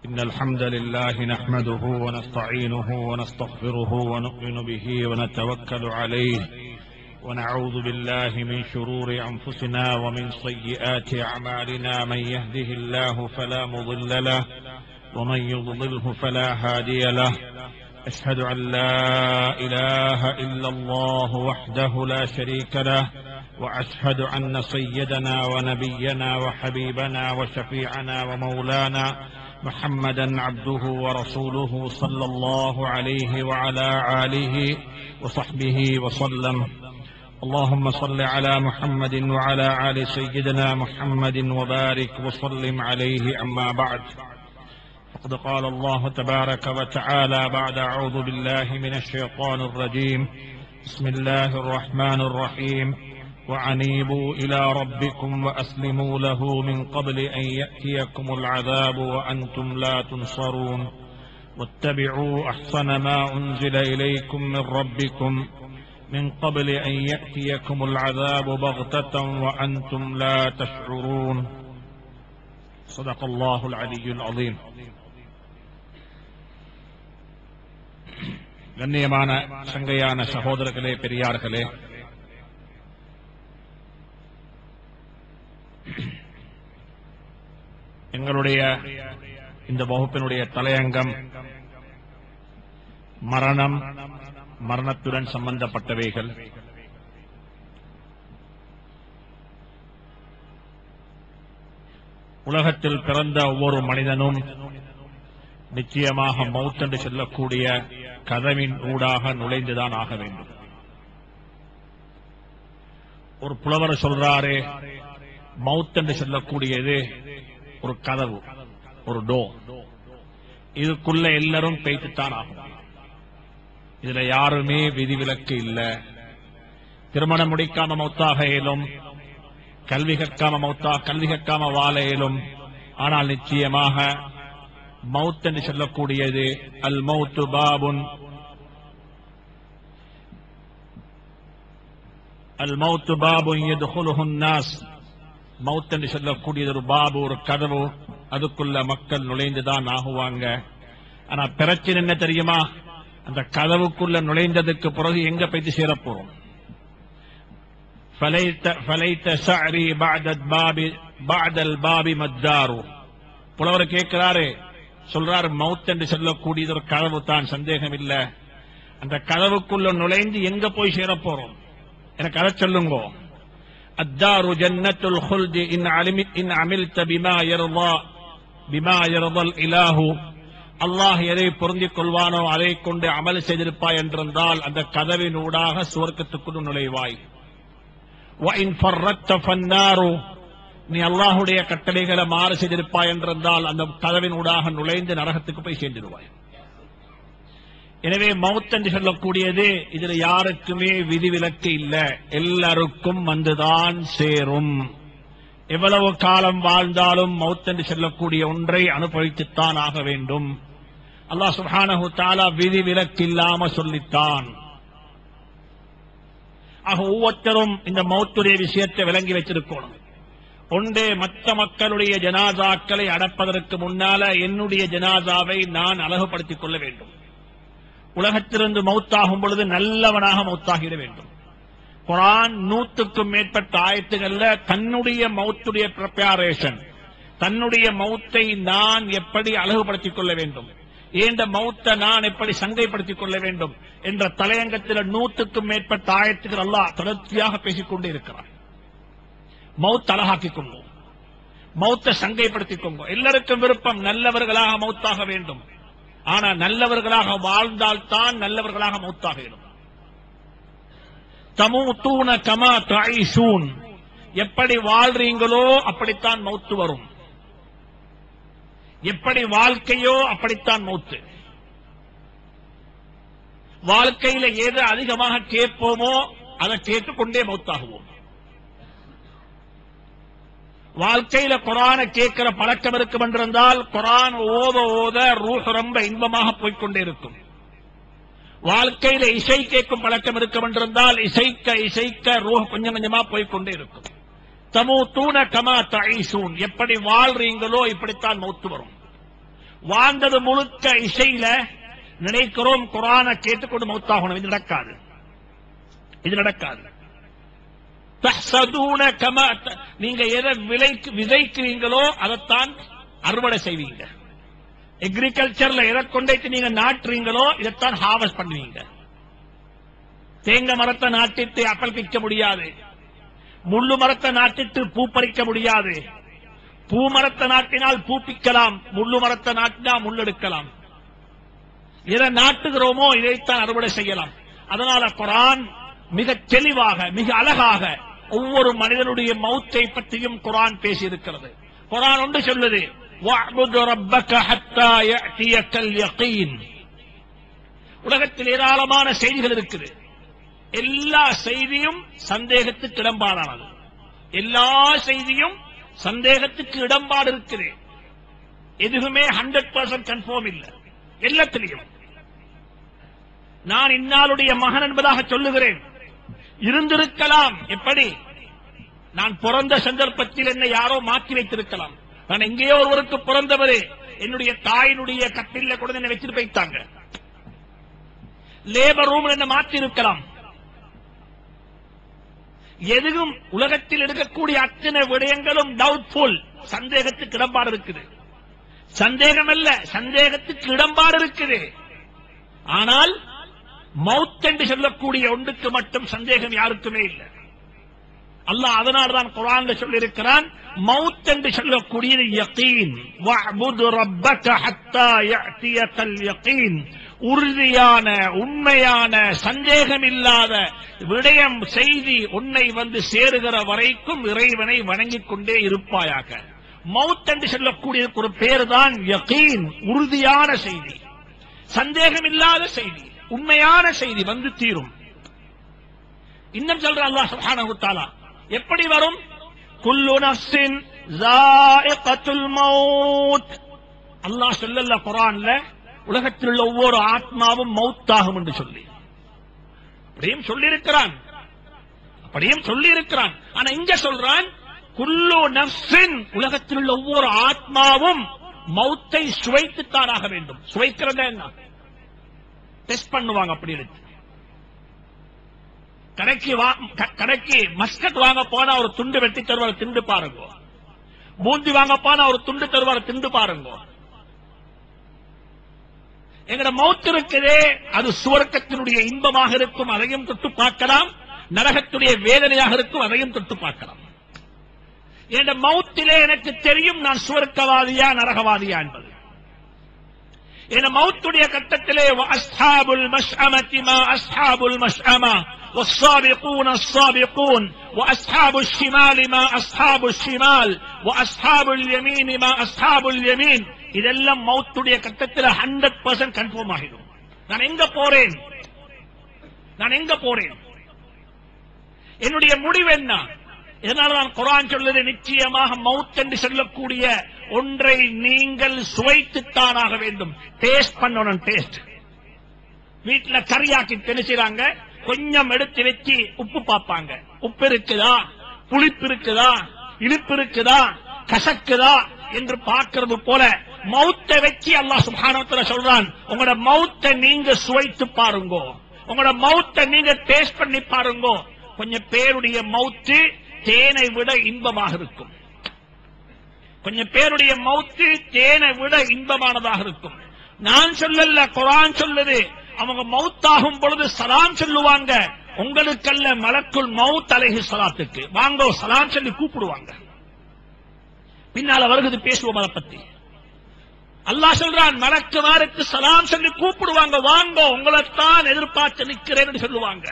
إن الحمد لله نحمده ونستعينه ونستغفره ونؤمن به ونتوكل عليه ونعوذ بالله من شرور أنفسنا ومن سيئات أعمالنا من يهده الله فلا مضل له ومن يضلله فلا هادي له أشهد أن لا إله إلا الله وحده لا شريك له وأشهد أن سيدنا ونبينا وحبيبنا وشفيعنا ومولانا محمدا عبده ورسوله صلى الله عليه وعلى آله وصحبه وسلم اللهم صل على محمد وعلى آل سيدنا محمد وبارك وسلم عليه أما بعد فقد قال الله تبارك وتعالى بعد أعوذ بالله من الشيطان الرجيم بسم الله الرحمن الرحيم وعنيبوا إلى ربكم وأسلموا له من قبل أن يأتيكم العذاب وأنتم لا تنصرون واتبعوا أحسن ما أنزل إليكم من ربكم من قبل أن يأتيكم العذاب بغتة وأنتم لا تشعرون صدق الله العلي العظيم கண்ணியமான சங்கையான சகோதரர்களே பெரியார்களே எங்களுடைய இந்த வகுப்பினுடைய தலையங்கம் மரணம் மரணத்துடன் சம்பந்தப்பட்டவைகள் உலகத்தில் பிறந்த ஒவ்வொரு மனிதனும் நிச்சயமாக மவுத் என்று சொல்லக்கூடிய கதவின் ஊடாக நுழைந்துதான் ஆக வேண்டும் ஒரு புலவர் சொல்றாரே மவுத் என்று சொல்லக்கூடியது ஒரு கதவு ஒரு டோ இதுக்குள்ள எல்லாரும் பேய்த்துத்தான் ஆகும் இதுல யாருமே விதிவிலக்கு இல்ல திருமணம் முடிக்காம மௌத்தாக இயலும் கல்வி கற்காம மௌத்தா கல்வி கற்காம வாழ இயலும் ஆனால் நிச்சயமாக மவுத் என்று சொல்லக்கூடியது அல் மௌத்து பாபுன் அல் மௌத்து பாபுன் எதுகுலுஹுன் நாஸ் மவுத் என்று சொல்லக்கூடியது ஒரு பாபு ஒரு கதவு அதுக்குள்ள மக்கள் நுழைந்துதான் ஆகுவாங்க ஆனா பிரச்சனை என்ன தெரியுமா அந்த கதவுக்குள்ள நுழைந்ததுக்கு பிறகு எங்க போயிட்டு சேரப்போறோம் புலவர் கேட்கிறாரு சொல்றாரு மவுத் என்று சொல்லக்கூடியது ஒரு கதவு தான் சந்தேகம் இல்ல அந்த கதவுக்குள்ள நுழைந்து எங்க போய் சேரப்போறோம் எனக்கு அதை சொல்லுங்க الدار جنة الخلد إن, علم إن عملت بما يرضى بما يرضى الإله அல்லாஹ் எதை பொருந்திக் கொள்வானோ அதை கொண்டு அமல் செய்திருப்பாய் என்றிருந்தால் அந்த கதவின் ஊடாக சுவர்க்கத்துக்குள் நுழைவாய் நீ அல்லாஹுடைய கட்டளைகளை மாறு செய்திருப்பாய் என்றிருந்தால் அந்த கதவின் ஊடாக நுழைந்து நரகத்துக்கு போய் சேர்ந்துடுவாய் எனவே மவுத் என்று சொல்லக்கூடியது இதுல யாருக்குமே விதிவிலக்கு இல்ல எல்லாருக்கும் வந்துதான் சேரும் எவ்வளவு காலம் வாழ்ந்தாலும் மவுத் என்று சொல்லக்கூடிய ஒன்றை அனுபவித்துத்தான் ஆக வேண்டும் அல்லாஹ் சுஹானஹு தாலா விதிவிலக்கு இல்லாம சொல்லித்தான் ஆக ஒவ்வொருத்தரும் இந்த மௌத்துடைய விஷயத்தை விளங்கி வச்சிருக்கணும் ஒன்றே மற்ற மக்களுடைய ஜனாதாக்களை அடப்பதற்கு முன்னால என்னுடைய ஜனாதாவை நான் அழகுபடுத்திக் கொள்ள வேண்டும் உலகத்திலிருந்து மௌத்தாகும் பொழுது நல்லவனாக மௌத்தாகிட வேண்டும் குரான் நூத்துக்கும் மேற்பட்ட ஆயத்துகள்ல தன்னுடைய மௌத்துடைய ப்ரிப்பரேஷன் தன்னுடைய மௌத்தை நான் எப்படி அழகுபடுத்திக் கொள்ள வேண்டும் ஏண்ட மௌத்தை நான் எப்படி சங்கைப்படுத்திக் கொள்ள வேண்டும் என்ற தலையங்கத்தில் நூத்துக்கும் மேற்பட்ட ஆயத்துகள் அல்லாஹ் தொடர்ச்சியாக பேசிக்கொண்டே இருக்கிறார் மவுத் அழகாக்கிக் கொள்வோம் மௌத்தை சங்கைப்படுத்திக் கொள்வோம் எல்லாருக்கும் விருப்பம் நல்லவர்களாக மௌத்தாக வேண்டும் ஆனா நல்லவர்களாக வாழ்ந்தால்தான் நல்லவர்களாக மௌத்தாக இடும் தமூத்தூன கமா தாயிஷூன் எப்படி வாழ்றீங்களோ அப்படித்தான் மௌத்து வரும் எப்படி வாழ்க்கையோ அப்படித்தான் மௌத்து வாழ்க்கையில எது அதிகமாக கேட்போமோ அதை கேட்டுக்கொண்டே மௌத்தாகுவோம் வாழ்க்கையில குரான கேட்கிற பழக்கம் இருக்கும் என்றிருந்தால் குரான் ஓத ஓத ரூஹ் ரொம்ப இன்பமாக போய்க்கொண்டே இருக்கும் வாழ்க்கையில இசை கேட்கும் பழக்கம் இருக்கும் என்றிருந்தால் இசைக்க இசைக்க ரூஹ் கொஞ்சம் கொஞ்சமா போய்க்கொண்டே இருக்கும் தமு தூண கமா தஈசூன் எப்படி வாழ்றீங்களோ இப்படித்தான் மௌத்து வரும் வாழ்ந்தது முழுக்க இசையில நினைக்கிறோம் குரானை கேட்டுக்கொண்டு மௌத்தாகணும் இது நடக்காது இது நடக்காது தஹ்சதூன கமா த- நீங்க எதை விளைக்கு விதைக்கிறீங்களோ அதைத்தான் அறுவடை செய்வீங்க எக்ரிகல்ச்சர்ல எதை கொண்டைத்து நீங்க நாட்டுறீங்களோ இதைத்தான் ஹார்வெஸ்ட் பண்ணுவீங்க தேங்க மரத்தை நாட்டிட்டு அப்பல் பிக்க முடியாது முள்ளு மரத்தை நாட்டிட்டு பூ பறிக்க முடியாது பூ மரத்தை நாட்டினால் பூ பிக்கலாம் முள்ளு மரத்தை நாட்டினா முள்ளெடுக்கலாம் எதை நாட்டுகிறோமோ இதைத்தான் அறுவடை செய்யலாம் அதனால குரான் மிக தெளிவாக மிக அழகாக ஒவ்வொரு மனிதனுடைய மௌத்தை பற்றியும் குரான் பேசியிருக்கிறது குரான் ஒன்று சொல்லுது "வஅ்புது ரப்பக ஹத்தா யஅதியக்கல் யகீன்." உலகத்தில் ஏராளமான செய்திகள் இருக்குது எல்லா செய்தியும் சந்தேகத்துக்கு இடம்பாடானது எல்லா செய்தியும் சந்தேகத்துக்கு இடம்பாடு இருக்குது எதுவுமே ஹண்ட்ரட் பர்சன்ட் கன்ஃபார்ம் இல்ல எல்லாத்திலையும் நான் இன்னாளுடைய மகன் என்பதாக சொல்லுகிறேன் இருந்திருக்கலாம் எப்படி நான் பிறந்த சந்தர்ப்பத்தில் என்னை யாரோ மாற்றி வைத்திருக்கலாம் நான் எங்கேயோ ஒருவருக்கு பிறந்தவரே என்னுடைய தாயினுடைய கட்டில கூட என்னை வச்சிட்டு போயிட்டாங்க லேபர் ரூம் என்ன மாற்றி இருக்கலாம் எதுவும் உலகத்தில் இருக்கக்கூடிய அத்தனை விடயங்களும் டவுட்ஃபுல் சந்தேகத்துக்கு இடம்பாடு இருக்குது சந்தேகம் அல்ல சந்தேகத்துக்கு இடம்பாடு இருக்குது ஆனால் மவுத் என்று சொல்லக்கூடிய ஒன்றுக்கு மட்டும் சந்தேகம் யாருக்குமே இல்லை அல்லாஹ் அதனால்தான் குரான்ல சொல்லியிருக்கிறான் மவுத் என்று சொல்லக்கூடியது யகீன் வஅ்புது ரப்பக ஹத்தா யஅதியக்கல் யகீன் உறுதியான உண்மையான சந்தேகம் இல்லாத விடயம் செய்தி உன்னை வந்து சேருகிற வரைக்கும் இறைவனை வணங்கிக் கொண்டே இருப்பாயாக மவுத் என்று சொல்லக்கூடிய ஒரு பேர் தான் யகீன் உறுதியான செய்தி சந்தேகம் இல்லாத செய்தி உண்மையான செய்தி வந்து தீரும் இன்னும் சொல்ற அல்லாஹ் சுப்ஹானஹு தஆலா எப்படி வரும் குல்லு நஃப்ஸின் ஸாயிகத்துல் மௌத் அல்லாஹ் சொல்லல குர்ஆன்ல உலகத்தில் உள்ள ஒவ்வொரு ஆத்மாவும் மௌத்தாகும் என்று சொல்லி அப்படியும் சொல்லியிருக்கிறான் அப்படியும் சொல்லியிருக்கிறான் ஆனா இங்க சொல்றான் குல்லு நஃப்ஸின் உலகத்தில் உள்ள ஒவ்வொரு ஆத்மாவும் மௌத்தை சுவைத்துத்தான் ஆக வேண்டும் சுவைக்கிறதா என்ன டெஸ்ட் பண்ணுவாங்க அப்படி எடுத்து கடைக்கு வா- க- கடைக்கு மஸ்கட் வாங்க போனா ஒரு துண்டு வெட்டி தருவார் திண்டு பாருங்க பூந்தி வாங்க போனா ஒரு துண்டு தருவார் திண்டு பாருங்க எங்கட மௌத் இருக்குதே அது சுவர்க்கத்தினுடைய இன்பமாக இருக்கும் அதையும் தொட்டு பார்க்கலாம் நரகத்துடைய வேதனையாக இருக்கும் அதையும் தொட்டு பார்க்கலாம் என் மௌத்திலே எனக்கு தெரியும் நான் சுவர்க்கவாதியா நரகவாதியா என்பது என் மௌத்துடைய கட்டத்திலே وَأَصْحَابُ الْمَشْأَمَةِ مَا أَصْحَابُ الْمَشْأَمَةِ وَالصَّابِقُونَ الصَّابِقُونَ وَأَصْحَابُ الشِّمَالِ مَا أَصْحَابُ الشِّمَالِ وَأَصْحَابُ الْيَمِينِ مَا أَصْحَابُ الْيَمِينِ இதெல்லாம் மௌத்துடைய கட்டத்தில் ஹண்ட்ரட் பர்சன்ட் கன்ஃபார்ம் ஆகிடும் நான் எங்க போறேன் நான் எங்க போறேன் என்னுடைய முடிவு என்ன இதனால நான் குரான் சொல்லுது நிச்சயமாக மவுத் என்று சொல்லக்கூடிய ஒன்றை நீங்கள் சுவைத்துத்தானாக வேண்டும் டேஸ்ட் பண்ணணும் டேஸ்ட் வீட்டுல கறியாக்கி தெரிச்சுறாங்க கொஞ்சம் எடுத்து வச்சு உப்பு பார்ப்பாங்க உப்பு இருக்குதா புளிப்பு இருக்குதா இனிப்பு இருக்குதா கசக்குதா என்று பார்க்கிறது போல மௌத்தை வச்சு அல்லாஹ் சுப்ஹானஹு சொல்றான் உங்களோட மௌத்தை நீங்க சுவைத்து பாருங்கோ உங்களோட மௌத்தை நீங்க டேஸ்ட் பண்ணி பாருங்கோ கொஞ்சம் பேருடைய மௌத்து தேனை விட இன்பமாக இருக்கும் கொஞ்சம் பேருடைய மௌத்து தேனை விட இன்பமானதாக இருக்கும் நான் சொல்லல குரான் சொல்லுது அவங்க மௌத்தாகும் பொழுது சலாம் சொல்லுவாங்க உங்களுக்கல்ல மலக்குள் மவுத் அலைஹி சலாத்துக்கு வாங்கோ சலாம் சொல்லி கூப்பிடுவாங்க பின்னால வருகிறது பேசுவோம் அதை பத்தி அல்லாஹ் சொல்றான் மலக்குமாருக்கு சலாம் சொல்லி கூப்பிடுவாங்க வாங்கோ உங்களைத்தான் எதிர்பார்த்து நிக்கிறேன்னு சொல்லுவாங்க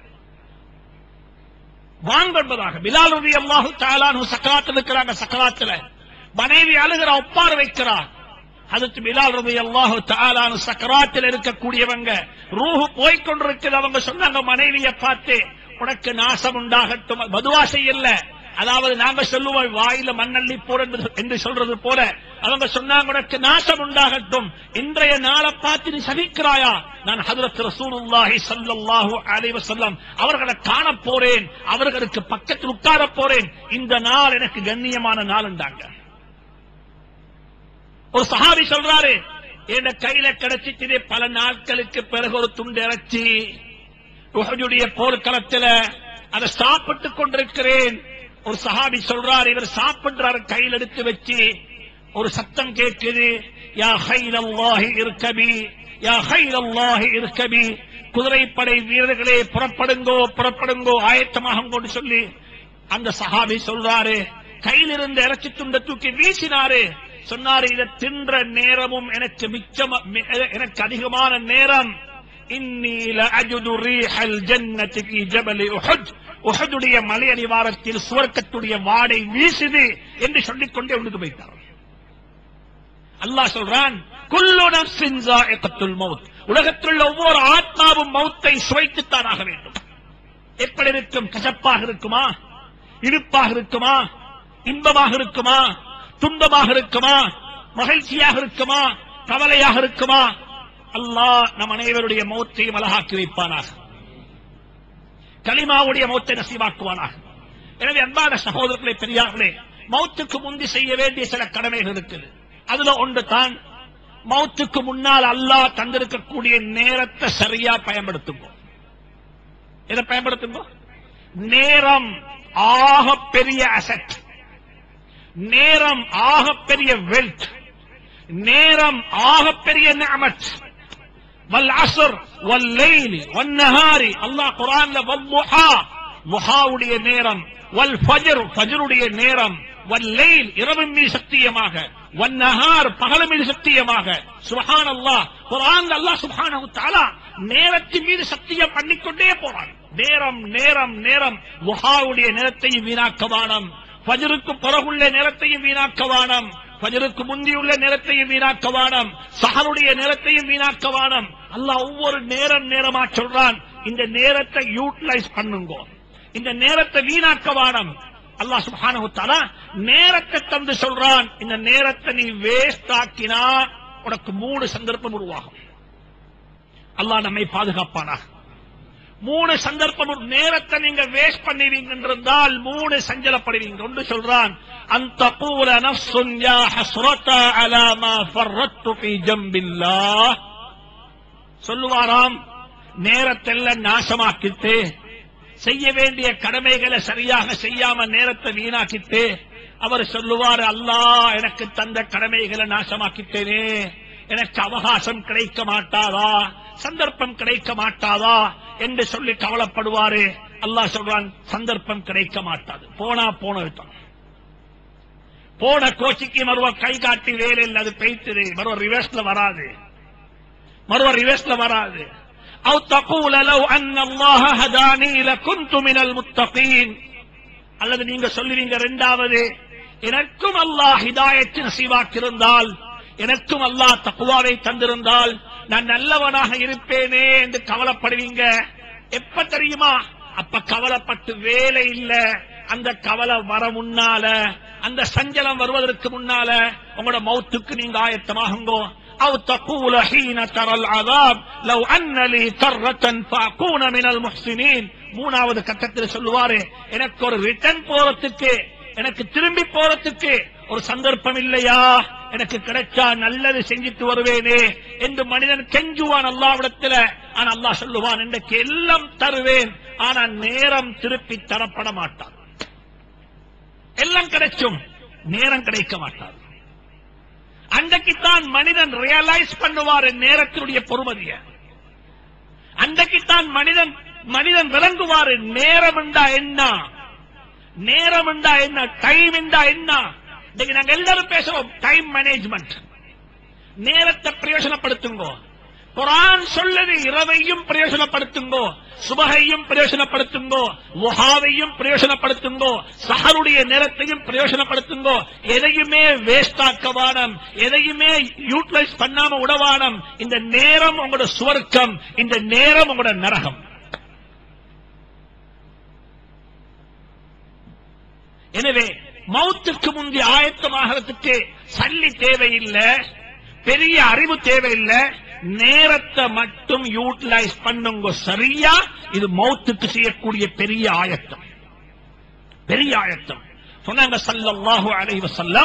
வாங்க என்பதாக பிலால் ரவி அல்லாஹு தாலானு சக்கராத்தில் இருக்கிறாங்க சக்கராத்துல மனைவி அழுகிற ஒப்பார வைக்கிறார் அதுக்கு பிலால் ரவி அல்லாஹு தாலானு சக்கராத்தில் இருக்கக்கூடியவங்க ரூஹு போய்கொண்டிருக்கிறது அவங்க சொன்னாங்க மனைவியை பார்த்து உனக்கு நாசம் உண்டாகட்டும் மதுவா செய்யல அதாவது நாங்க சொல்லுவோம் வாயில மண்ணள்ளி போட என்று சொல்றது போல அவங்க சொன்னாங்க உனக்கு நாசம் உண்டாகட்டும் இன்றைய நாளை பார்த்து நீ சகிக்கிறாயா நான் ஹதரத் ரசூலுல்லாஹி ஸல்லல்லாஹு அலைஹி வஸல்லம் அவர்களை காண போறேன் அவர்களுக்கு பக்கத்தில் உட்கார போறேன் இந்த நாள் எனக்கு கண்ணியமான நாள் என்றாங்க ஒரு சஹாபி சொல்றாரு என் கையில கிடைச்சிட்டு பல நாட்களுக்கு பிறகு ஒரு துண்டு இறைச்சி உஹதுடைய போர்க்களத்துல அதை சாப்பிட்டுக் கொண்டிருக்கிறேன் ஒரு சஹாபி சொல்றார் இவர் சாப்பிடுறாரு கையில் எடுத்து வச்சு ஒரு சத்தம் கேட்குது யா ஹைரல்லாஹி இருக்கபி யா ஹைரல்லாஹி இருக்கபி குதிரைப்படை வீரர்களே புறப்படுங்கோ புறப்படுங்கோ ஆயத்தமாக கொண்டு சொல்லி அந்த சஹாபி சொல்றாரு கையில் இருந்த இறைச்சி துண்டை தூக்கி வீசினாரு சொன்னாரு இதை தின்ற நேரமும் எனக்கு மிச்சம் எனக்கு அதிகமான நேரம் இன்னி லஅஜுது ரீஹல் ஜன்னதி ஃபீ ஜபலி உஹுத் உஹதுடைய மலை அடிவாரத்தில் சுவர்க்கத்துடைய வாடை வீசுது என்று சொல்லிக் கொண்டே உள்ளுக்கு வைத்தார் அல்லாஹ் சொல்றான் குல்லு நஃப்ஸின் ஸாயிகத்துல் மௌத் உலகத்தில் உள்ள ஒவ்வொரு ஆத்மாவும் மௌத்தை சுவைத்துத்தான் ஆக வேண்டும் எப்படி இருக்கும் கசப்பாக இருக்குமா இனிப்பாக இருக்குமா இன்பமாக இருக்குமா துன்பமாக இருக்குமா மகிழ்ச்சியாக இருக்குமா கவலையாக இருக்குமா அல்லாஹ் நம் அனைவருடைய மௌத்தையும் அழகாக்கி வைப்பானாக கலிமாவுடைய மௌத்தை நசீவாக்குவானாக எனவே அன்பான சகோதரர்களே பெரியார்களே மௌத்துக்கு முந்தி செய்ய வேண்டிய சில கடமைகள் இருக்குது அதுல ஒன்று தான் மௌத்துக்கு முன்னால் அல்லாஹ் தந்திருக்கக்கூடிய நேரத்தை சரியா பயன்படுத்துங்க எதை பயன்படுத்துங்க நேரம் ஆக பெரிய அசட் நேரம் ஆக பெரிய வெல்த் நேரம் ஆக பெரிய நிஅமத் வல் அஸ்ர் வல் லைல் வன் நஹாரி அல்லாஹ் குர்ஆன்ல வல் முஹா முஹாவுடைய நேரம் வல் ஃபஜர் ஃபஜருடைய நேரம் வல் லைல் இரவின் மீது சத்தியமாக வன் நஹார் பகல் மீது சத்தியமாக சுப்ஹானல்லாஹ் குர்ஆன்ல அல்லாஹ் சுப்ஹானஹு தஆலா நேரத்தின் மீது சத்தியம் பண்ணிக்கொண்டே போறான் நேரம் நேரம் நேரம் முஹாவுடைய நேரத்தையும் வீணாக்கவானம் ஃபஜருக்கு பிறகுள்ள நேரத்தையும் வீணாக்கவானம் ஃபஜருக்கு முந்தியுள்ள நேரத்தையும் வீணாக்கவானம் சஹருடைய நேரத்தையும் வீணாக்கவானம் அல்லாஹ் ஒவ்வொரு நேரம் நேரமா சொல்றான் இந்த நேரத்தை யூட்டிலைஸ் பண்ணுங்க இந்த நேரத்தை வீணாக்கவானம் அல்லாஹ் சுப்ஹானஹு தஆலா நேரத்தை தந்து சொல்றான் இந்த நேரத்தை நீ வேஸ்ட் ஆக்கினா உனக்கு மூணு சந்தர்ப்பம் உருவாகும் அல்லாஹ் நம்மை பாதுகாப்பானாக மூணு சந்தர்ப்பம் ஒரு நேரத்தை நீங்க வேஸ்ட் பண்ணுவீங்க என்றால் மூணு சஞ்சலப்படுவீங்க ஒன்று சொல்றான் அந்த பூல நஃப்சுன் யா ஹஸ்ரத அலா மா ஃபர்ரத்து ஃபீ ஜம்பில்லாஹ் சொல்லுவாராம் நேரத்தெல்லாம் நாசமாக்கிட்டு செய்ய வேண்டிய கடமைகளை சரியாக செய்யாம நேரத்தை வீணாக்கிட்டு அவர் சொல்லுவார் அல்லாஹ் எனக்கு தந்த கடமைகளை நாசமாக்கிட்டேனே எனக்கு அவகாசம் கிடைக்க மாட்டாதா சந்தர்ப்பம் கிடைக்க மாட்டாதா என்று சொல்லி கவலைப்படுவாரு அல்லாஹ் சொல்றான் சந்தர்ப்பம் கிடைக்க மாட்டாது போனா போன விட்டான் போன கோச்சிக்கு மறுவ கை காட்டி வேலை இல்லை அது பெய்த்துது மறுவ ரிவர்ஸ்ல வராது மறுவ ரிவர்ஸ்ல வராது أو تقول لو أن الله هداني لكنت من المتقين அல்லது நீங்க சொல்லுவீங்க இரண்டாவது எனக்கும் அல்லாஹ் ஹிதாயத்து நசீவாக்கியிருந்தால் எனக்கும் அல்லாஹ் தக்குவாவை தந்திருந்தால் நான் நல்லவனாக இருப்பேனே என்று கவலைப்படுவீங்க எப்ப தெரியுமா அப்ப கவலைப்பட்டு வேலை இல்ல அந்த கவலை வர முன்னால அந்த சஞ்சலம் வருவதற்கு முன்னால உங்களோட மௌத்துக்கு நீங்க ஆயத்தமாகுங்கோ أو تقول حين ترى العذاب لو أن لي كرة فأكون من المحسنين மூணாவது கட்டத்தில் சொல்லுவாரு எனக்கு ஒரு ரிட்டர்ன் போறதுக்கு எனக்கு திரும்பி போறதுக்கு ஒரு சந்தர்ப்பம் இல்லையா எனக்கு கிடைச்சா நல்லது செஞ்சுட்டு வருவேனே என்று மனிதன் கெஞ்சுவான் அல்லாவிடத்துல ஆனா அல்லாஹ் சொல்லுவான் இன்றைக்கு எல்லாம் தருவேன் ஆனா நேரம் திருப்பி தரப்பட மாட்டான் எல்லாம் கிடைச்சும் நேரம் கிடைக்க மாட்டார் அன்றைக்குத்தான் மனிதன் ரியலைஸ் பண்ணுவார் நேரத்தினுடைய பொறுமதிய அன்றைக்குத்தான் மனிதன் மனிதன் விளங்குவாரு நேரம் என்றா என்ன நேரம் என்றா என்ன டைம் என்றா என்ன இன்னைக்கு நாங்க எல்லாரும் பேசுறோம் டைம் மேனேஜ்மெண்ட் நேரத்தை பிரயோஜனப்படுத்துங்கோ குரான் சொல்லது இரவையும் பிரயோஜனப்படுத்துங்கோ சுபகையும் பிரயோஜனப்படுத்துங்கோ முகாவையும் பிரயோஜனப்படுத்துங்கோ சஹருடைய நேரத்தையும் பிரயோஜனப்படுத்துங்கோ எதையுமே வேஸ்ட் ஆக்கவானம் எதையுமே யூட்டிலைஸ் பண்ணாம உடவானம் இந்த நேரம் உங்களோட சுவர்க்கம் இந்த நேரம் உங்களோட நரகம் எனவே மௌத்துக்கு முந்தி ஆயத்தமாகிறதுக்கு சல்லி தேவையில்லை பெரிய அறிவு தேவையில்லை நேரத்தை மட்டும் யூட்டிலைஸ் பண்ணுங்க சரியா இது மௌத்துக்கு செய்யக்கூடிய பெரிய ஆயத்தம் பெரிய ஆயத்தம் சொன்னாங்க ஸல்லல்லாஹு அலைஹி வஸல்லம்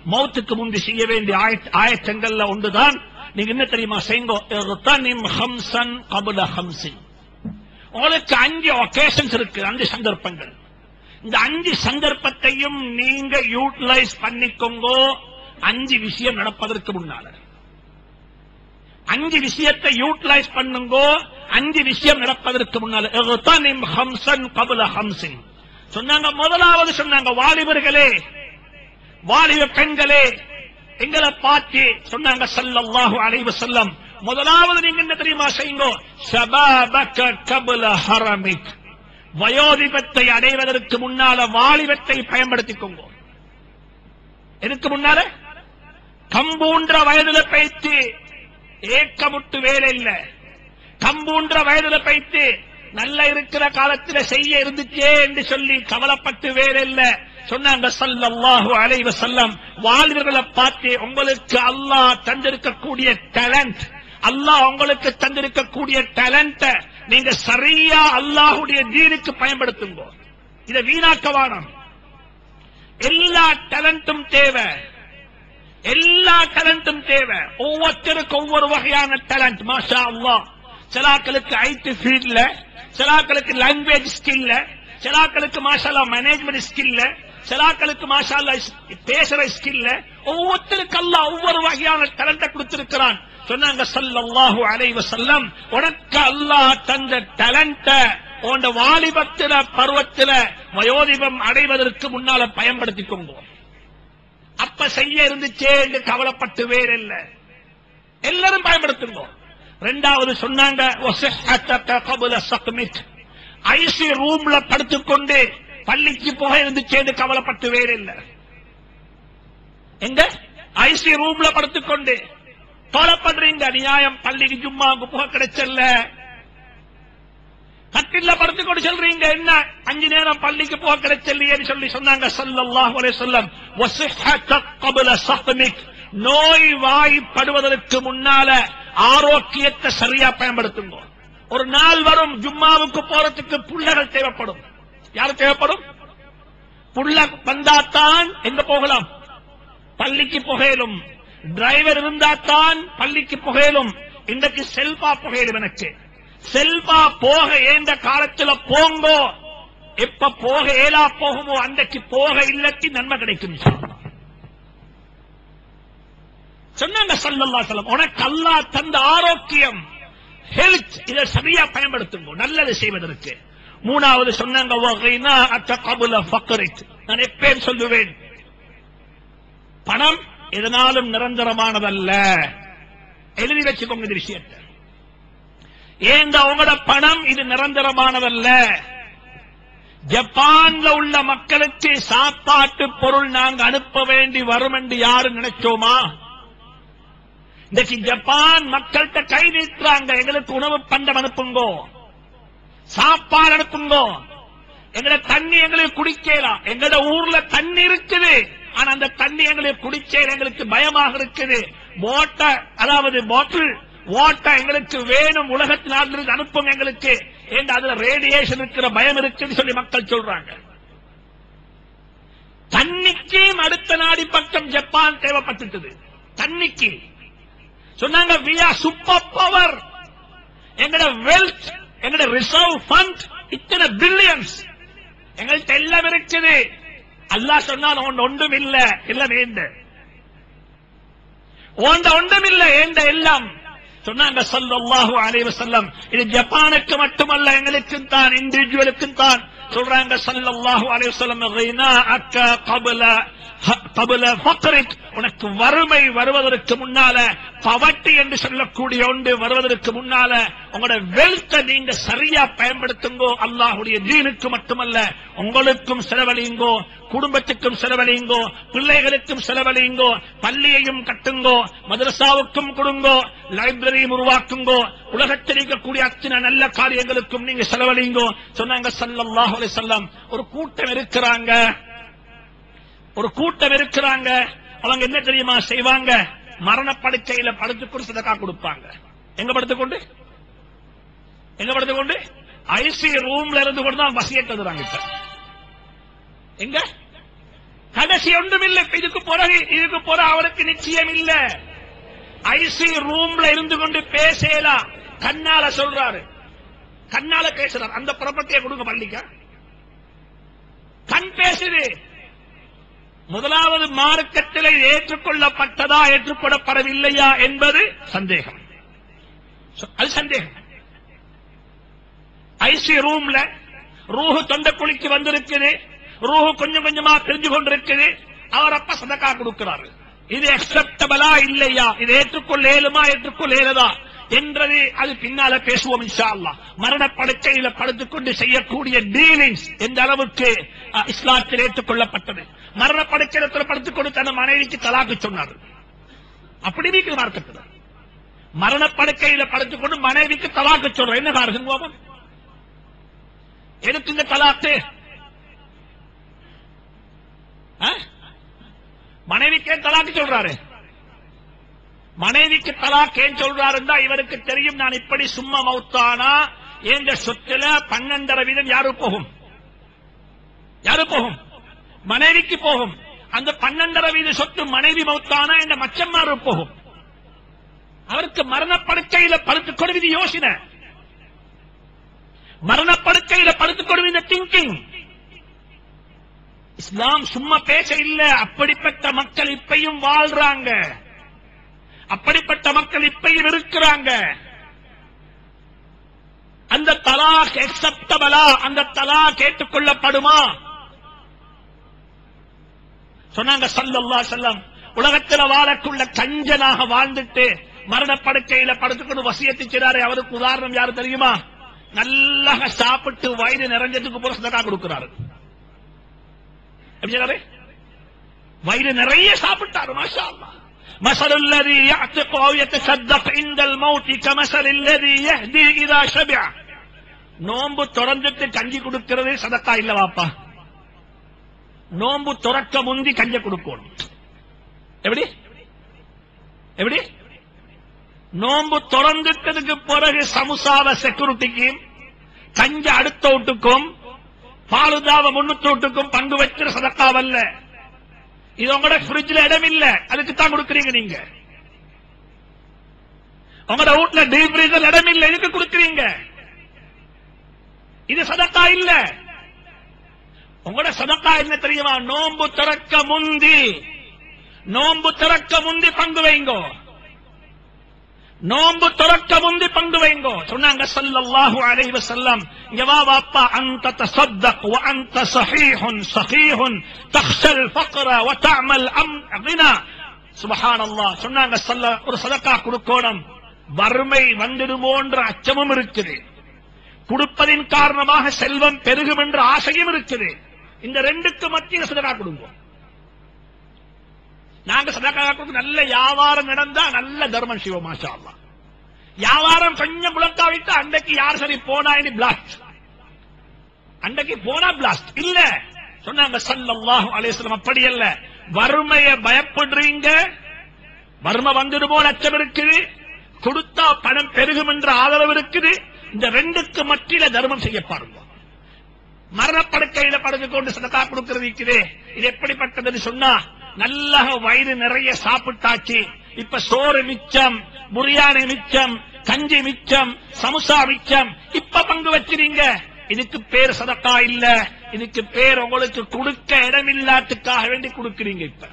மௌத்துக்கு முந்தி செய்ய வேண்டிய ஆயத்- ஆயத்தங்கள்ல ஒன்றுதான் நீங்க என்ன தெரியுமா செய்யுங்கோ இக்தனிம் ஹம்சன் கபுல ஹம்சின் உங்களுக்கு அஞ்சு ஒகேஷன்ஸ் இருக்கு அஞ்சு சந்தர்ப்பங்கள் இந்த அஞ்சு சந்தர்ப்பத்தையும் நீங்க யூட்டிலைஸ் பண்ணிக்கோங்கோ அஞ்சு விஷயம் நடப்பதற்கு முன்னால அஞ்சு விஷயத்தை யூட்டிலைஸ் பண்ணுங்கோ அஞ்சு விஷயம் நடப்பதற்கு முன்னால இக்தனிம் ஹம்சன் கபுல ஹம்சின் சொன்னாங்க முதலாவது சொன்னாங்க வாலிபர்களே வாலிப பெண்களே எங்களை பார்த்து சொன்னாங்க ஸல்லல்லாஹு அலைஹி வஸல்லம் முதலாவது நீங்க என்ன தெரியுமா செய்யுங்க ஷபாபக கபல ஹரமிக் வயோதிபத்தை அடைவதற்கு முன்னால வாலிபத்தை பயன்படுத்திக்கோங்க எதுக்கு முன்னால கம்பூன்ற வயதுல பைத்து ஏக்கமுட்டு வேலை இல்ல கம்பூன்ற வயதுல பைத்து நல்ல இருக்கிற காலத்துல செய்ய இருந்துச்சே என்று சொல்லி கவலைப்பட்டு வேற இல்ல சொன்னாங்க ஸல்லல்லாஹு அலைஹி வஸல்லம் வாலிபர்களை பார்த்து உங்களுக்கு அல்லாஹ் தந்திருக்கக்கூடிய டேலண்ட் அல்லாஹ் உங்களுக்கு தந்திருக்கக்கூடிய டேலண்ட நீங்க சரியா அல்லாஹ்வுடைய தீனுக்கு பயன்படுத்துங்க இதை வீணாக்க வேணாம் எல்லா டேலண்ட்டும் தேவை எல்லா டேலண்ட்டும் தேவை ஒவ்வொருத்தருக்கும் ஒவ்வொரு வகையான டேலண்ட் மாஷா அல்லாஹ் சிலாக்களுக்கு ஐடி ஃபீல்ட்ல சிலாக்களுக்கு லாங்குவேஜ் ஸ்கில்ல சிலாக்களுக்கு மாஷாலா மேனேஜ்மெண்ட் ஸ்கில்ல சிலாக்களுக்கு மாஷாலா பேசுற ஸ்கில்ல ஒவ்வொருத்தருக்கு அல்லாஹ் ஒவ்வொரு வகையான டேலண்ட கொடுத்திருக்கிறான் சொன்னாங்க ஸல்லல்லாஹு அலைஹி வஸல்லம் உனக்கு அல்லாஹ் தந்த டேலண்ட உன் வாலிபத்தில பருவத்தில வயோதிபம் அடைவதற்கு முன்னால பயன்படுத்திக்கோங்க அப்ப செய்ய இருந்துச்சே என்று கவலைப்பட்டு வேற இல்ல எல்லாரும் பயன்படுத்துங்க ரெண்டாவது சொன்னாங்க "வசிஹ்ஹத்தக கபுல சக்மிக்." ஐசி ரூம்ல படுத்துக்கொண்டு பள்ளிக்கு போக இருந்துச்சே என்று கவலைப்பட்டு வேற இல்ல எங்க ஐசி ரூம்ல படுத்துக்கொண்டு கவலைப்படுறீங்க அநியாயம் பள்ளிக்கு ஜும்மாவுக்கு போக கிடைச்சல்ல கட்டில படுத்துக்கொண்டு சொல்றீங்க என்ன அஞ்சு நேரம் பள்ளிக்கு போக கிடைச்சல்லையேன்னு சொல்லி சொன்னாங்க ஸல்லல்லாஹு அலைஹி வஸல்லம் வசிஹ்ஹத்தக கபுல சக்மிக் நோய் வாய்ப்படுவதற்கு முன்னால ஆரோக்கியத்தை சரியா பயன்படுத்துங்க ஒரு நாள் வரும் ஜும்மாவுக்கு போறதுக்கு புள்ளகள் தேவைப்படும் யாரு தேவைப்படும் புள்ள வந்தாத்தான் எங்க போகலாம் பள்ளிக்கு புகையிலும் டிரைவர் இருந்தாத்தான் பள்ளிக்கு புகையிலும் இன்றைக்கு செல்பா புகையிலும் எனக்கு செல்பா போக ஏந்த காலத்துல போங்கோ எப்ப போக ஏலா போகுமோ அன்றைக்கு போக இல்லத்தி நன்மை கிடைக்கும் இன்ஷா அல்லாஹ். சொன்னாங்க சல்லல்லா சொல்லம் உனக்கு அல்லாஹ் தந்த ஆரோக்கியம் ஹெல்த் இதை சரியா பயன்படுத்துங்க நல்லது செய்வதற்கு மூணாவது சொன்னாங்க வகைனா அத்த கபுல ஃபக்கரித் நான் எப்பேன் சொல்லுவேன் பணம் எதனாலும் நிரந்தரமானதல்ல எழுதி வச்சுக்கோங்க இந்த விஷயத்தை ஏங்க உங்களோட பணம் இது நிரந்தரமானதல்ல ஜப்பான்ல உள்ள மக்களுக்கு சாப்பாட்டு பொருள் நாங்க அனுப்ப வேண்டி வரும் என்று யாரு நினைச்சோமா இன்றைக்கு ஜப்பான் மக்கள்கிட்ட கை நீட்டுறாங்க எங்களுக்கு உணவு பண்டம் அனுப்புங்கோ சாப்பாடு அனுப்புங்கோ எங்கட தண்ணி எங்களுக்கு குடிக்கலாம் எங்கட ஊர்ல தண்ணி இருக்குது ஆனா அந்த தண்ணி எங்களுக்கு குடிச்சேன் எங்களுக்கு பயமாக இருக்குது வாட்டர் அதாவது பாட்டில் வாட்டர் எங்களுக்கு வேணும் உலகத்து நாட்டிலிருந்து அனுப்புங்க எங்களுக்கு ஏன் அதுல ரேடியேஷன் இருக்கிற பயம் இருக்குன்னு சொல்லி மக்கள் சொல்றாங்க தண்ணிக்கும் அடுத்த நாடி பக்கம் ஜப்பான் தேவைப்பட்டுட்டது தண்ணிக்கு சொன்னாங்க we are சூப்பர் பவர் எங்கட வெல்த் எங்கட ரிசர்வ் ஃபண்ட் இத்தனை பில்லியன்ஸ் எங்கள்கிட்ட எல்லாம் இருக்குது அல்லாஹ் சொன்னால் ஒன்று ஒன்றும் இல்ல எல்லாம் ஏந்த ஓண்ட ஒன்றும் இல்ல ஏந்த எல்லாம் சொன்னாங்க ஸல்லல்லாஹு அலைஹி வஸல்லம் இது ஜப்பானுக்கு மட்டுமல்ல எங்களுக்கும் தான் இண்டிவிஜுவலுக்கும் தான் சொல்றாங்க ஸல்லல்லாஹு அலைஹி வஸல்லம் கைனா அக்க கபல கபல ஃபக்ரிக் உனக்கு வறுமை வருவதற்கு முன்னால பவட்டி என்று சொல்லக்கூடிய ஒன்று வருவதற்கு முன்னால உங்களோட வெல்த்தை நீங்க சரியா பயன்படுத்துங்கோ அல்லாஹ்வுடைய தீனுக்கு மட்டுமல்ல உங்களுக்கும் செலவழியுங்கோ குடும்பத்துக்கும் செலவழியுங்கோ பிள்ளைகளுக்கும் செலவழியுங்கோ பள்ளியையும் கட்டுங்கோ மதரசாவுக்கும் கொடுங்கோ லைப்ரரியும் உருவாக்குங்கோ உலகத்தில் இருக்கக்கூடிய அத்தனை நல்ல காரியங்களுக்கும் நீங்க செலவழியுங்கோ சொன்னாங்க ஸல்லல்லாஹு அலைஹி வஸல்லம் ஒரு கூட்டம் இருக்கிறாங்க ஒரு கூட்டம் இருக்கிறாங்க அவங்க என்ன தெரியுமா செய்வாங்க மரணப்படுக்கையில படுத்துக்கொண்டு சதக்கா கொடுப்பாங்க எங்க படுத்துக்கொண்டு எங்க படுத்துக்கொண்டு ஐசி ரூம்ல இருந்து கொண்டு தான் பசியை தந்துறாங்க இப்ப எங்க கடைசி ஒன்றும் இல்லை இதுக்கு பிறகு இதுக்கு பிறகு அவருக்கு நிச்சயம் இல்ல ஐசி ரூம்ல இருந்து கொண்டு பேசலாம் கண்ணால சொல்றாரு கண்ணால பேசுறாரு அந்த ப்ராப்பர்ட்டியை கொடுங்க பள்ளிக்க கண் பேசுது முதலாவது மார்க்கத்தில் இது ஏற்றுக்கொள்ளப்பட்டதா ஏற்றுக்கொள்ளப்படவில்லையா என்பது சந்தேகம் So, அது சந்தேகம் ஐசி ரூம்ல ரூஹு தொண்டை குழிக்கு வந்திருக்குது ரூஹு கொஞ்சம் கொஞ்சமா தெரிஞ்சு கொண்டிருக்குது அவர் அப்ப சதக்கா கொடுக்கிறாரு இது அக்செப்டபிளா இல்லையா இது ஏற்றுக்கொள்ள ஏழுமா ஏற்றுக்கொள்ள ஏழுதா என்றது அது பின்னால பேசுவோம் இன்ஷா அல்லாஹ் மரணப்படுக்கையில படுத்துக்கொண்டு செய்யக்கூடிய டீலிங்ஸ் எந்த அளவுக்கு அஹ், இஸ்லாத்தில் ஏற்றுக்கொள்ளப்பட்டது மரணப்படுக்கையில படுத்துக்கொண்டு தன் மனைவிக்கு தலாக்கு சொன்னார் அப்படி வீக்கு மார்க்கத்தில் மரணப்படுக்கையில படுத்துக்கொண்டு மனைவிக்கு தலாக்கு சொல்ற என்ன காரணம் கோபம் எதுக்கு இந்த தலாக்கு ஆ? மனைவிக்கே தலாக்கு சொல்றாரு மனைவிக்கு தலாக் ஏன் சொல்றாருன்னா இவருக்கு தெரியும் நான் இப்படி சும்மா மௌத்தானா என்ற சொத்துல பன்னெண்டரை வீதம் யாரு போகும் யாரு போகும் மனைவிக்கு போகும் அந்த பன்னெண்டரை வீத சொத்து மனைவி மௌத்தானா என்ற மச்சம்மாரு போகும் அவருக்கு மரணப்படுக்கையில படுத்துக் கொடுவது யோசனை மரணப்படுக்கையில படுத்துக் கொடுவது திங்கிங் இஸ்லாம் சும்மா பேச இல்ல அப்படிப்பட்ட மக்கள் இப்பையும் வாழ்றாங்க அப்படிப்பட்ட மக்கள் இப்பையும் இருக்கிறாங்க அந்த தலாக் அக்செப்டபிளா அந்த தலாக் ஏற்றுக்கொள்ளப்படுமா சொன்னாங்க சல்லல்லா செல்லம் உலகத்துல வாழக்குள்ள கஞ்சனாக வாழ்ந்துட்டு மரணப்படுக்கையில படுத்துக்கொண்டு வசியத்து செய்றாரு அவருக்கு உதாரணம் யாரு தெரியுமா நல்லா சாப்பிட்டு வயிறு நிறைஞ்சதுக்கு போற சதக்கா கொடுக்கிறாரு எப்படி செய்றாரு? வயிறு நிறைய சாப்பிட்டாரு மாஷா அல்லாஹ் مثل الذي يعتق أو يتصدق عند الموت كمثل الذي يهدي إذا شبع நோம்பு திறந்துட்டு கஞ்சி கொடுக்கிறது சதக்கா இல்ல வாப்பா நோம்பு துறக்க முந்தி கஞ்ச கொடுக்கணும் எப்படி எப்படி நோம்பு திறந்துட்டதுக்கு பிறகு சமுசாவ செக்யூரிட்டிக்கு கஞ்ச அடுத்த வீட்டுக்கும் பாலுதாவ முன்னூத்தி வீட்டுக்கும் பங்கு வைக்கிற சதக்காவல்ல இது உங்களோட ஃப்ரிட்ஜ்ல இடம் இல்ல அதுக்கு தான் கொடுக்குறீங்க நீங்க உங்களோட வீட்ல டீப் ஃப்ரீசர் இடம் இல்ல இதுக்கு கொடுக்குறீங்க இது சதக்கா இல்ல உங்களோட சதக்கா என்ன தெரியுமா நோன்பு திறக்க முந்தி நோன்பு திறக்க முந்தி பங்கு வைங்கோ நோன்பு திறக்க முந்தி பங்கு வைங்கோ சொன்னாங்க ஸல்லல்லாஹு அலைஹி வஸல்லம் இங்க வா வாப்பா அன்த தஸத்தக் வ அன்த ஸஹீஹுன் ஸஹீஹுன் தக்ஷல் ஃபக்ர வ தஅமல் அம் கினா சுப்ஹானல்லாஹ் சொன்னாங்க ஸல்ல ஒரு சதக்கா கொடுக்கணும் வறுமை வந்துடுமோன்ற அச்சமும் இருக்குது கொடுப்பதின் காரணமாக செல்வம் பெருகும் என்ற ஆசையும் இருக்குது இந்த ரெண்டுக்கு மத்தியில் சதக்கா கொடுங்க நாங்க சதக்கா கொடுத்து நல்ல வியாபாரம் நடந்தா நல்ல தர்மம் செய்வோம் மாஷா அல்லாஹ். வியாபாரம் கொஞ்சம் முழக்கா விட்டு அன்றைக்கு யார் சரி போனா இனி பிளாஸ்ட் அன்றைக்கு போனா பிளாஸ்ட் இல்ல சொன்னாங்க ஸல்லல்லாஹு அலைஹி வஸல்லம் அப்படி அல்ல வறுமையை பயப்படுறீங்க வறுமை வந்துடுமோ அச்சம் இருக்குது கொடுத்தா பணம் பெருகும் என்ற ஆதரவு இருக்குது இந்த ரெண்டுக்கு மத்தியில தர்மம் செய்ய பாருங்க மரணப்படுக்கையில படுத்து கொண்டு சதக்கா கொடுக்கிறது இருக்குது இது எப்படிப்பட்டதுன்னு சொன்னா நல்லா வயிறு நிறைய சாப்பிட்டாச்சு இப்ப சோறு மிச்சம் புரியாணி மிச்சம் கஞ்சி மிச்சம் சமுசா மிச்சம் இப்ப பங்கு வச்சிருங்க இதுக்கு பேர் சதக்கா இல்ல இதுக்கு பேர் உங்களுக்கு கொடுக்க இடமில்லாத்துக்காக வேண்டி கொடுக்கிறீங்க இப்ப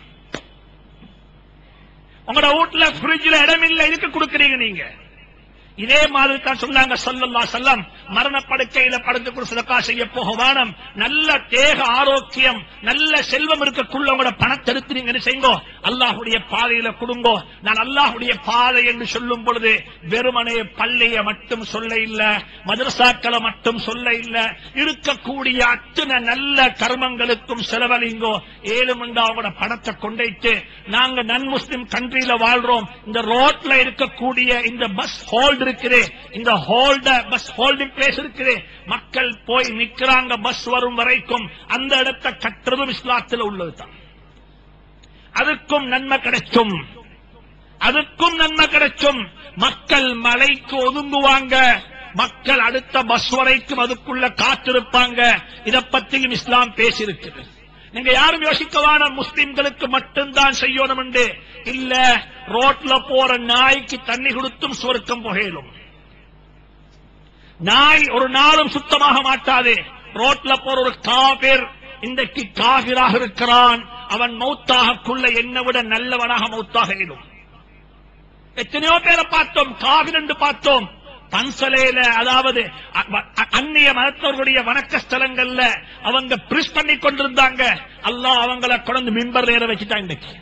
உங்களோட வீட்டுல பிரிட்ஜ்ல இடம் இல்ல இதுக்கு கொடுக்கிறீங்க நீங்க இதே மாதிரி தான் சொன்னாங்க சல்லல்லா செல்லம் மரணப்படுக்கையில படுத்துக்குள் சதக்கா செய்ய போக வேணும் நல்ல தேக ஆரோக்கியம் நல்ல செல்வம் இருக்கக்குள்ள உங்களோட பணத்தை எடுத்து நீங்க என்ன செய்யுங்கோ அல்லாஹுடைய பாதையில கொடுங்கோ நான் அல்லாஹுடைய பாதை என்று சொல்லும் பொழுது வெறுமனே பள்ளிய மட்டும் சொல்ல இல்ல மதரசாக்களை மட்டும் சொல்ல இல்ல இருக்கக்கூடிய அத்தனை நல்ல கர்மங்களுக்கும் செலவழிங்கோ ஏழு மண்டா அவங்களோட பணத்தை கொண்டைட்டு நாங்க நன் முஸ்லிம் கண்ட்ரியில வாழ்றோம் இந்த ரோட்ல இருக்கக்கூடிய இந்த பஸ் ஹோல்டு இருக்குது இந்த ஹோல்ட பஸ் ஹோல்டிங் பிளேஸ் இருக்குது மக்கள் போய் நிக்கிறாங்க பஸ் வரும் வரைக்கும் அந்த இடத்தை கட்டுறதும் இஸ்லாத்தில் உள்ளதுதான் அதுக்கும் நன்மை கிடைக்கும் அதுக்கும் நன்மை கிடைக்கும் மக்கள் மலைக்கு ஒதுங்குவாங்க மக்கள் அடுத்த பஸ் வரைக்கும் அதுக்குள்ள காத்திருப்பாங்க இத பத்தியும் இஸ்லாம் பேசியிருக்குது நீங்க யாரும் யோசிக்கவான முஸ்லிம்களுக்கு மட்டும்தான் செய்யணும் என்று இல்ல ரோட்ல போற நாய்க்கு தண்ணி கொடுத்தும் சுவர்க்கம் புகையிலும் நாய் ஒரு நாளும் சுத்தமாக மாட்டாது ரோட்ல போற ஒரு காபிர் இன்றைக்கு காபிராக இருக்கிறான் அவன் மௌத்தாகக்குள்ள என்னை விட நல்லவனாக மௌத்தாக இயலும் எத்தனையோ பேரை பார்த்தோம் காவிர் என்று பார்த்தோம் பன்சலையில அதாவது அ- அ- அந்நிய மதத்தவர்களுடைய வணக்க ஸ்தலங்கள்ல அவங்க பிரிஸ் பண்ணி கொண்டிருந்தாங்க அல்லாஹ் அவங்கள கொண்டு மிம்பர் ஏற வச்சுட்டான் இன்னைக்கு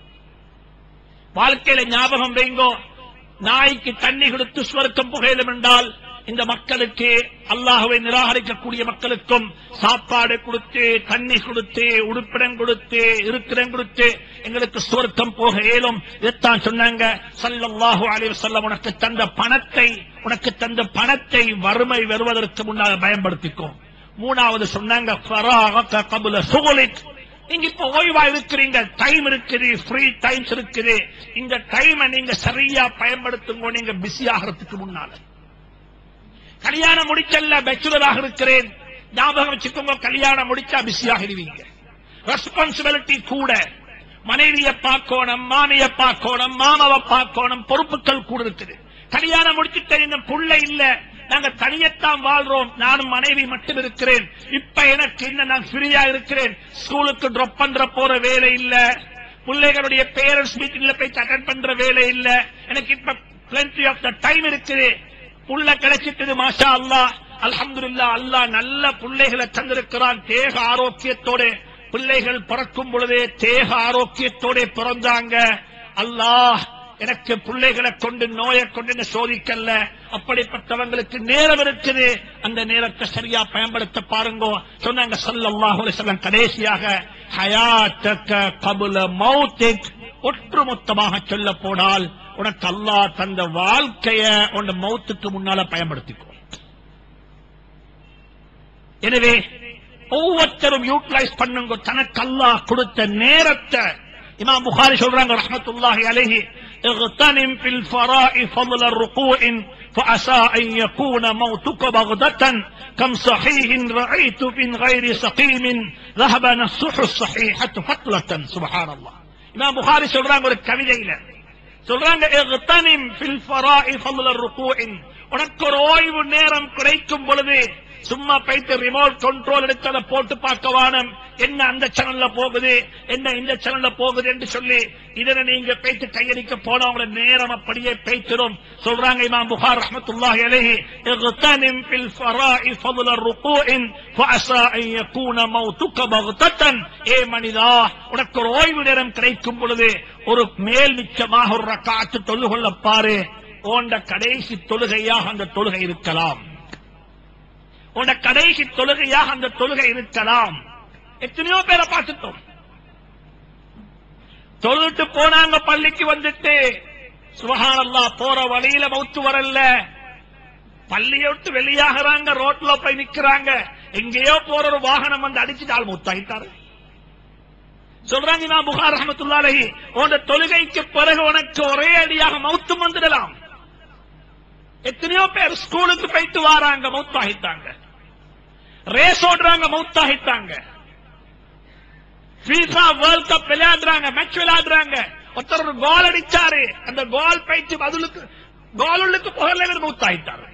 வாழ்க்கையில ஞாபகம் வைங்கோ நாய்க்கு தண்ணி கொடுத்து சுவர்க்கம் புகையிலும் என்றால் இந்த மக்களுக்கு அல்லாஹுவை நிராகரிக்கக்கூடிய மக்களுக்கும் சாப்பாடு கொடுத்து தண்ணி கொடுத்து உடுப்பிடம் கொடுத்து இருக்கிறம் கொடுத்து எங்களுக்கு சுவர்க்கம் போக இயலும் இதைத்தான் சொன்னாங்க ஸல்லல்லாஹு அலைஹி வஸல்லம் உனக்கு தந்த பணத்தை உனக்கு தந்த பணத்தை வறுமை வருவதற்கு முன்னால் பயன்படுத்திக்கோ மூணாவது சொன்னாங்க ஃபராக கபுல சுகுலிக் நீங்க இப்ப ஓய்வா இருக்கிறீங்க டைம் இருக்குது ஃப்ரீ டைம்ஸ் இருக்குது இந்த டைமை நீங்க சரியா பயன்படுத்துங்க நீங்க பிஸி ஆகிறதுக்கு முன்னால கல்யாணம் முடிச்சல்ல பேச்சுலராக இருக்கிறேன் ஞாபகம் வச்சுக்கோங்க கல்யாணம் முடிச்சா பிஸி ஆகிடுவீங்க ரெஸ்பான்சிபிலிட்டி கூட மனைவிய பார்க்கணும் மாமிய பார்க்கணும் மாமாவை பார்க்கணும் பொறுப்புகள் கூட இருக்குது கல்யாணம் முடிச்சுட்டு இந்த புள்ள இல்ல நாங்க தனியத்தான் வாழ்றோம் நானும் மனைவி மட்டும் இருக்கிறேன் இப்ப எனக்கு இன்னும் நான் ஃப்ரீயா இருக்கிறேன் ஸ்கூலுக்கு ட்ராப் பண்ற போற வேலை இல்ல பிள்ளைகளுடைய பேரண்ட்ஸ் மீட்டிங்ல போய் அட்டன் பண்ற வேலை இல்ல எனக்கு இப்ப plenty ஆஃப் த டைம் இருக்குது புள்ள கிடைச்சிட்டது மாஷா அல்லாஹ் அல்ஹம்துலில்லாஹ் அல்லாஹ் நல்ல பிள்ளைகளை தந்திருக்கிறான் தேக ஆரோக்கியத்தோட பிள்ளைகள் பிறக்கும் பொழுதே தேக ஆரோக்கியத்தோட பிறந்தாங்க அல்லாஹ் எனக்கு பிள்ளைகளை கொண்டு நோயை கொண்டு என்ன சோதிக்கல்ல அப்படிப்பட்டவங்களுக்கு நேரம் இருக்குது அந்த நேரத்தை சரியா பயன்படுத்த பாருங்க சொன்னாங்க ஸல்லல்லாஹு அலைஹி வஸல்லம் கடைசியாக ஹயாத்தக கபுல மௌத்திக் ஒட்டுமொத்தமாக சொல்ல போனால் உனக்கு அல்லாஹ் தந்த வாழ்க்கைய உன் மௌத்துக்கு முன்னால பயன்படுத்திக்கோ எனவே ஒவ்வொருத்தரும் யூட்டிலைஸ் பண்ணுங்க தனக்கு அல்லாஹ் கொடுத்த நேரத்தை இமாம் புகாரி சொல்றாங்க ரஹ்மத்துல்லாஹி அலைஹி اغتنم في الفراء فضل الركوع فعسى أن يكون موتك بغدة كم صحيح رأيت من غير سقيم ذهب نصح الصحيحة فتلة سبحان الله இமாம் புகாரி சொல்றாங்க ஒரு கவிதையில சொல்றாங்க இக்தனிம் ஃபில் ஃபராஇ ஃபضل الركوع உனக்கு ஒரு ஓய்வு நேரம் கிடைக்கும் பொழுது சும்மா போயிட்டு ரிமோட் கண்ட்ரோல் எடுத்து அதை போட்டு பார்க்க வானம் என்ன அந்த சேனல்ல போகுது என்ன இந்த சேனல்ல போகுது என்று சொல்லி இதனை நீங்க போயிட்டு கையடிக்க போனவங்கள நேரம் அப்படியே பேய்த்திடும் சொல்றாங்க இமாம் புகார் ரஹ்மத்துல்லாஹி அலைஹி இக்தனிம் ஃபில் ஃபராஇ ஃபضل الركوع فعسى ان يكون موتك بغتة ஏ மனிதா உனக்கு ஒரு ஓய்வு நேரம் கிடைக்கும் பொழுது ஒரு மேல் மிச்சமாக ஒரு ரக்காத்து தொழு கொள்ள பாரு உண்ட கடைசி தொழுகையாக அந்த தொழுகை இருக்கலாம் உண்ட கடைசி தொழுகையாக அந்த தொழுகை இருக்கலாம் எத்தனையோ பேரை பார்த்துட்டோம் தொழுட்டு போனாங்க பள்ளிக்கு வந்துட்டு சுபஹானல்லாஹ் போற வழியில மௌத்து வரல பள்ளியை விட்டு வெளியாகிறாங்க ரோட்ல போய் நிக்கிறாங்க எங்கேயோ போற ஒரு வாகனம் வந்து அடிச்சுட்டு ஆள் மூத்தாயிட்டாரு சொல்றாங்க நான் புகார் ரஹமத்துல்லாஹி உன் தொழுகைக்கு பிறகு உனக்கு ஒரே அடியாக மௌத்தும் வந்துடலாம் எத்தனையோ பேர் ஸ்கூலுக்கு போயிட்டு வராங்க மௌத்தாகிட்டாங்க ரேஸ் ஓடுறாங்க மௌத்தாகிட்டாங்க ஃபீஃபா வேர்ல்ட் கப் விளையாடுறாங்க மேட்ச் விளையாடுறாங்க ஒருத்தர் ஒரு கோல் அடிச்சாரு அந்த கோல் போயிட்டு பதிலுக்கு கோலுக்கு புகழ மௌத்தாகிட்டாரு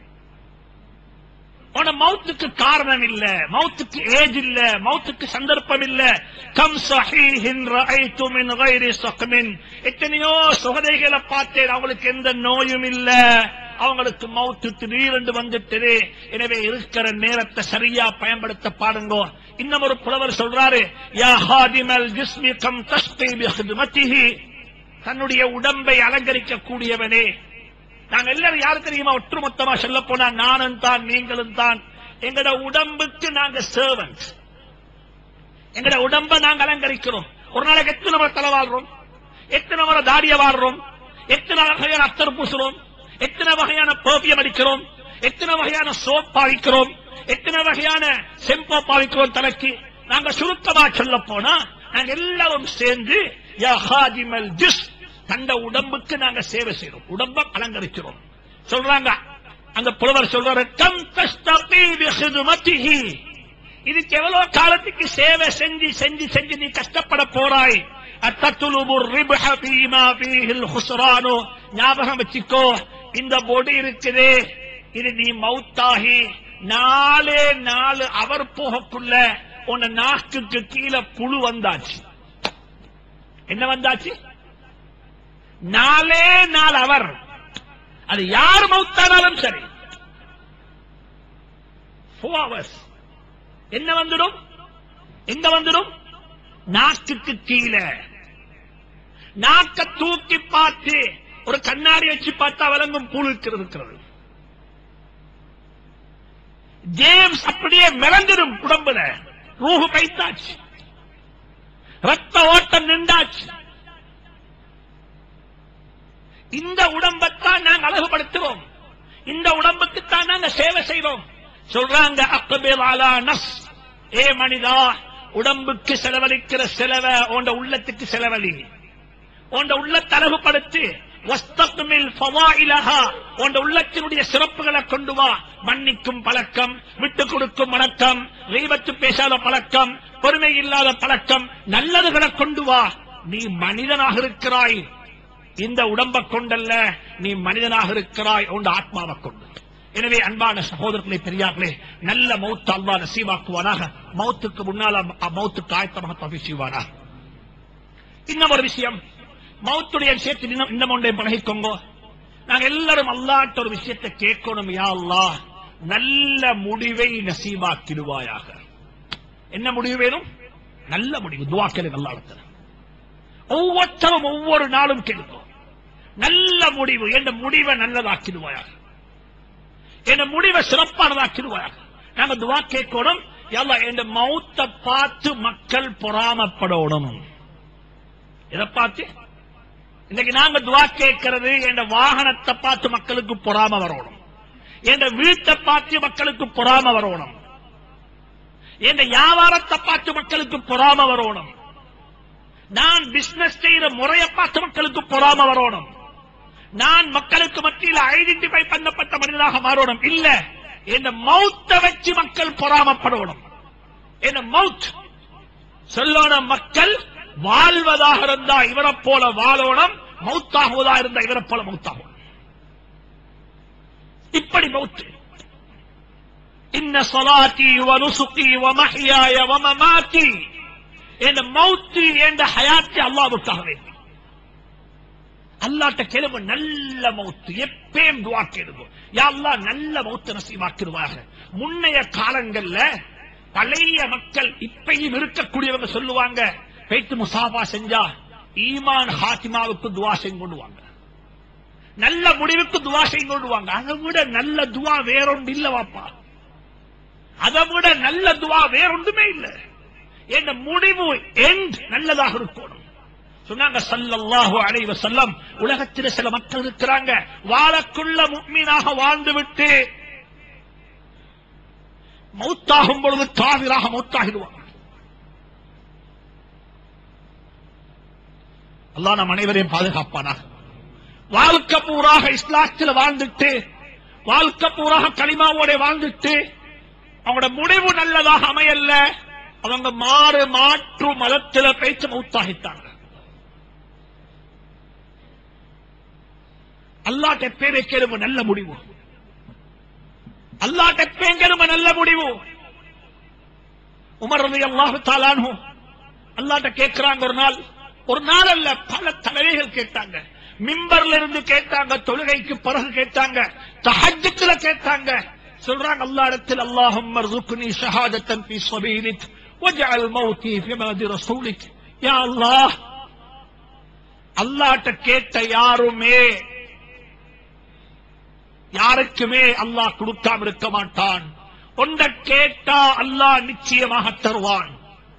உன மௌத்துக்கு காரணம் இல்ல மௌத்துக்கு ஏஜ் இல்ல மௌத்துக்கு சந்தர்ப்பம் இல்ல கம் சஹீஹின் ரஐது மின் கைரி சக்மின் எத்தனையோ சுகதைகளை பார்த்தேன் அவங்களுக்கு எந்த நோயும் இல்ல அவங்களுக்கு மௌத்து திடீரென்று வந்துட்டது எனவே இருக்கிற நேரத்தை சரியா பயன்படுத்த பாருங்க இன்னும் ஒரு புலவர் சொல்றாரு யா ஹாதிமல் ஜிஸ்மி கம் தஸ்பி பிஹிதுமத்திஹி தன்னுடைய உடம்பை அலங்கரிக்க கூடியவனே நாங்க எல்லாரும் யாரு தெரியுமா ஒட்டுமொத்தமா சொல்ல போனா நானும் தான் நீங்களும் தான் எங்கட உடம்புக்கு நாங்க சர்வன்ட் எங்கட உடம்ப நாங்க அலங்கரிக்கிறோம் ஒரு நாளைக்கு எத்தனை முறை தலை வாழ்றோம் எத்தனை முறை தாடிய வாழ்றோம் எத்தனை வகையான அத்தர் பூசுறோம் எத்தனை வகையான பர்பியம் அடிக்கிறோம் எத்தனை வகையான சோப் பாவிக்கிறோம் எத்தனை வகையான செம்போ பாவிக்கிறோம் தலைக்கு நாங்க சுருக்கமா சொல்ல போனா நாங்க எல்லாரும் சேர்ந்து யா ஹாதிமல் ஜிஸ் தந்த உடம்புக்கு நாங்க சேவை செய்யறோம் உடம்ப அலங்கரிக்கிறோம் சொல்றாங்க அந்த புலவர் சொல்றாரு கம் தஸ்தகி பிஹிதுமத்திஹி இதுக்கு எவ்வளவு காலத்துக்கு சேவை செஞ்சு செஞ்சு செஞ்சு நீ கஷ்டப்பட போறாய் அத்தத்துலுபு ரிபஹ ஃபீமா ஃபீஹில் ஹுஸ்ரானு ஞாபகம் வச்சுக்கோ இந்த பொடி இருக்குதே இது நீ மௌத்தாகி நாலே நாலு அவர் போகக்குள்ள உன்ன நாக்குக்கு கீழே புழு வந்தாச்சு என்ன வந்தாச்சு நாலே நாள் அவர் அது யார் மௌத்தானாலும் சரி ஃபோர் ஹவர்ஸ் என்ன வந்துடும் எங்க வந்துடும் நாக்குக்கு கீழே நாக்க தூக்கி பார்த்து ஒரு கண்ணாடி வச்சு பார்த்தா விளங்கும் புழு இருக்கிறது இருக்கிறது ஜேம்ஸ் அப்படியே மிளந்துடும் உடம்புல ரூஹு கைத்தாச்சு ரத்த ஓட்டம் நின்றாச்சு இந்த உடம்பைத்தான் நாங்கள் அழகுபடுத்துவோம் இந்த உடம்புக்குத்தான் நாங்க சேவை செய்வோம் சொல்றாங்க அக்கபேல் அலா நஸ் ஏ மனிதா உடம்புக்கு செலவழிக்கிற செலவை உண்ட உள்ளத்துக்கு செலவழி உண்ட உள்ளத்தை அழகுபடுத்து வஸ்தக்மில் ஃபவாயிலஹா உண்ட உள்ளத்தினுடைய சிறப்புகளை கொண்டு வா மன்னிக்கும் பழக்கம் விட்டு கொடுக்கும் வணக்கம் ரீபத்து பேசாத பழக்கம் பொறுமை இல்லாத பழக்கம் நல்லதுகளை கொண்டு வா நீ மனிதனாக இருக்கிறாய் இந்த உடம்பை கொண்டல்ல நீ மனிதனாக இருக்கிறாய் உண்ட ஆத்மாவை கொண்டு எனவே அன்பான சகோதரர்களே பெரியார்களே நல்ல மௌத்து அல்லா நசீவாக்குவானாக மௌத்துக்கு முன்னால் அ- மௌத்துக்கு ஆயத்தமாக தவி செய்வானாக இன்னும் ஒரு விஷயம் மௌத்துடைய விஷயத்தில் இன்னும் இன்னும் ஒன்றை பழகிக்கோங்க நாங்க எல்லாரும் அல்லாட்ட ஒரு விஷயத்தை கேட்கணும் யா அல்லாஹ் நல்ல முடிவை நசீவாக்கிடுவாயாக என்ன முடிவு வேணும் நல்ல முடிவு துவா கேளுங்க அல்லாஹ் ஒவ்வொருத்தரும் ஒவ்வொரு நாளும் கேளுங்க நல்ல முடிவு என்ற முடிவை நல்லதாக்கிடுவாயாக என்ற முடிவை சிறப்பானதாக்கிடுவாயாக நாங்க துவா கேட்கணும் யல்லா என்ற மௌத்தை பார்த்து மக்கள் பொறாமப்படணும் இதை பார்த்து இன்னைக்கு நாங்க துவா கேட்கிறது என்ற வாகனத்தை பார்த்து மக்களுக்கு பொறாம வரணும் என்ற வீட்டை பார்த்து மக்களுக்கு பொறாம வரணும் என்ற வியாபாரத்தை பார்த்து மக்களுக்கு பொறாம வரணும் நான் பிசினஸ் செய்யற முறையை பார்த்து மக்களுக்கு பொறாம வரணும் நான் மக்களுக்கு மத்தியில் ஐடென்டிஃபை பண்ணப்பட்ட மனிதனாக மாறணும் இல்ல இந்த மௌத்தை வச்சு மக்கள் பொறாமப்படணும் இந்த மவுத் சொல்லணும் மக்கள் வாழ்வதாக இருந்தா இவரை போல வாழணும் மௌத்தாகுவதா இருந்தா இவரை போல மௌத்தாகும் இப்படி மௌத்து இன்ன சொலாத்தி வனுசுகி வமஹியாய வமமாத்தி என்ற மௌத்து என்ற ஹயாத்தி அல்லாவுக்காக வேண்டி அல்லாட்ட கேளுங்க நல்ல மௌத்து எப்பயும் துவா கேளுங்க யா அல்லாஹ் நல்ல மௌத்து நசீவாக்கிடுவாக முன்னைய காலங்கள்ல பழைய மக்கள் இப்பயும் இருக்கக்கூடியவங்க சொல்லுவாங்க பேத்து முசாஃபா செஞ்சா ஈமான் ஹாத்திமாவுக்கு துவா செய்து கொண்டு வாங்க நல்ல முடிவுக்கு துவா செய்து கொண்டு வாங்க அதை விட நல்ல துவா வேறொன்று இல்ல வாப்பா அதை விட நல்ல துவா வேறொன்றுமே இல்ல என்ற முடிவு எண்ட் நல்லதாக இருக்கணும் சொன்னாங்க சல்லல்லாஹு அலைஹி வஸல்லம் உலகத்தில் சில மக்கள் இருக்கிறாங்க வாழக்குள்ள முக்மீனாக வாழ்ந்து விட்டு மௌத்தாகும் பொழுது காவிராக மௌத்தாகிடுவாங்க அல்லாஹ் நம் அனைவரையும் பாதுகாப்பானாக வாழ்க்கை பூராக இஸ்லாத்தில் வாழ்ந்துட்டு வாழ்க்கை பூராக களிமாவோட வாழ்ந்துட்டு அவங்களோட முடிவு நல்லதாக அமையல்ல அவங்க மாறு மாற்று மதத்தில பேச்சு மௌத்தாகிட்டாங்க அல்லாட்ட பேரை கேளும நல்ல முடிவு அல்லாட்ட பேங்கெரும நல்ல முடிவு உமர் ரலி அல்லாஹு தாலானு அல்லாட்ட கேட்கிறாங்க ஒரு நாள் ஒரு நாள் அல்ல பல தலைவைகள் கேட்டாங்க மிம்பர்ல இருந்து கேட்டாங்க தொழுகைக்கு பிறகு கேட்டாங்க தஹஜ்ஜுல கேட்டாங்க சொல்றாங்க அல்லா இடத்தில் அல்லாஹும் மர்சுக்னி ஷஹாதத்தன் ஃபீ ஸபீலிக் வஜஅல் மௌதி ஃபீ மதி ரசூலிக் யா அல்லாஹ் அல்லாட்ட கேட்ட யாருமே யாருக்குமே அல்லாஹ் கொடுக்காம இருக்க மாட்டான் ஒன்ற கேட்டா அல்லாஹ் நிச்சயமாக தருவான்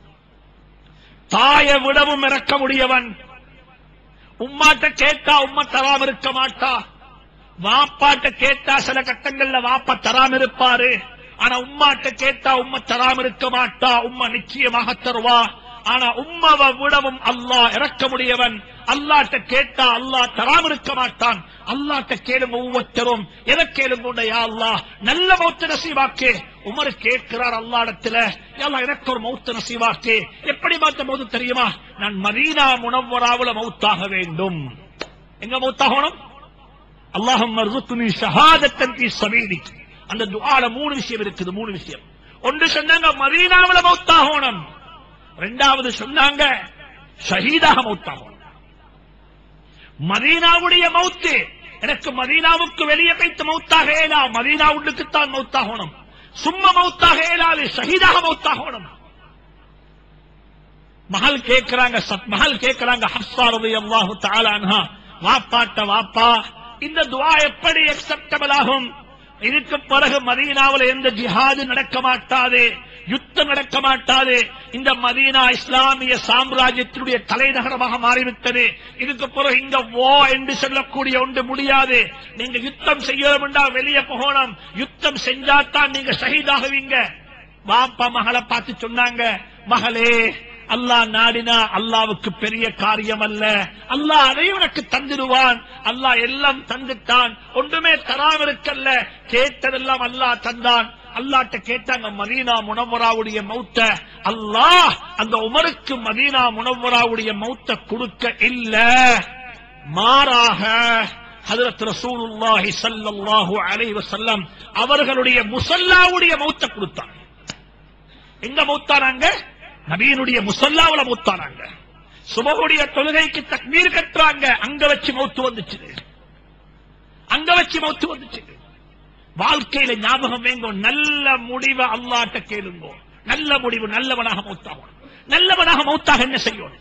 தாய விடவும் இறக்க முடியவன் உம்மாட்ட கேட்டா உம்மா தராம இருக்க மாட்டா வாப்பாட்ட கேட்டா சில கட்டங்கள்ல வாப்பா தராம இருப்பாரு ஆனா உம்மாட்ட கேட்டா உம்மா தராம இருக்க மாட்டா உம்மா நிச்சயமாக தருவா ஆனா உம்மாவை விடவும் அல்லாஹ் இறக்க முடியவன் அல்லாட்ட கேட்டா அல்லாஹ் தராம இருக்க மாட்டான் அல்லாட்ட கேளும் ஒவ்வொருத்தரும் எதை கேளும் யா அல்லாஹ் நல்ல மௌத்த நசீவாக்கே உமர் கேட்கிறார் அல்லாடத்துல யா எனக்கு ஒரு மௌத்த நசீவாக்கே எப்படி பார்த்த மௌத்து தெரியுமா நான் மதீனா முனவராவுல மௌத்தாக வேண்டும் எங்க மௌத்தாகணும் அல்லாஹும் மர்சுக்னி ஷஹாதத்தன் ஃபீ சபீலிக் அந்த துஆல மூணு விஷயம் இருக்குது மூணு விஷயம் ஒன்று சொன்னாங்க மதீனாவுல மௌத்தாகணும் ரெண்டாவது சொன்னாங்க ஷஹீதாக மௌத்தாகணும் மதீனாவுடைய மௌத்து எனக்கு மதீனாவுக்கு வெளியே வைத்து மௌத்தாக ஏலா மதீனா உள்ளுக்குத்தான் மௌத்தாகணும் சும்மா மௌத்தாக ஏலாது ஷஹீதாக மௌத்தாகணும் மகள் கேட்கிறாங்க சத்- மகள் கேட்கிறாங்க ஹப்சா ரலியல்லாஹு தஆலா அன்ஹா வாப்பாட்ட வாப்பா இந்த துஆ எப்படி அக்செப்டபிள் ஆகும் இதுக்கு பிறகு மதீனாவுல எந்த ஜிஹாது நடக்க மாட்டாது யுத்தம் நடக்க மாட்டாது இந்த மதீனா இஸ்லாமிய சாம்ராஜ்யத்தினுடைய தலைநகரமாக மாறிவிட்டது இதுக்கு பிறகு இங்க வோ என்று சொல்லக்கூடிய ஒன்று முடியாது நீங்க யுத்தம் செய்யணும் என்றால் வெளியே போகணும் யுத்தம் செஞ்சாதான் நீங்க ஷஹீதாகுவீங்க வாப்பா மகளை பார்த்து சொன்னாங்க மகளே அல்லாஹ் நாடினா அல்லாவுக்கு பெரிய காரியம் அல்ல அல்லாஹ் அதை உனக்கு தந்துடுவான் அல்லாஹ் எல்லாம் தந்துட்டான் ஒன்றுமே தராம இருக்கல்ல கேட்டதெல்லாம் அல்லாஹ் தந்தான் அல்லாட்ட கேட்டாங்க மதீனா முனவராவுடைய மௌத்த அல்லாஹ் அந்த உமருக்கு மதீனா முனவராவுடைய மௌத்த கொடுக்க இல்ல மாறாக ஹதரத் ரசூலுல்லாஹி ஸல்லல்லாஹு அலைஹி வஸல்லம் அவர்களுடைய முஸல்லாவுடைய மௌத்த கொடுத்தாங்க எங்க மௌத்தானாங்க நபியினுடைய முசல்லாவுல மௌத்தானாங்க சுபகுடைய தொழுகைக்கு தக்மீர் கட்டுறாங்க அங்க வச்சு மௌத்து வந்துச்சு அங்க வச்சு மௌத்து வந்துச்சு வாழ்க்கையில ஞாபகம் வேங்கோ நல்ல முடிவை அல்லாட்ட கேளுங்கோ நல்ல முடிவு நல்லவனாக மௌத்தாகணும் நல்லவனாக மௌத்தாக என்ன செய்யணும்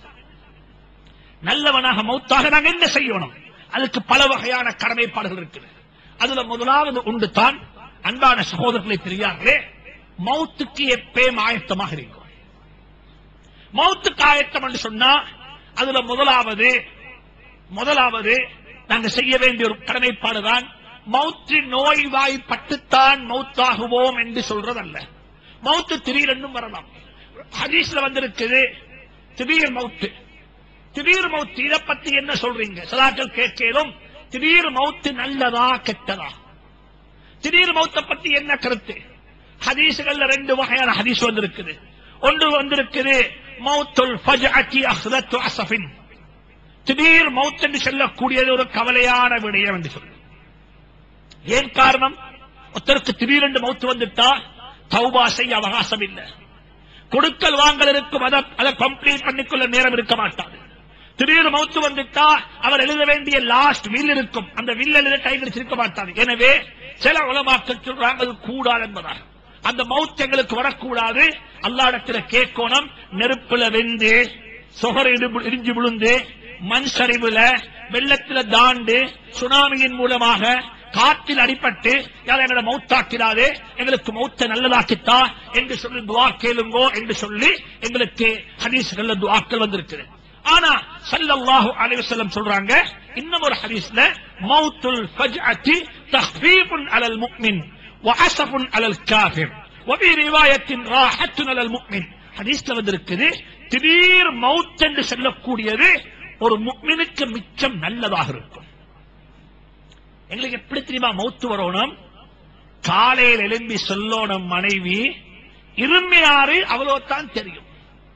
நல்லவனாக மௌத்தாக நாங்க என்ன செய்யணும் அதுக்கு பல வகையான கடமைப்பாடுகள் இருக்குது அதுல முதலாவது உண்டு தான் அன்பான சகோதரர்களை பெரியார்களே மௌத்துக்கு எப்பயும் ஆயத்தமாக இருக்கும் மௌத்துக்கு ஆயத்தம் என்று சொன்னா அதுல முதலாவது முதலாவது நாங்க செய்ய வேண்டிய ஒரு கடமைப்பாடுதான் மௌத்து நோய்வாய்ப்பட்டுத்தான் மௌத்தாகுவோம் என்று சொல்றதல்ல மௌத்து திடீரென்னும் வரலாம் ஹதீஸ்ல வந்திருக்குது திடீர் மௌத்து திடீர் மௌத்து இதை பத்தி என்ன சொல்றீங்க சதாக்கள் கேட்கலும் திடீர் மௌத்து நல்லதா கெட்டதா திடீர் மௌத்த பத்தி என்ன கருத்து ஹதீசுகள்ல ரெண்டு வகையான ஹதீஸ் வந்திருக்குது ஒன்று வந்திருக்குது மௌத்துல் ஃபஜ்அத்தி அஹ்லத்து அஸஃபின் திடீர் மௌத் என்று சொல்லக்கூடியது ஒரு கவலையான விடயம் என்று சொல்லு ஏன் காரணம் ஒருத்தருக்கு திடீரென்று மௌத்து வந்துட்டா தௌபா செய்ய அவகாசம் இல்லை கொடுக்கல் வாங்கல் இருக்கும் அதை அதை கம்ப்ளீட் பண்ணிக்கொள்ள நேரம் இருக்க மாட்டாது திடீர் மௌத்து வந்துட்டா அவர் எழுத வேண்டிய லாஸ்ட் வில் இருக்கும் அந்த வில் எழுத டைம் இருக்க மாட்டாது எனவே சில உலமாக்கள் சொல்றாங்க அது கூடாது என்பதாக அந்த மவுத் எங்களுக்கு வரக்கூடாது அல்லாடத்துல கேட்கணும் நெருப்புல வெந்து சொகர இடிஞ்சு விழுந்து மண் சரிவுல வெள்ளத்துல தாண்டு சுனாமியின் மூலமாக காற்றில் அடிபட்டு யார் எங்களை மௌத்தாக்கிறாதே எங்களுக்கு மௌத்த நல்லதாக்கித்தா என்று சொல்லி துவா கேளுங்கோ என்று சொல்லி எங்களுக்கு ஹதீஸ்கள்ல துவாக்கள் வந்திருக்குது ஆனா ஸல்லல்லாஹு அலைஹி வஸல்லம் சொல்றாங்க இன்னும் ஒரு ஹதீஸ்ல மௌத்துல் ஃபஜ்அத்தி தஹ்ஃபீஃபுன் அலல் முஃமின் وعسف على الكافر وفي رواية راحة على المؤمن ஹதீஸ்ல வந்திருக்குது திடீர் மவுத் என்று சொல்லக்கூடியது ஒரு முக்மினுக்கு மிச்சம் நல்லதாக இருக்கும் எங்களுக்கு எப்படி தெரியுமா மௌத்து வரணும் காலையில் எழும்பி சொல்லோணும் மனைவி இருமையாறு அவ்வளவுதான் தெரியும்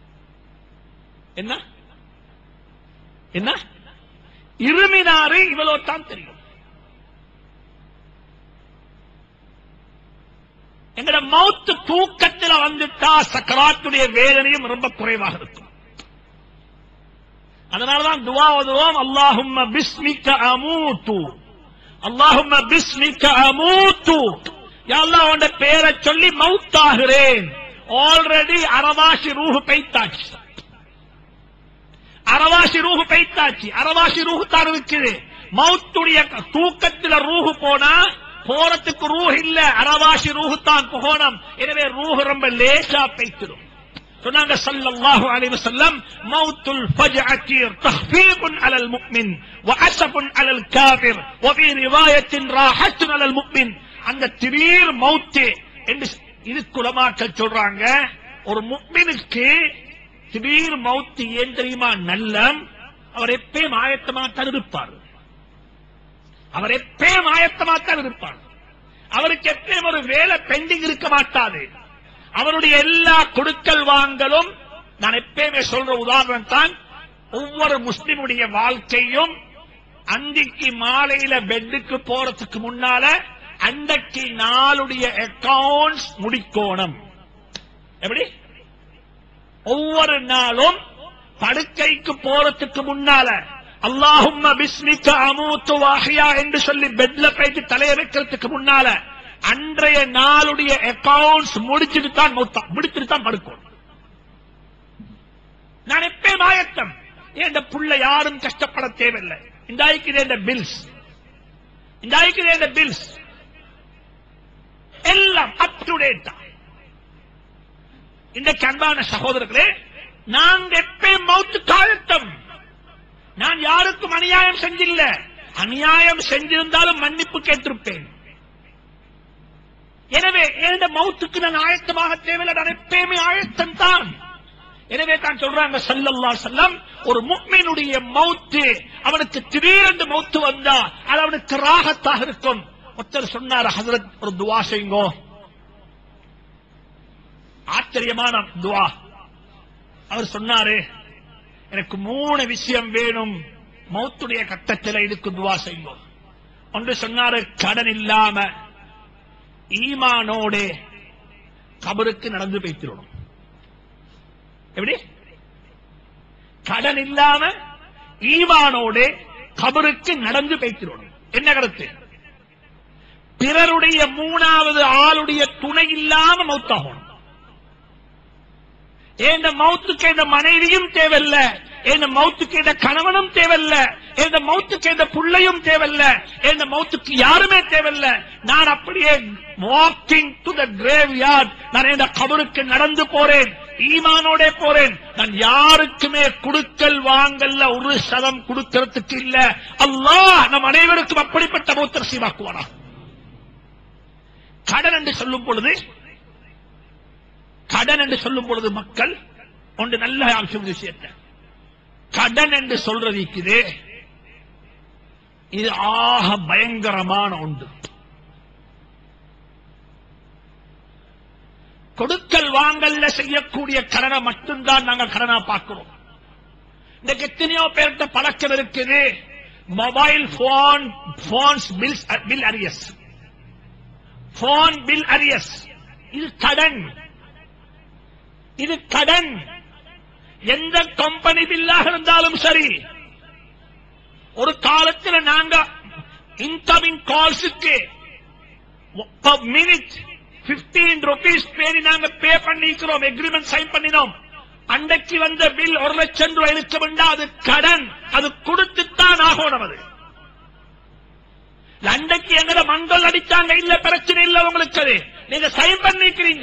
என்ன என்ன இருமினாறு இவ்வளவுதான் தெரியும் எங்கட மௌத்து தூக்கத்துல வந்துட்டா சக்கராத்துடைய வேதனையும் ரொம்ப குறைவாக இருக்கும் அதனாலதான் துவா ஓதுவோம் அல்லாஹும்ம பிஸ்மிக்க அமூத்து அல்லாஹும்ம பிஸ்மிக்க அமூத்து யா அல்லாஹ் உன்ட பேரை சொல்லி மௌத்தாகிறேன் ஆல்ரெடி அரவாசி ரூஹு பெய்த்தாச்சு அரவாசி ரூஹு பெய்த்தாச்சு அரவாசி ரூஹு தான் இருக்குது மௌத்துடைய தூக்கத்துல ரூஹு போனா போறதுக்கு ரூஹ் இல்ல அரவாசி ரூஹு தான் போகணும் எனவே ரூஹ் ரொம்ப லேசா பெய்த்திடும் சொன்னாங்க ஸல்லல்லாஹு அலைஹி வஸல்லம் மௌத்துல் ஃபஜஅத்தி தஹ்ஃபீஃபுன் அலல் முஃமின் வஅஸஃபுன் அலல் காஃபிர் வஃபீ ரிவாயத்தின் ராஹத்துன் அலல் முஃமின் அந்த திடீர் மௌத்து என்று இதுக்கு உலமாக்கள் சொல்றாங்க ஒரு முஃமினுக்கு திடீர் மௌத்து ஏன் தெரியுமா நல்லம் அவர் எப்பயும் ஆயத்தமாத்தான் இருப்பார் அவர் எப்பயும் ஆயத்தமாத்தான் இருப்பார் அவருக்கு எப்பயும் ஒரு வேலை பெண்டிங் இருக்க மாட்டாது அவருடைய எல்லா கொடுக்கல் வாங்கலும் நான் எப்பயுமே சொல்ற உதாரணம் தான் ஒவ்வொரு முஸ்லிமுடைய வாழ்க்கையும் அன்றைக்கு மாலையில பெட்டுக்கு போறதுக்கு முன்னால அன்றைக்கு நாளுடைய அக்கவுண்ட்ஸ் முடிக்கோணும் எப்படி ஒவ்வொரு நாளும் படுக்கைக்கு போறதுக்கு முன்னால அல்லாஹும்ம பிஸ்மிக்க அமூத்து வாஹியா என்று சொல்லி பெட்ல போயிட்டு தலைய வைக்கிறதுக்கு முன்னால அன்றைய நாளுடைய அக்கவுண்ட்ஸ் முடிச்சுட்டு தான் மௌத்தா முடிச்சுட்டு தான் படுக்கணும் நான் எப்பயும் ஆயத்தம் என் புள்ள யாரும் கஷ்டப்பட தேவையில்லை இந்த இந்த பில்ஸ் இந்த இந்த பில்ஸ் எல்லாம் அப் டு டேட் இந்த அன்பான சகோதரர்களே நாங்க எப்பயும் மௌத்து காலத்தம் நான் யாருக்கும் அநியாயம் செஞ்சில்ல அநியாயம் செஞ்சிருந்தாலும் மன்னிப்பு கேட்டிருப்பேன் எனவே எந்த மௌத்துக்கு நான் ஆயத்தமாக தேவையில்லை நான் எப்பயுமே ஆயத்தம் தான் எனவே தான் சொல்றாங்க சல்லல்லா செல்லம் ஒரு முக்மீனுடைய மௌத்து அவனுக்கு திடீரென்று மௌத்து வந்தா அது அவனுக்கு ராகத்தாக இருக்கும் ஒருத்தர் சொன்னார் ஹசரத் ஒரு துவா செய்யுங்கோ ஆச்சரியமான துவா அவர் சொன்னாரு எனக்கு மூணு விஷயம் வேணும் மௌத்துடைய கட்டத்தில் இதுக்கு துவா செய்யுங்க ஒன்று சொன்னாரு கடன் இல்லாம ஈமானோடு கபருக்கு நடந்து வைத்திடணும் எப்படி கடன் இல்லாம ஈமானோடு கபருக்கு நடந்து வைத்திடணும் என்ன கருத்து பிறருடைய மூணாவது ஆளுடைய துணை இல்லாம மௌத்தாகணும் எந்த மௌத்துக்கு எந்த மனைவியும் தேவையில்ல எந்த மௌத்துக்கு எந்த கணவனும் தேவையில்ல எந்த மௌத்துக்கு எந்த புள்ளையும் தேவையில்ல எந்த மௌத்துக்கு யாருமே தேவையில்ல நான் அப்படியே walking to the graveyard நான் இந்த கபருக்கு நடந்து போறேன் ஈமானோட போறேன் நான் யாருக்குமே குடுக்கல் வாங்கல்ல ஒரு சதம் கொடுக்கறதுக்கு இல்ல அல்லாஹ் நம் அனைவருக்கும் அப்படிப்பட்ட மௌத்தர் சீவாக்குவானா கடன் என்று சொல்லும் பொழுது கடன் என்று சொல்லும் பொழுது மக்கள் ஒன்று நல்ல ஆட்சி விஷயத்தை கடன் என்று சொல்றது இருக்குது இது ஆக பயங்கரமான ஒன்று கொடுக்கல் வாங்கல்ல செய்யக்கூடிய கடனை மட்டும்தான் நாங்க கடனா பார்க்கிறோம் இன்னைக்கு எத்தனையோ பேர்கிட்ட பழக்கம் இருக்குது mobile phone phones bills bill arrears phone bill arrears இது கடன் இது கடன் எந்த கம்பெனி பில்லாக இருந்தாலும் சரி ஒரு காலத்தில் நாங்க இன்கமிங் கால்ஸுக்கு மினிட் பிப்டீன் ருபீஸ் பேரி நாங்க பே பண்ணிக்கிறோம் எக்ரிமெண்ட் சைன் பண்ணினோம் அன்றைக்கு வந்த பில் ஒரு லட்சம் ரூபாய் இருக்க வேண்டாம் அது கடன் அது கொடுத்துத்தான் ஆகணும் அது அன்றைக்கு எங்கட மங்கள் அடிச்சாங்க இல்ல பிரச்சனை இல்ல உங்களுக்கு அது நீங்க சைன் பண்ணிக்கிறீங்க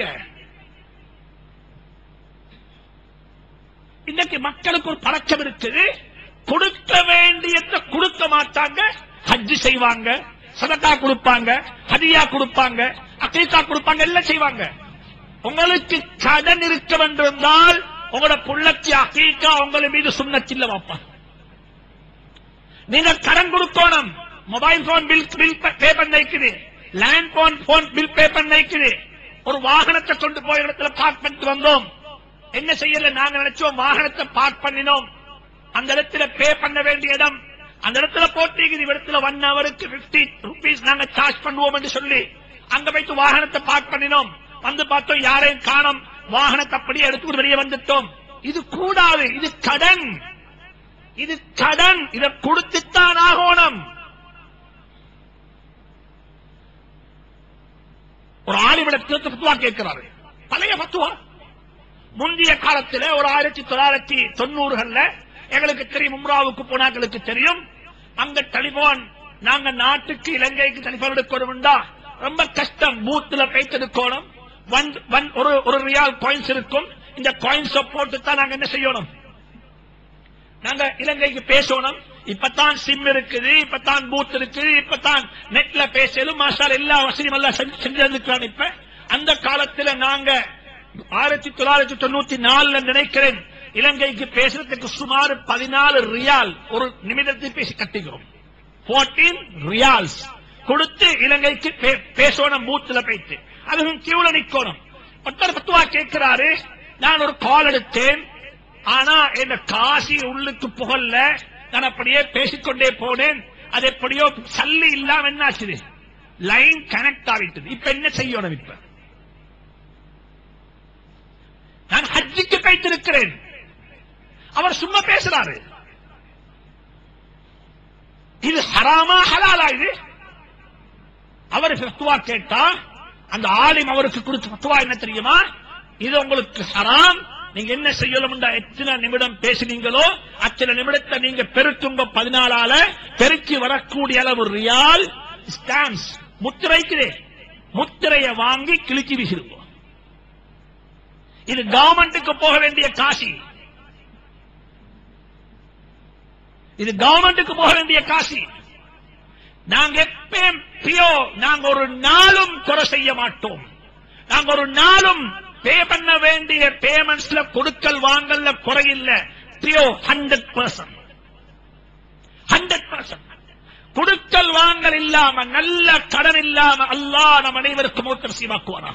இன்னைக்கு மக்களுக்கு ஒரு பழக்கம் இருக்குது கொடுக்க வேண்டியதை கொடுக்க மாட்டாங்க ஹஜ்ஜு செய்வாங்க சதக்கா கொடுப்பாங்க ஹதியா கொடுப்பாங்க அக்கீக்கா கொடுப்பாங்க எல்லாம் செய்வாங்க உங்களுக்கு கடன் இருக்க வேண்டியிருந்தால் உங்களோட புள்ளச்சி அக்கீக்கா உங்களை மீது சுண்ணச்சில்ல வாப்பா நீங்க கடன் கொடுக்கணும் mobile phone bill bill pay பண்ண வைக்குது land phone phone bill pay பண்ண வைக்குது ஒரு வாகனத்தை கொண்டு போய் இடத்துல பார்க் பண்ணிட்டு வந்தோம் என்ன செய்யல நாங்க நினைச்சோம் வாகனத்தை பார்க் பண்ணினோம் அந்த இடத்துல பே பண்ண வேண்டிய இடம் அந்த இடத்துல போட்டிருக்குது இடத்துல ஒன் ஹவருக்கு பிப்டி ருபீஸ் நாங்க சார்ஜ் பண்ணுவோம் என்று சொல்லி அங்க போயிட்டு வாகனத்தை பார்க் பண்ணினோம் வந்து பார்த்தோம் யாரையும் காணோம் வாகனத்தை அப்படியே எடுத்து வெளியே வந்துட்டோம் இது கூடாது இது கடன் இது கடன் இதை கொடுத்துத்தான் ஆகணும் ஒரு ஆலிமிடத்தில் பத்துவா கேட்கிறாரு பழைய பத்துவா முந்தைய காலத்தில் ஒரு ஆயிரத்தி தொள்ளாயிரத்தி தொண்ணூறுகள்ல எங்களுக்கு தெரியும் உம்ராவுக்கு போனாங்களுக்கு தெரியும் அங்க டெலிபோன் நாங்க நாட்டுக்கு இலங்கைக்கு டெலிபோன் எடுக்கணும்டா ரொம்ப கஷ்டம் பூத்துல கைத்து எடுக்கணும் one- one- ஒரு ஒரு ரியால் காயின்ஸ் இருக்கும் இந்த காயின்ஸ் போட்டு தான் நாங்க என்ன செய்யணும் நாங்க இலங்கைக்கு பேசணும் இப்பதான் சிம் இருக்குது இப்பதான் பூத் இருக்குது இப்பதான் நெட்ல பேசலும் மாசால் எல்லா வசதியும் எல்லாம் செஞ்சு- செஞ்சிருக்கிறான் இப்ப அந்த காலத்துல நாங்க ஆயிரத்தி தொள்ளாயிரத்தி தொண்ணூத்தி நாலுல நினைக்கிறேன் இலங்கைக்கு பேசுறதுக்கு சுமார் பதினாலு ரியால் ஒரு நிமிடத்துக்கு பேசி கட்டிக்கிறோம் 14 ரியால்ஸ் கொடுத்து இலங்கைக்கு பே- பேசணும் பூத்துல போயிட்டு அதுவும் கியூல நிக்கணும் ஒருத்தர் பத்துவா கேட்கிறாரு நான் ஒரு கால் எடுத்தேன் ஆனா என்ன காசி உள்ளுக்கு புகழ்ல நான் அப்படியே பேசிக்கொண்டே போனேன் அது எப்படியோ சல்லி இல்லாம என்ன ஆச்சுது லைன் கனெக்ட் ஆகிட்டது இப்ப என்ன செய்யணும் இப்ப நான் ஹஜ்ஜுக்கு போய்த்திருக்கிறேன் அவர் சும்மா பேசுறாரு இது ஹராமா ஹலாலா இது அவர் ஃபத்வா கேட்டா அந்த ஆலிம் அவருக்கு கொடுத்த ஃபத்வா என்ன தெரியுமா இது உங்களுக்கு ஹராம் நீங்க என்ன செய்யணும்டா எத்தனை நிமிடம் பேசினீங்களோ அத்தனை நிமிடத்தை நீங்க பெருக்குங்க பதினாலால பெருக்கி வரக்கூடிய அளவு ரியால் ஸ்டாம்ப்ஸ் முத்திரைக்குதே முத்திரையை வாங்கி கிழிச்சு வீசிருங்க இது கவர்மெண்ட்டுக்கு போக வேண்டிய காசி இது கவர்மெண்ட்டுக்கு போக வேண்டிய காசி நாங்க எப்பயும் பியோ நாங்க ஒரு நாளும் குறை செய்ய மாட்டோம் நாங்க ஒரு நாளும் பே பண்ண வேண்டிய பேமெண்ட்ஸ்ல கொடுக்கல் வாங்கல்ல குறையில்ல பியோ ஹண்ட்ரட் பர்சன்ட் ஹண்ட்ரட் பர்சன்ட் கொடுக்கல் வாங்கல் இல்லாம நல்ல கடன் இல்லாம அல்லாஹ் நம் அனைவருக்கும் மூத்தர் சீவாக்குவாரா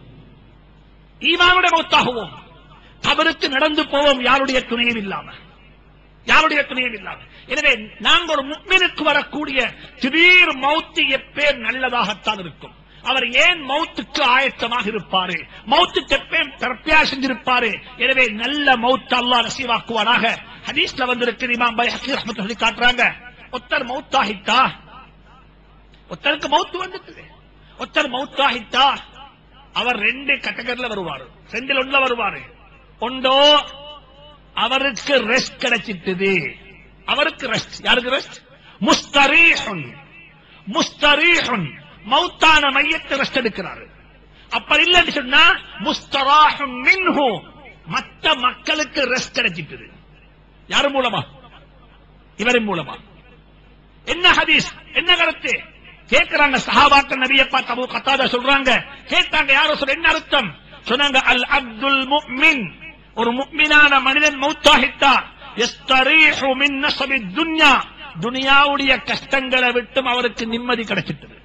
ஈமானுடைய மௌத்தாகுவோம் கபருக்கு நடந்து போவோம் யாருடைய துணையும் இல்லாம யாருடைய துணையும் இல்லாம எனவே நாங்க ஒரு முக்மினுக்கு வரக்கூடிய திடீர் மௌத்து எப்பேர் நல்லதாகத்தான் இருக்கும் அவர் ஏன் மௌத்துக்கு ஆயத்தமாக இருப்பாரு மௌத்துக்கு எப்பேன் தரப்பியா செஞ்சிருப்பாரு எனவே நல்ல மௌத்து அல்லாஹ் நசீவாக்குவாராக ஹதீஸ்ல வந்திருக்கு இமாம் பை ஹக்கீர் ரஹ்மத்துல்லாஹி சொல்லி காட்டுறாங்க ஒருத்தர் மௌத்தாகிட்டா ஒருத்தருக்கு மௌத்து வந்துட்டு ஒருத்தர் மௌத்தாகிட்டா அவர் ரெண்டு கேட்டகரியில வருவாரு ரெண்டில் ஒண்ணுல வருவாரு ஒன்றோ அவருக்கு ரெஸ்ட் கிடைச்சிட்டது அவருக்கு ரெஸ்ட் யாருக்கு ரெஸ்ட் முஸ்தரீஹுன் முஸ்தரீஹுன் மௌத்தான மையத்தை ரெஸ்ட் எடுக்கிறாரு அப்படி இல்லைன்னு சொன்னா முஸ்தராஹும் மின்ஹு மற்ற மக்களுக்கு ரெஸ்ட் கிடைச்சிட்டது யாரு மூலமா இவரின் மூலமா என்ன ஹதீஸ் என்ன கருத்து கேட்கிறாங்க சஹாபாக்கள் நபியை பார்த்து அபூ கத்தாதா சொல்றாங்க கேட்டாங்க யாரோ சொல்ல என்ன அர்த்தம் சொன்னாங்க அல் அப்துல் முஃமின் ஒரு முக்மினான மனிதன் மௌத்தாகிட்டா யஸ்தரீஹு மின் நஸபி துன்யா துனியாவுடைய கஷ்டங்களை விட்டும் அவருக்கு நிம்மதி கிடைச்சிட்டது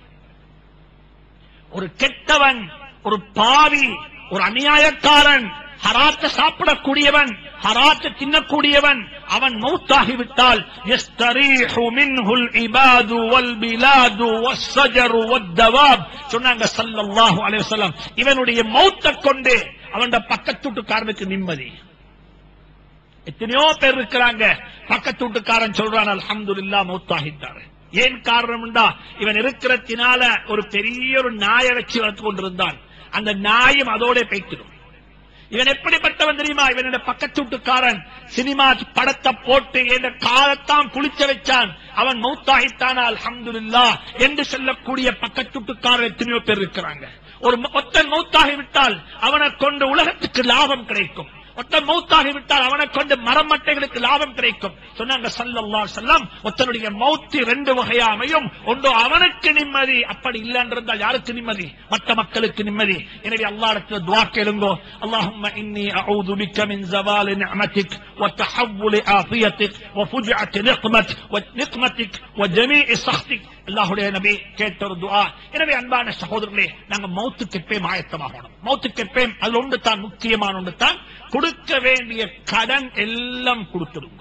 ஒரு கெட்டவன் ஒரு பாவி ஒரு அநியாயக்காரன் ஹராத்த சாப்பிடக்கூடியவன் ஹராத்த தின்னக்கூடியவன் அவன் மௌத்தாகிவிட்டால் யஸ்தரீஹு மின்ஹுல் இபாது வல் பிலாது வஸ்ஸஜரு வத்தவாப் சொன்னாங்க ஸல்லல்லாஹு அலைஹி வஸல்லம் இவனுடைய மௌத்தை கொண்டு அவன் பக்கத்துட்டுக்காரனுக்கு நிம்மதி எத்தனையோ பேர் இருக்கிறாங்க பக்கத்து வீட்டுக்காரன் சொல்றான் அல்ஹம்துலில்லாஹ் மௌத்தாகிட்டாரு ஏன் காரணம்டா இவன் இருக்கிறதுனால ஒரு பெரிய ஒரு நாயை வச்சு வளர்த்து கொண்டிருந்தான் அந்த நாயும் அதோட பேய்த்திடும் இவன் எப்படிப்பட்டவன் தெரியுமா இவனோட பக்கத்து வீட்டுக்காரன் சினிமா படத்தை போட்டு என்ற காலத்தான் குளிச்ச வச்சான் அவன் மௌத்தாகித்தானா அல்ஹம்துலில்லாஹ் என்று சொல்லக்கூடிய பக்கத்து வீட்டுக்காரர் எத்தனையோ பேர் இருக்கிறாங்க ஒரு ம- ஒத்தன் மௌத்தாகி விட்டால் அவனை கொண்டு உலகத்துக்கு லாபம் கிடைக்கும் ஒருத்தன் மௌத்தாகி விட்டால் அவனை கொண்டு மரமட்டைகளுக்கு லாபம் கிடைக்கும் சொன்னாங்க ஸல்லல்லாஹு அலைஹி வஸல்லம் ஒருத்தனுடைய மௌத்து ரெண்டு வகையா அமையும் ஒன்று அவனுக்கு நிம்மதி அப்படி இல்லைன்றிருந்தால் யாருக்கு நிம்மதி மற்ற மக்களுக்கு நிம்மதி எனவே அல்லாஹ்விடத்தில் துஆ கேளுங்கோ அல்லாஹும்ம இன்னி அஊது பிக்க மின் ஜவாலி நிஅமதிக் وتحول عافيتك وفجعة نقمتك ونقمتك وجميع سخطك அல்லாஹுடைய நபி கேட்ட ஒரு துஆ எனவே அன்பான சகோதரர்களே நாங்க மௌத்துக்கு எப்பயும் ஆயத்தமாகணும் மௌத்துக்கு எப்பயும் அதுல ஒன்று தான் முக்கியமான ஒன்று தான் கொடுக்க வேண்டிய கடன் எல்லாம் கொடுத்துருங்க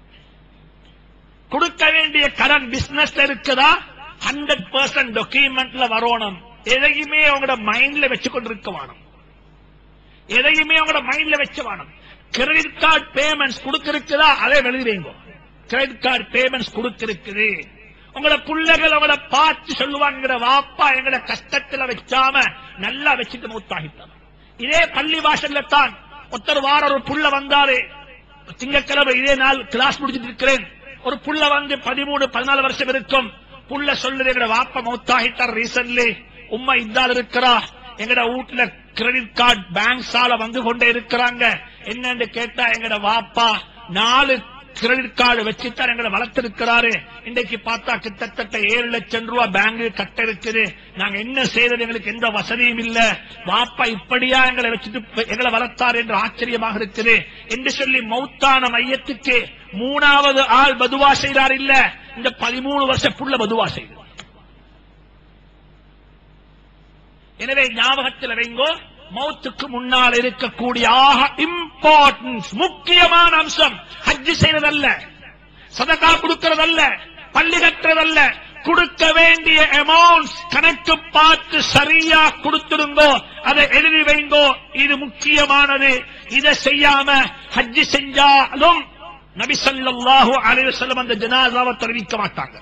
கொடுக்க வேண்டிய கடன் பிசினஸ்ல இருக்குதா ஹண்ட்ரட் பர்சன்ட் டாக்குமெண்ட்ல வரணும் எதையுமே அவங்களோட மைண்ட்ல வச்சு கொண்டிருக்க வேணும் எதையுமே அவங்களோட மைண்ட்ல வச்ச வேணும் கிரெடிட் கார்டு பேமெண்ட்ஸ் கொடுக்கிருக்குதா அதை எழுதுறீங்க கிரெடிட் கார்டு பேமெண்ட்ஸ் கொடுக்கிருக்குது உங்களோட பிள்ளைகள் உங்களோட பார்த்து சொல்லுவாங்க வாப்பா எங்கட கஷ்டத்துல வச்சாம நல்லா வச்சுட்டு மூத்தாகிட்டான் இதே பள்ளி வாசல்ல தான் ஒருத்தர் வார ஒரு புள்ள வந்தாரு திங்கட்கிழமை இதே நாள் கிளாஸ் முடிச்சிட்டு இருக்கிறேன் ஒரு புள்ள வந்து பதிமூணு பதினாலு வருஷம் இருக்கும் புள்ள சொல்லுது எங்கட வாப்பா மௌத்தாகிட்டார் ரீசன்ட்லி உம்மா இந்தால் இருக்கிறா எங்கட வீட்டுல கிரெடிட் கார்டு பேங்க் சால வந்து கொண்டே இருக்கிறாங்க என்னன்னு கேட்டா எங்கட வாப்பா நாலு கிரெடிட் கார்டு வச்சுத்தான் எங்களை வளர்த்திருக்கிறாரு இன்றைக்கு பார்த்தா கிட்டத்தட்ட ஏழு லட்சம் ரூபாய் பேங்க் கட்ட இருக்குது நாங்க என்ன செய்யறது எங்களுக்கு எந்த வசதியும் இல்ல வாப்பா இப்படியா எங்களை வச்சுட்டு எங்களை வளர்த்தார் என்று ஆச்சரியமாக இருக்குது என்று சொல்லி மௌத்தான மையத்துக்கு மூணாவது ஆள் பதுவா செய்கிறார் இல்ல இந்த பதிமூணு வருஷ புள்ள பதுவா செய்கிறார் எனவே ஞாபகத்தில் வைங்கோ மௌத்துக்கு முன்னால் இருக்கக்கூடிய ஆக இம்பார்ட்டன்ஸ் முக்கியமான அம்சம் ஹஜ் செய்வதல்ல சதகா கொடுக்கிறதல்ல பள்ளி கட்டுறதல்ல கொடுக்க வேண்டிய அமௌண்ட்ஸ் கணக்கு பார்த்து சரியா கொடுத்துருங்கோ அதை எழுதி வைங்கோ இது முக்கியமானது இதை செய்யாம ஹஜ் செஞ்சாலும் நபி ஸல்லல்லாஹு அலைஹி வஸல்லம் அந்த ஜனாசாவை தெரிவிக்க மாட்டாங்க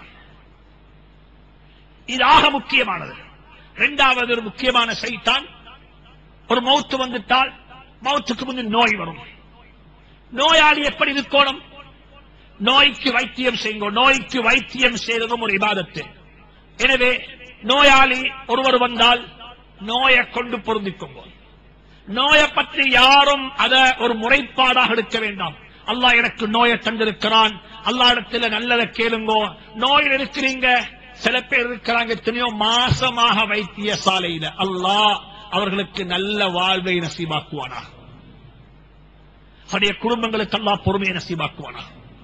இது ஆக முக்கியமானது இரண்டாவது ஒரு முக்கியமான செய்தான் ஒரு மௌத்து வந்துட்டால் மௌத்துக்கு முன்பு நோய் வரும் நோயாளி எப்படி இருக்கணும் நோய்க்கு வைத்தியம் செய்யுங்க நோய்க்கு வைத்தியம் செய்வதும் ஒரு இபாதத்து எனவே நோயாளி ஒருவர் வந்தால் நோயை கொண்டு பொருந்திக்கோங்க நோயை பற்றி யாரும் அத ஒரு முறைப்பாடாக எடுக்க வேண்டாம் அல்லாஹ் எனக்கு நோயை தந்திருக்கிறான் அல்லா இடத்துல நல்லதை கேளுங்கோ நோயில் இருக்கிறீங்க சில பேர் இருக்கிறாங்க எத்தனையோ மாசமாக வைத்திய சாலையில அல்லாஹ் அவர்களுக்கு நல்ல வாழ்வை நசீபாக்குவானா அவருடைய குடும்பங்களுக்கு அல்லாஹ் பொறுமையை நசீபாக்குவானா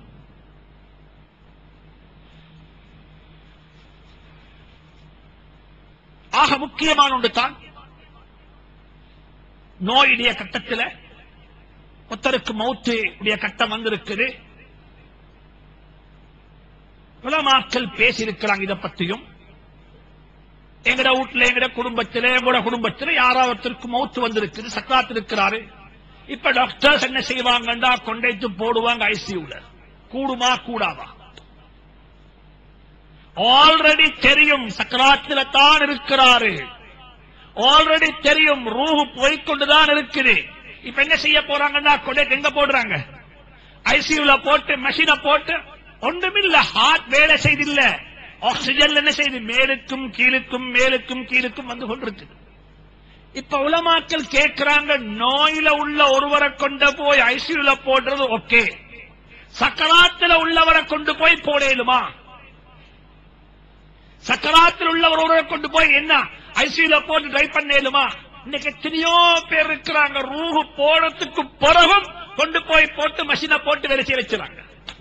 ஆக முக்கியமான ஒன்று தான் நோயுடைய கட்டத்தில் ஒருத்தருக்கு மௌத்து உடைய கட்டம் வந்திருக்குது உலமாக்கள் பேசியிருக்கிறாங்க இதை பற்றியும் எங்கட வீட்டுல எங்கட குடும்பத்தில எங்களோட குடும்பத்தில யாராவத்திற்கு மௌத்து வந்திருக்குது சக்காத்து இருக்கிறாரு இப்ப டாக்டர்ஸ் என்ன செய்வாங்கண்டா கொண்டைத்து போடுவாங்க ஐசியூல கூடுமா கூடாதா ஆல்ரெடி தெரியும் சக்கராத்துல தான் இருக்கிறாரு ஆல்ரெடி தெரியும் ரூஹு போய்கொண்டுதான் இருக்குது இப்ப என்ன செய்ய போறாங்கன்னா கொண்டை எங்க போடுறாங்க ஐசியூல போட்டு மெஷினை போட்டு ஒன்றுமில்ல ஹார்ட் வேலை செய்தில்ல ஆக்சிஜன் என்ன செய்து மேலுக்கும் கீழுக்கும் மேலுக்கும் கீழுக்கும் வந்து கொண்டிருக்குது இப்ப உலமாக்கள் கேட்கிறாங்க நோயில உள்ள ஒருவரை கொண்டு போய் ஐசியூல போடுறது ஓகே சக்கராத்துல உள்ளவரை கொண்டு போய் போடலுமா சக்கராத்தில் உள்ளவர் ஒருவரை கொண்டு போய் என்ன ஐசியூல போட்டு ட்ரை பண்ணலுமா இன்னைக்கு எத்தனையோ பேர் இருக்கிறாங்க ரூஹு போனதுக்கு பிறகும் கொண்டு போய் போட்டு மஷினை போட்டு வேலை செய்ய வச்சுறாங்க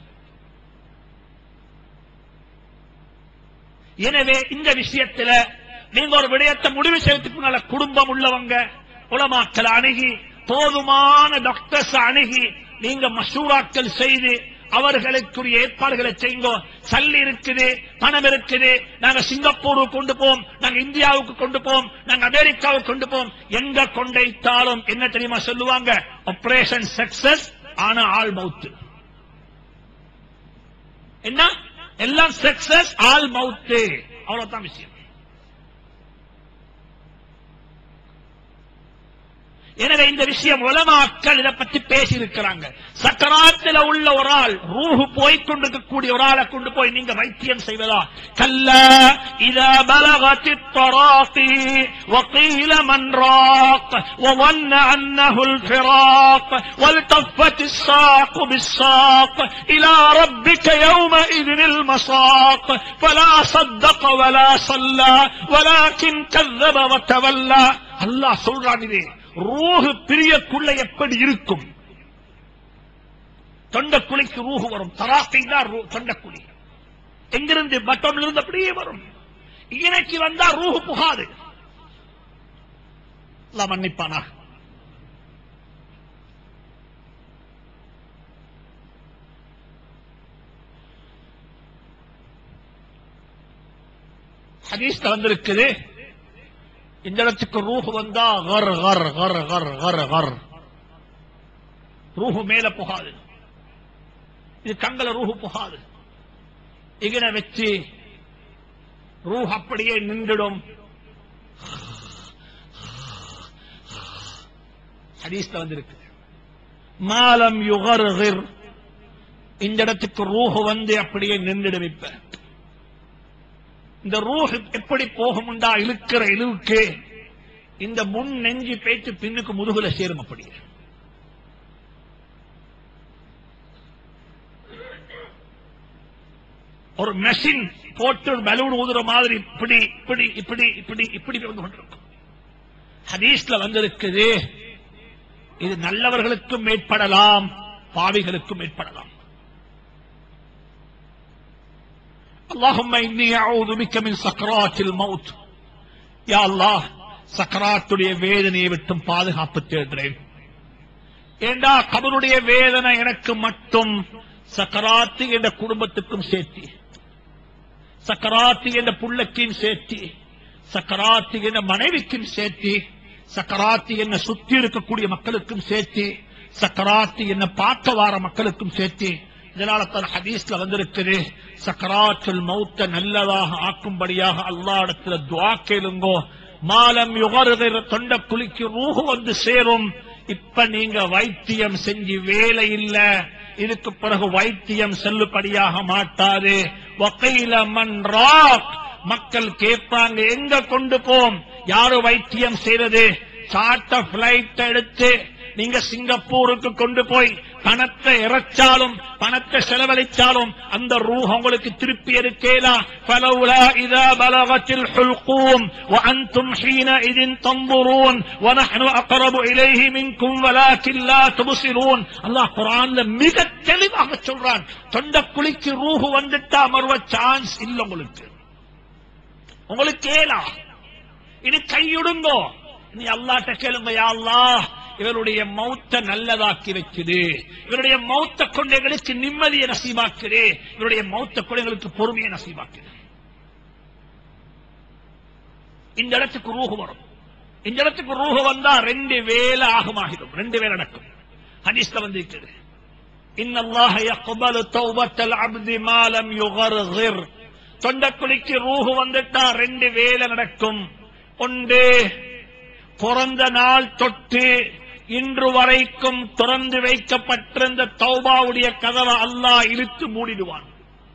எனவே இந்த விஷயத்துல நீங்க ஒரு விடயத்தை முடிவு செய்யறதுக்கு முன்னால குடும்பம் உள்ளவங்க உலமாக்கள் அணுகி போதுமான டாக்டர்ஸ் அணுகி நீங்க மசூராக்கள் செய்து அவர்களுக்குரிய ஏற்பாடுகளை செய்யுங்க சல்லி இருக்குது பணம் இருக்குது நாங்க சிங்கப்பூருக்கு கொண்டு போம் நாங்க இந்தியாவுக்கு கொண்டு போம் நாங்க அமெரிக்காவுக்கு கொண்டு போம் எங்க கொண்டைத்தாலும் என்ன தெரியுமா சொல்லுவாங்க ஆபரேஷன் சக்சஸ் ஆனா ஆள் மவுத்து என்ன எல்லாம் சக்சஸ் ஆல் மவுத்து அவ்வளவுதான் விஷயம் எனவே இந்த விஷயம் உலமாக்கள் இதை பற்றி பேசி இருக்கிறாங்க சக்கராத்தில் உள்ள ஒரு ஆள் ரூஹு போய் கொண்டிருக்கக்கூடிய ஒரு ஆளை கொண்டு போய் நீங்க வைத்தியம் செய்வதா கல்ல இத பலகத்தி தராத்தி وقيل من راق وظن أنه الفراق والتفت الساق بالساق إلى ربك يومئذ المساق فلا صدق ولا صلى ولكن كذب وتولى الله சொல்றான் இதே ரூஹு பிரியக்குள்ள எப்படி இருக்கும் தொண்டக்குழிக்கு ரூஹு வரும் தராக்கை தான் ரூ- தொண்டக்குழி எங்கிருந்து பட்டம்ல இருந்து அப்படியே வரும் இணைக்கு வந்தா ரூஹு புகாது அல்லாஹ் மன்னிப்பானா ஹதீஸ் வந்திருக்குது இந்த இடத்துக்கு ரூஹு வந்தா கர் கர் கர் கர் கர் கர் ரூஹு மேல புகாது இது கங்கல ரூஹு புகாது இகன வச்சு ரூஹ் அப்படியே நின்றுடும் ஹதீஸ்ல வந்திருக்கு மாலம் யுகர் இந்த இடத்துக்கு ரூஹு வந்து அப்படியே நின்றுடும் இப்ப இந்த ரூஹ் எப்படி போகும்டா இழுக்கிற இழுவுக்கு இந்த முன் நெஞ்சு பேச்சு பின்னுக்கு முதுகுல சேரும் அப்படி ஒரு மெஷின் போட்டு ஒரு பலூன் ஊதுற மாதிரி இப்படி இப்படி இப்படி இப்படி இப்படி வந்து கொண்டிருக்கும் ஹதீஸ்ல வந்திருக்குது இது நல்லவர்களுக்கும் ஏற்படலாம் பாவிகளுக்கும் ஏற்படலாம் اللهم إني أعوذ بك من سكرات الموت يا الله சக்கராத்துடைய வேதனையை விட்டும் பாதுகாப்பு தேடுறேன் ஏண்டா கபருடைய வேதனை எனக்கு மட்டும் சக்கராத்து என்ற குடும்பத்துக்கும் சேர்த்தி சக்கராத்து என்ற புள்ளக்கையும் சேர்த்தி சக்கராத்து என்ற மனைவிக்கும் சேர்த்தி சக்கராத்து என்ன சுத்தி இருக்கக்கூடிய மக்களுக்கும் சேர்த்தி சக்கராத்து என்ன பார்க்க வார மக்களுக்கும் சேர்த்தி இதனால தான் ஹதீஸ்ல வந்திருக்குது சக்கராத்துல் மௌத்த நல்லதாக ஆக்கும்படியாக அல்லா இடத்துல துவா கேளுங்கோ மாலம் யுகருகிற தொண்ட குளிக்கு ரூஹு வந்து சேரும் இப்ப நீங்க வைத்தியம் செஞ்சு வேலை இல்ல இதுக்கு பிறகு வைத்தியம் செல்லுபடியாக மாட்டாது வகையில மண் ராக் மக்கள் கேட்பாங்க எங்க கொண்டு போம் யாரு வைத்தியம் செய்யறது சார்ட்ட பிளைட் எடுத்து நீங்க சிங்கப்பூருக்கு கொண்டு போய் பணத்தை இறைச்சாலும் பணத்தை செலவழிச்சாலும் அந்த ரூஹ் உங்களுக்கு திருப்பி எடுக்கலா فلولا إذا بلغت الحلقوم وأنتم حينئذ تنظرون ونحن أقرب إليه منكم ولكن لا تبصرون الله قرآن மிக தெளிவாக சொல்றான் தொண்ட குளிக்கு ரூஹு வந்துட்டா மறுவ சான்ஸ் இல்ல உங்களுக்கு உங்களுக்கு ஏலா இனி கையுடுங்கோ நீ அல்லாட்ட கேளுங்க யா அல்லாஹ் இவருடைய மௌத்த நல்லதாக்கி வச்சுது இவருடைய மௌத்த கொண்டு எங்களுக்கு நிம்மதியை நசீபாக்குது இவருடைய மௌத்த கொண்டு எங்களுக்கு பொறுமையை நசீபாக்குது இந்த இடத்துக்கு ரூஹு வரும் இந்த இடத்துக்கு ரூஹு வந்தா ரெண்டு வேலை ஆகுமாகிடும் ரெண்டு வேலை நடக்கும் ஹதீஸ்ல வந்திருக்கிறது إن الله يقبل توبة العبد ما لم يغرغر தொண்டக்குழிக்கு ரூஹு வந்துட்டா ரெண்டு வேலை நடக்கும் ஒன்று பிறந்த நாள் தொட்டு இன்று வரைக்கும் திறந்து வைக்கப்பட்டிருந்த தௌபாவுடைய கதவை அல்லாஹ் இழுத்து மூடிடுவான்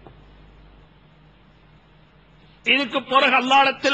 இதுக்கு பிறகு அல்லாடத்துல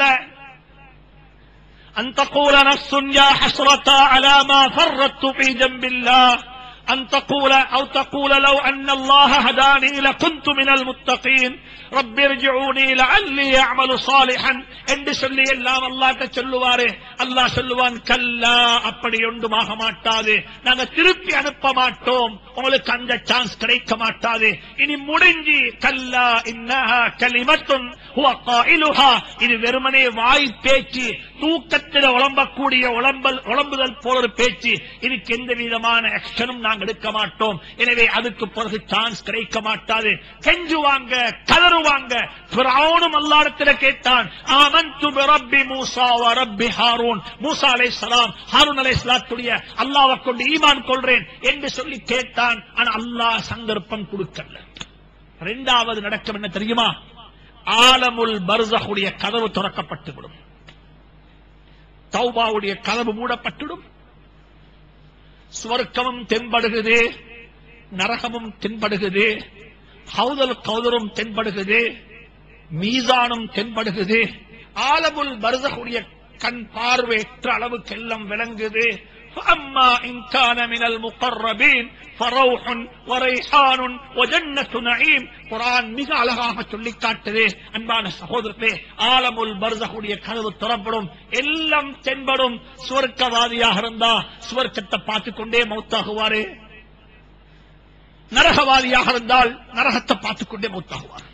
أن تقول نفس يا حسرة على ما فرطت في جنب الله أن تقول أو تقول لو أن الله هداني لكنت من المتقين رب ارجعوني لعلي أعمل صالحا என்று சொல்லி எல்லாம் அல்லாட்ட சொல்லுவாரு அல்லாஹ் சொல்லுவான் கல்லா அப்படி ஒன்றுமாக மாட்டாது நாங்க திருப்பி அனுப்ப மாட்டோம் உங்களுக்கு அந்த சான்ஸ் கிடைக்க மாட்டாது இனி முடிஞ்சு கல்லா இன்னஹா கலிமத்துன் ஹுவ காயிலுஹா இது வெறுமனே வாய் பேச்சு தூக்கத்தில் உழம்பக்கூடிய உழம்பல் உழம்புதல் போல ஒரு பேச்சு இதுக்கு எந்த விதமான ஆக்ஷனும் நாங்க எடுக்க மாட்டோம் எனவே அதுக்கு பிறகு சான்ஸ் கிடைக்க மாட்டாது கெஞ்சுவாங்க கதறுவாங்க பிறவுனும் அல்லாடத்துல கேட்டான் ஆமன்து பிரப்பி மூசா வ ரப்பி ஹாரூன் மூசா அலைஹிஸ்ஸலாம் ஹாரூன் அலைஹிஸ்ஸலாத்துடைய அல்லாஹ்வை கொண்டு ஈமான் கொள்றேன் என்று சொல்லி கேட்டான் ஆனா அல்லாஹ் சந்தர்ப்பம் கொடுக்கல இரண்டாவது நடக்கும் என்ன தெரியுமா ஆலமுல் பர்சஹுடைய கதவு திறக்கப்பட்டு விடும் தௌபாவுடைய கதவு மூடப்பட்டுடும் சுவர்க்கமும் தென்படுகிறது நரகமும் தென்படுகிறது ஹவுதல் கௌதரும் தென்படுகிறது மீசானும் தென்படுகிறது ஆலமுல் பர்சகுடைய கண் பார்வையற்ற அளவுக்கெல்லாம் விளங்குது فأما إن كان من المقربين فروح وريحان وجنة نعيم குரான் மிக அழகாக சொல்லி காட்டுது அன்பான சகோதரர்களே ஆலமுல் பர்சகுடைய கதவு திறப்படும் எல்லாம் தென்படும் சுவர்க்கவாதியாக இருந்தா சுவர்க்கத்தை பார்த்துக் கொண்டே மௌத்தாகுவாரு நரகவாதியாக இருந்தால் நரகத்தை பார்த்துக் கொண்டே மௌத்தாகுவார்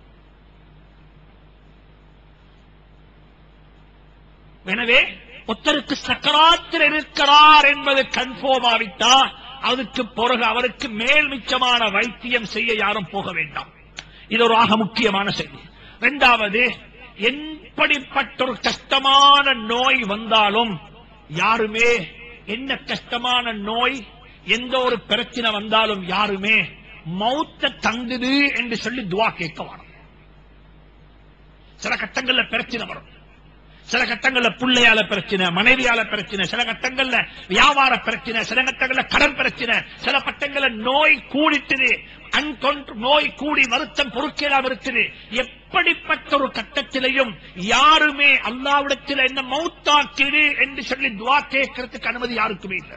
எனவே ஒருத்தருக்கு சக்கராத்தில் இருக்கிறார் என்பது கன்ஃபார்ம் ஆவிட்டா அதுக்கு பிறகு அவருக்கு மேல் மிச்சமான வைத்தியம் செய்ய யாரும் போக வேண்டாம் இது ஒரு ஆக முக்கியமான செய்தி இரண்டாவது எப்படிப்பட்ட ஒரு கஷ்டமான நோய் வந்தாலும் யாருமே என்ன கஷ்டமான நோய் எந்த ஒரு பிரச்சனை வந்தாலும் யாருமே மௌத்த தங்குது என்று சொல்லி துவா கேட்க வரும் சில கட்டங்கள்ல பிரச்சனை வரும் சில கட்டங்கள்ல பிள்ளையால பிரச்சனை மனைவியால பிரச்சனை சில கட்டங்கள்ல வியாபார பிரச்சனை சில கட்டங்கள்ல கடன் பிரச்சனை சில கட்டங்கள்ல நோய் கூடிட்டுது அன்கொண்ட் நோய் கூடி வருத்தம் பொறுக்கலாம் இருக்குது எப்படிப்பட்ட ஒரு கட்டத்திலையும் யாருமே அல்லாவிடத்தில் என்ன மௌத்தாக்கிடு என்று சொல்லி துவா கேட்கறதுக்கு அனுமதி யாருக்குமே இல்லை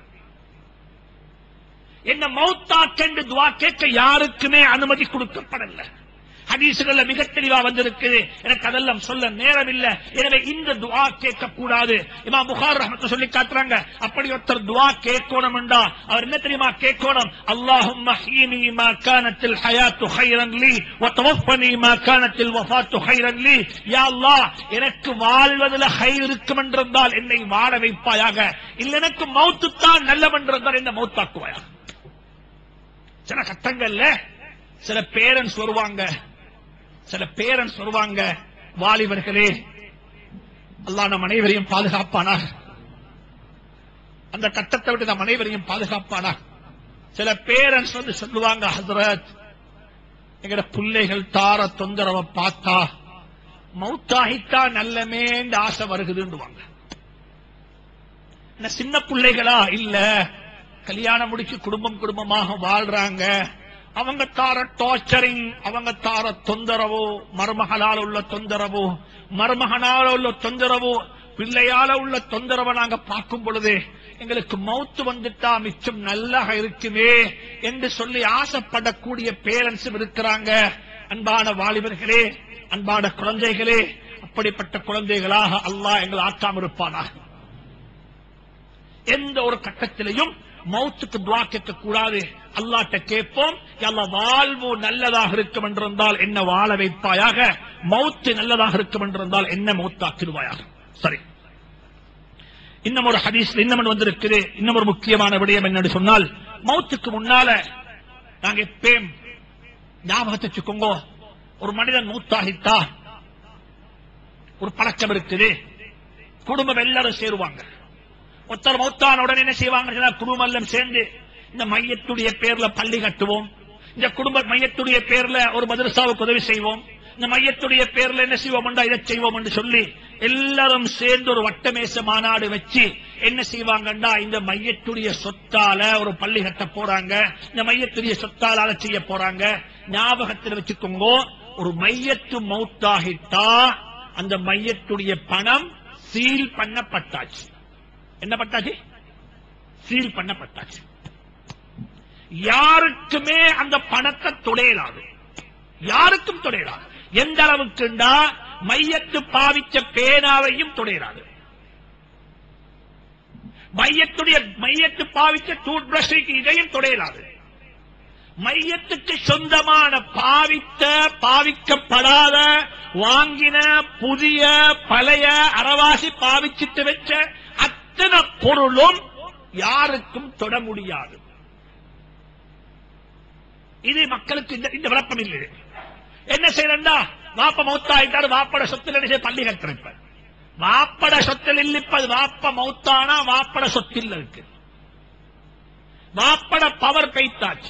என்ன மௌத்தாக்கென்று துவா கேட்க யாருக்குமே அனுமதி கொடுக்கப்படல ஹதீசுகள்ல மிக தெளிவா வந்திருக்குது எனக்கு அதெல்லாம் சொல்ல நேரம் இல்ல எனவே இந்த துஆ கேட்க கூடாது இமாம் புகார் ரஹ்மத்து சொல்லி காட்டுறாங்க அப்படி ஒருத்தர் துஆ கேட்கணும் என்றா அவர் என்ன தெரியுமா கேட்கணும் அல்லாஹும்ம ஹீனி மா கானத்தில் ஹயாத்து ஹைரன் லீ வ தவஃபனி மா கானத்தில் வஃபாத்து ஹைரன் லீ யா அல்லாஹ் எனக்கு வாழ்வதில் ஹைர் இருக்கும் என்றிருந்தால் என்னை வாழ வைப்பாயாக இல்ல எனக்கு மௌத்து தான் நல்லவென்றிருந்தால் என்ன மௌத்தாக்குவாயாக சில கட்டங்கள்ல சில பேரண்ட்ஸ் வருவாங்க சில பேரண்ட்ஸ் வருவாங்க வாலிபர்களே அல்லாஹ் நம் அனைவரையும் பாதுகாப்பானார் அந்த கட்டத்தை விட்டு நம் அனைவரையும் பாதுகாப்பானார் சில பேரண்ட்ஸ் வந்து சொல்லுவாங்க ஹசரத் எங்கட பிள்ளைகள் தார தொந்தரவை பார்த்தா மௌத்தாகித்தா நல்லமேன்னு ஆசை வருகுதுன்னுவாங்க என்ன சின்ன பிள்ளைகளா இல்ல கல்யாணம் முடிச்சு குடும்பம் குடும்பமாக வாழ்றாங்க அவங்க தார டார்ச்சரிங் அவங்க தார தொந்தரவோ மருமகளால் உள்ள தொந்தரவோ மருமகனால உள்ள தொந்தரவோ பிள்ளையால உள்ள தொந்தரவை நாங்க பார்க்கும் பொழுது எங்களுக்கு மௌத்து வந்துட்டா மிச்சம் நல்லா இருக்குமே என்று சொல்லி ஆசைப்படக்கூடிய பேரண்ட்ஸும் இருக்கிறாங்க அன்பான வாலிபர்களே அன்பான குழந்தைகளே அப்படிப்பட்ட குழந்தைகளாக அல்லாஹ் எங்களை ஆக்காம இருப்பானாக எந்த ஒரு கட்டத்திலையும் மௌத்துக்கு துவா கேட்க கூடாது அல்லாட்ட கேட்போம் அல்லாஹ் வாழ்வு நல்லதாக இருக்கும் என்றிருந்தால் என்ன வாழ வைப்பாயாக மௌத்து நல்லதாக இருக்கும் என்றிருந்தால் என்ன மௌத்தாக்கிடுவாயாக சரி இன்னும் ஒரு ஹதீஸ் இன்னும் வந்திருக்குது இன்னும் ஒரு முக்கியமான விடயம் என்னன்னு சொன்னால் மௌத்துக்கு முன்னால நாங்க எப்பயும் ஞாபகத்தை வச்சுக்கோங்க ஒரு மனிதன் மூத்தாகித்தா ஒரு பழக்கம் இருக்குது குடும்பம் எல்லாரும் சேருவாங்க ஒருத்தர் மௌத்தான உடனே என்ன செய்வாங்க குடும்பம் எல்லாம் சேர்ந்து இந்த மையத்துடைய பேர்ல பள்ளி கட்டுவோம் இந்த குடும்ப மையத்துடைய பேர்ல ஒரு மதரசாவுக்கு உதவி செய்வோம் இந்த மையத்துடைய பேர்ல என்ன செய்வோம் இதை செய்வோம் என்று சொல்லி எல்லாரும் சேர்ந்து ஒரு வட்டமேச மாநாடு வச்சு என்ன செய்வாங்கன்னா இந்த மையத்துடைய சொத்தால ஒரு பள்ளி கட்ட போறாங்க இந்த மையத்துடைய சொத்தால அதை செய்ய போறாங்க ஞாபகத்தில் வச்சுக்கோங்க ஒரு மையத்து மௌத்தாகிட்டா அந்த மையத்துடைய பணம் சீல் பண்ணப்பட்டாச்சு என்ன பட்டாச்சு சீல் பண்ணப்பட்டாச்சு யாருக்குமே அந்த பணத்தை தொடையலாது யாருக்கும் தொடையலாது எந்த அளவுக்குண்டா மையத்து பாவிச்ச பேனாவையும் தொடையலாது மையத்துடைய மையத்து பாவிச்ச டூத் பிரஷுக்கு இதையும் தொடையலாது மையத்துக்கு சொந்தமான பாவித்த பாவிக்கப்படாத வாங்கின புதிய பழைய அறவாசி பாவிச்சிட்டு வச்ச அத்தனை பொருளும் யாருக்கும் தொட முடியாது இது மக்களுக்கு இந்த இந்த விளப்பம் இல்லை என்ன செய்யறா வாப்ப மௌத்தாயிட்டாரு வாப்பட சொத்துல என்ன செய்ய பள்ளி கட்டிருப்ப வாப்பட சொத்தில் இல்ல இப்ப அது வாப்ப மௌத்தானா வாப்பட சொத்தில் இருக்கு வாப்பட பவர் பெய்த்தாச்சு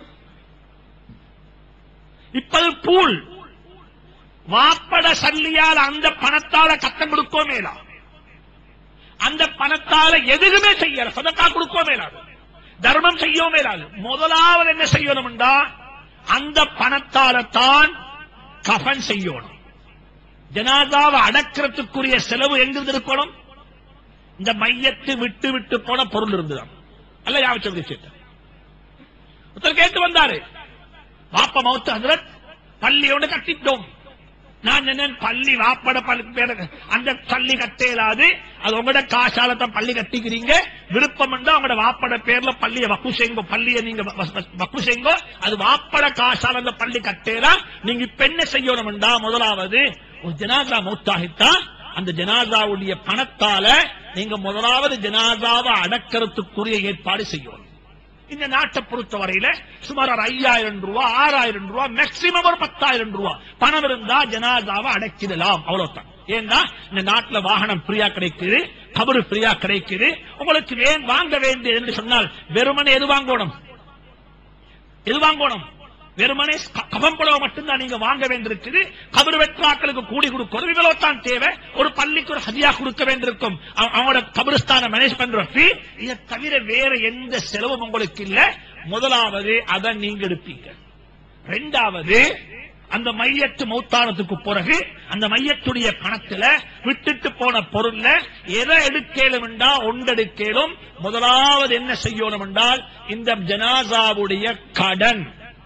இப்பது பூல் வாப்பட சல்லியால் அந்த பணத்தால கட்டம் கொடுக்கோ மேலா அந்த பணத்தால எதுவுமே செய்யல சதக்கா கொடுக்கோ மேலாது தர்மம் செய்யோ மேலாது முதலாவது என்ன செய்யணும்டா அந்த பணத்தால தான் கஃன் செய்யணும் ஜனாதாவை அடக்கிறதுக்குரிய செலவு எங்கிருந்து இருக்கணும் இந்த மையத்தை விட்டு விட்டு போன பொருள் இருந்துதான் அல்ல யாவச்சம் விஷயத்தை ஒருத்தர் கேட்டு வந்தாரு வாப்ப மௌத்து ஹசரத் பள்ளியோட கட்டிட்டோம் நான் சொன்னேன் பள்ளி வாப்பட பள்ளி பேர- அந்த பள்ளி கட்டேலாது அது உங்களோட காசால தான் பள்ளி கட்டிக்கிறீங்க விருப்பம் இருந்தா உங்களோட வாப்பட பேர்ல பள்ளியை வக்கு செய்யுங்க பள்ளியை நீங்க வ- வ- வக்கு செய்யுங்க அது வாப்பட காசால அந்த பள்ளி கட்டேலா நீங்க இப்ப என்ன செய்யணும்டா முதலாவது ஒரு ஜனாதா மூத்தாகித்தா அந்த ஜனாதாவுடைய பணத்தால நீங்க முதலாவது ஜனாதாவை அடக்கிறதுக்குரிய ஏற்பாடு செய்யணும் இந்த நாட்டை பொறுத்தவரையில சுமார் ஒரு ஐயாயிரம் ரூபாய் ஆறாயிரம் ரூபாய் மேக்சிமம் ஒரு பத்தாயிரம் ரூபாய் பணம் இருந்தா ஜனாதாவை அடக்கிடலாம் அவ்வளவுதான் ஏன்னா இந்த நாட்டுல வாகனம் ஃப்ரீயா கிடைக்குது கபரு ஃப்ரீயா கிடைக்குது உங்களுக்கு வே- வாங்க வேண்டியது என்று சொன்னால் வெறுமனே எது வாங்கணும் எது வாங்கணும் வெறுமனே க- கபம் புடவை மட்டும்தான் நீங்க வாங்க வேண்டியிருக்குது கபரு வெற்றாக்களுக்கு கூடி கொடுக்கணும் இவ்வளவு தான் தேவை ஒரு பள்ளிக்கு ஒரு ஹதியா கொடுக்க வேண்டியிருக்கும் அவ- அவங்களோட கபருஸ்தான மேனேஜ் பண்ற fee. இதை தவிர வேற எந்த செலவும் உங்களுக்கு இல்ல முதலாவது அதை நீங்க எடுப்பீங்க ரெண்டாவது அந்த மையத்து மௌத்தானத்துக்கு பிறகு அந்த மையத்துடைய பணத்துல விட்டுட்டு போன பொருள்ல எதை எடுக்கலும் என்றால் ஒன்றெடுக்கலும் முதலாவது என்ன செய்யணும் என்றால் இந்த ஜனாசாவுடைய கடன்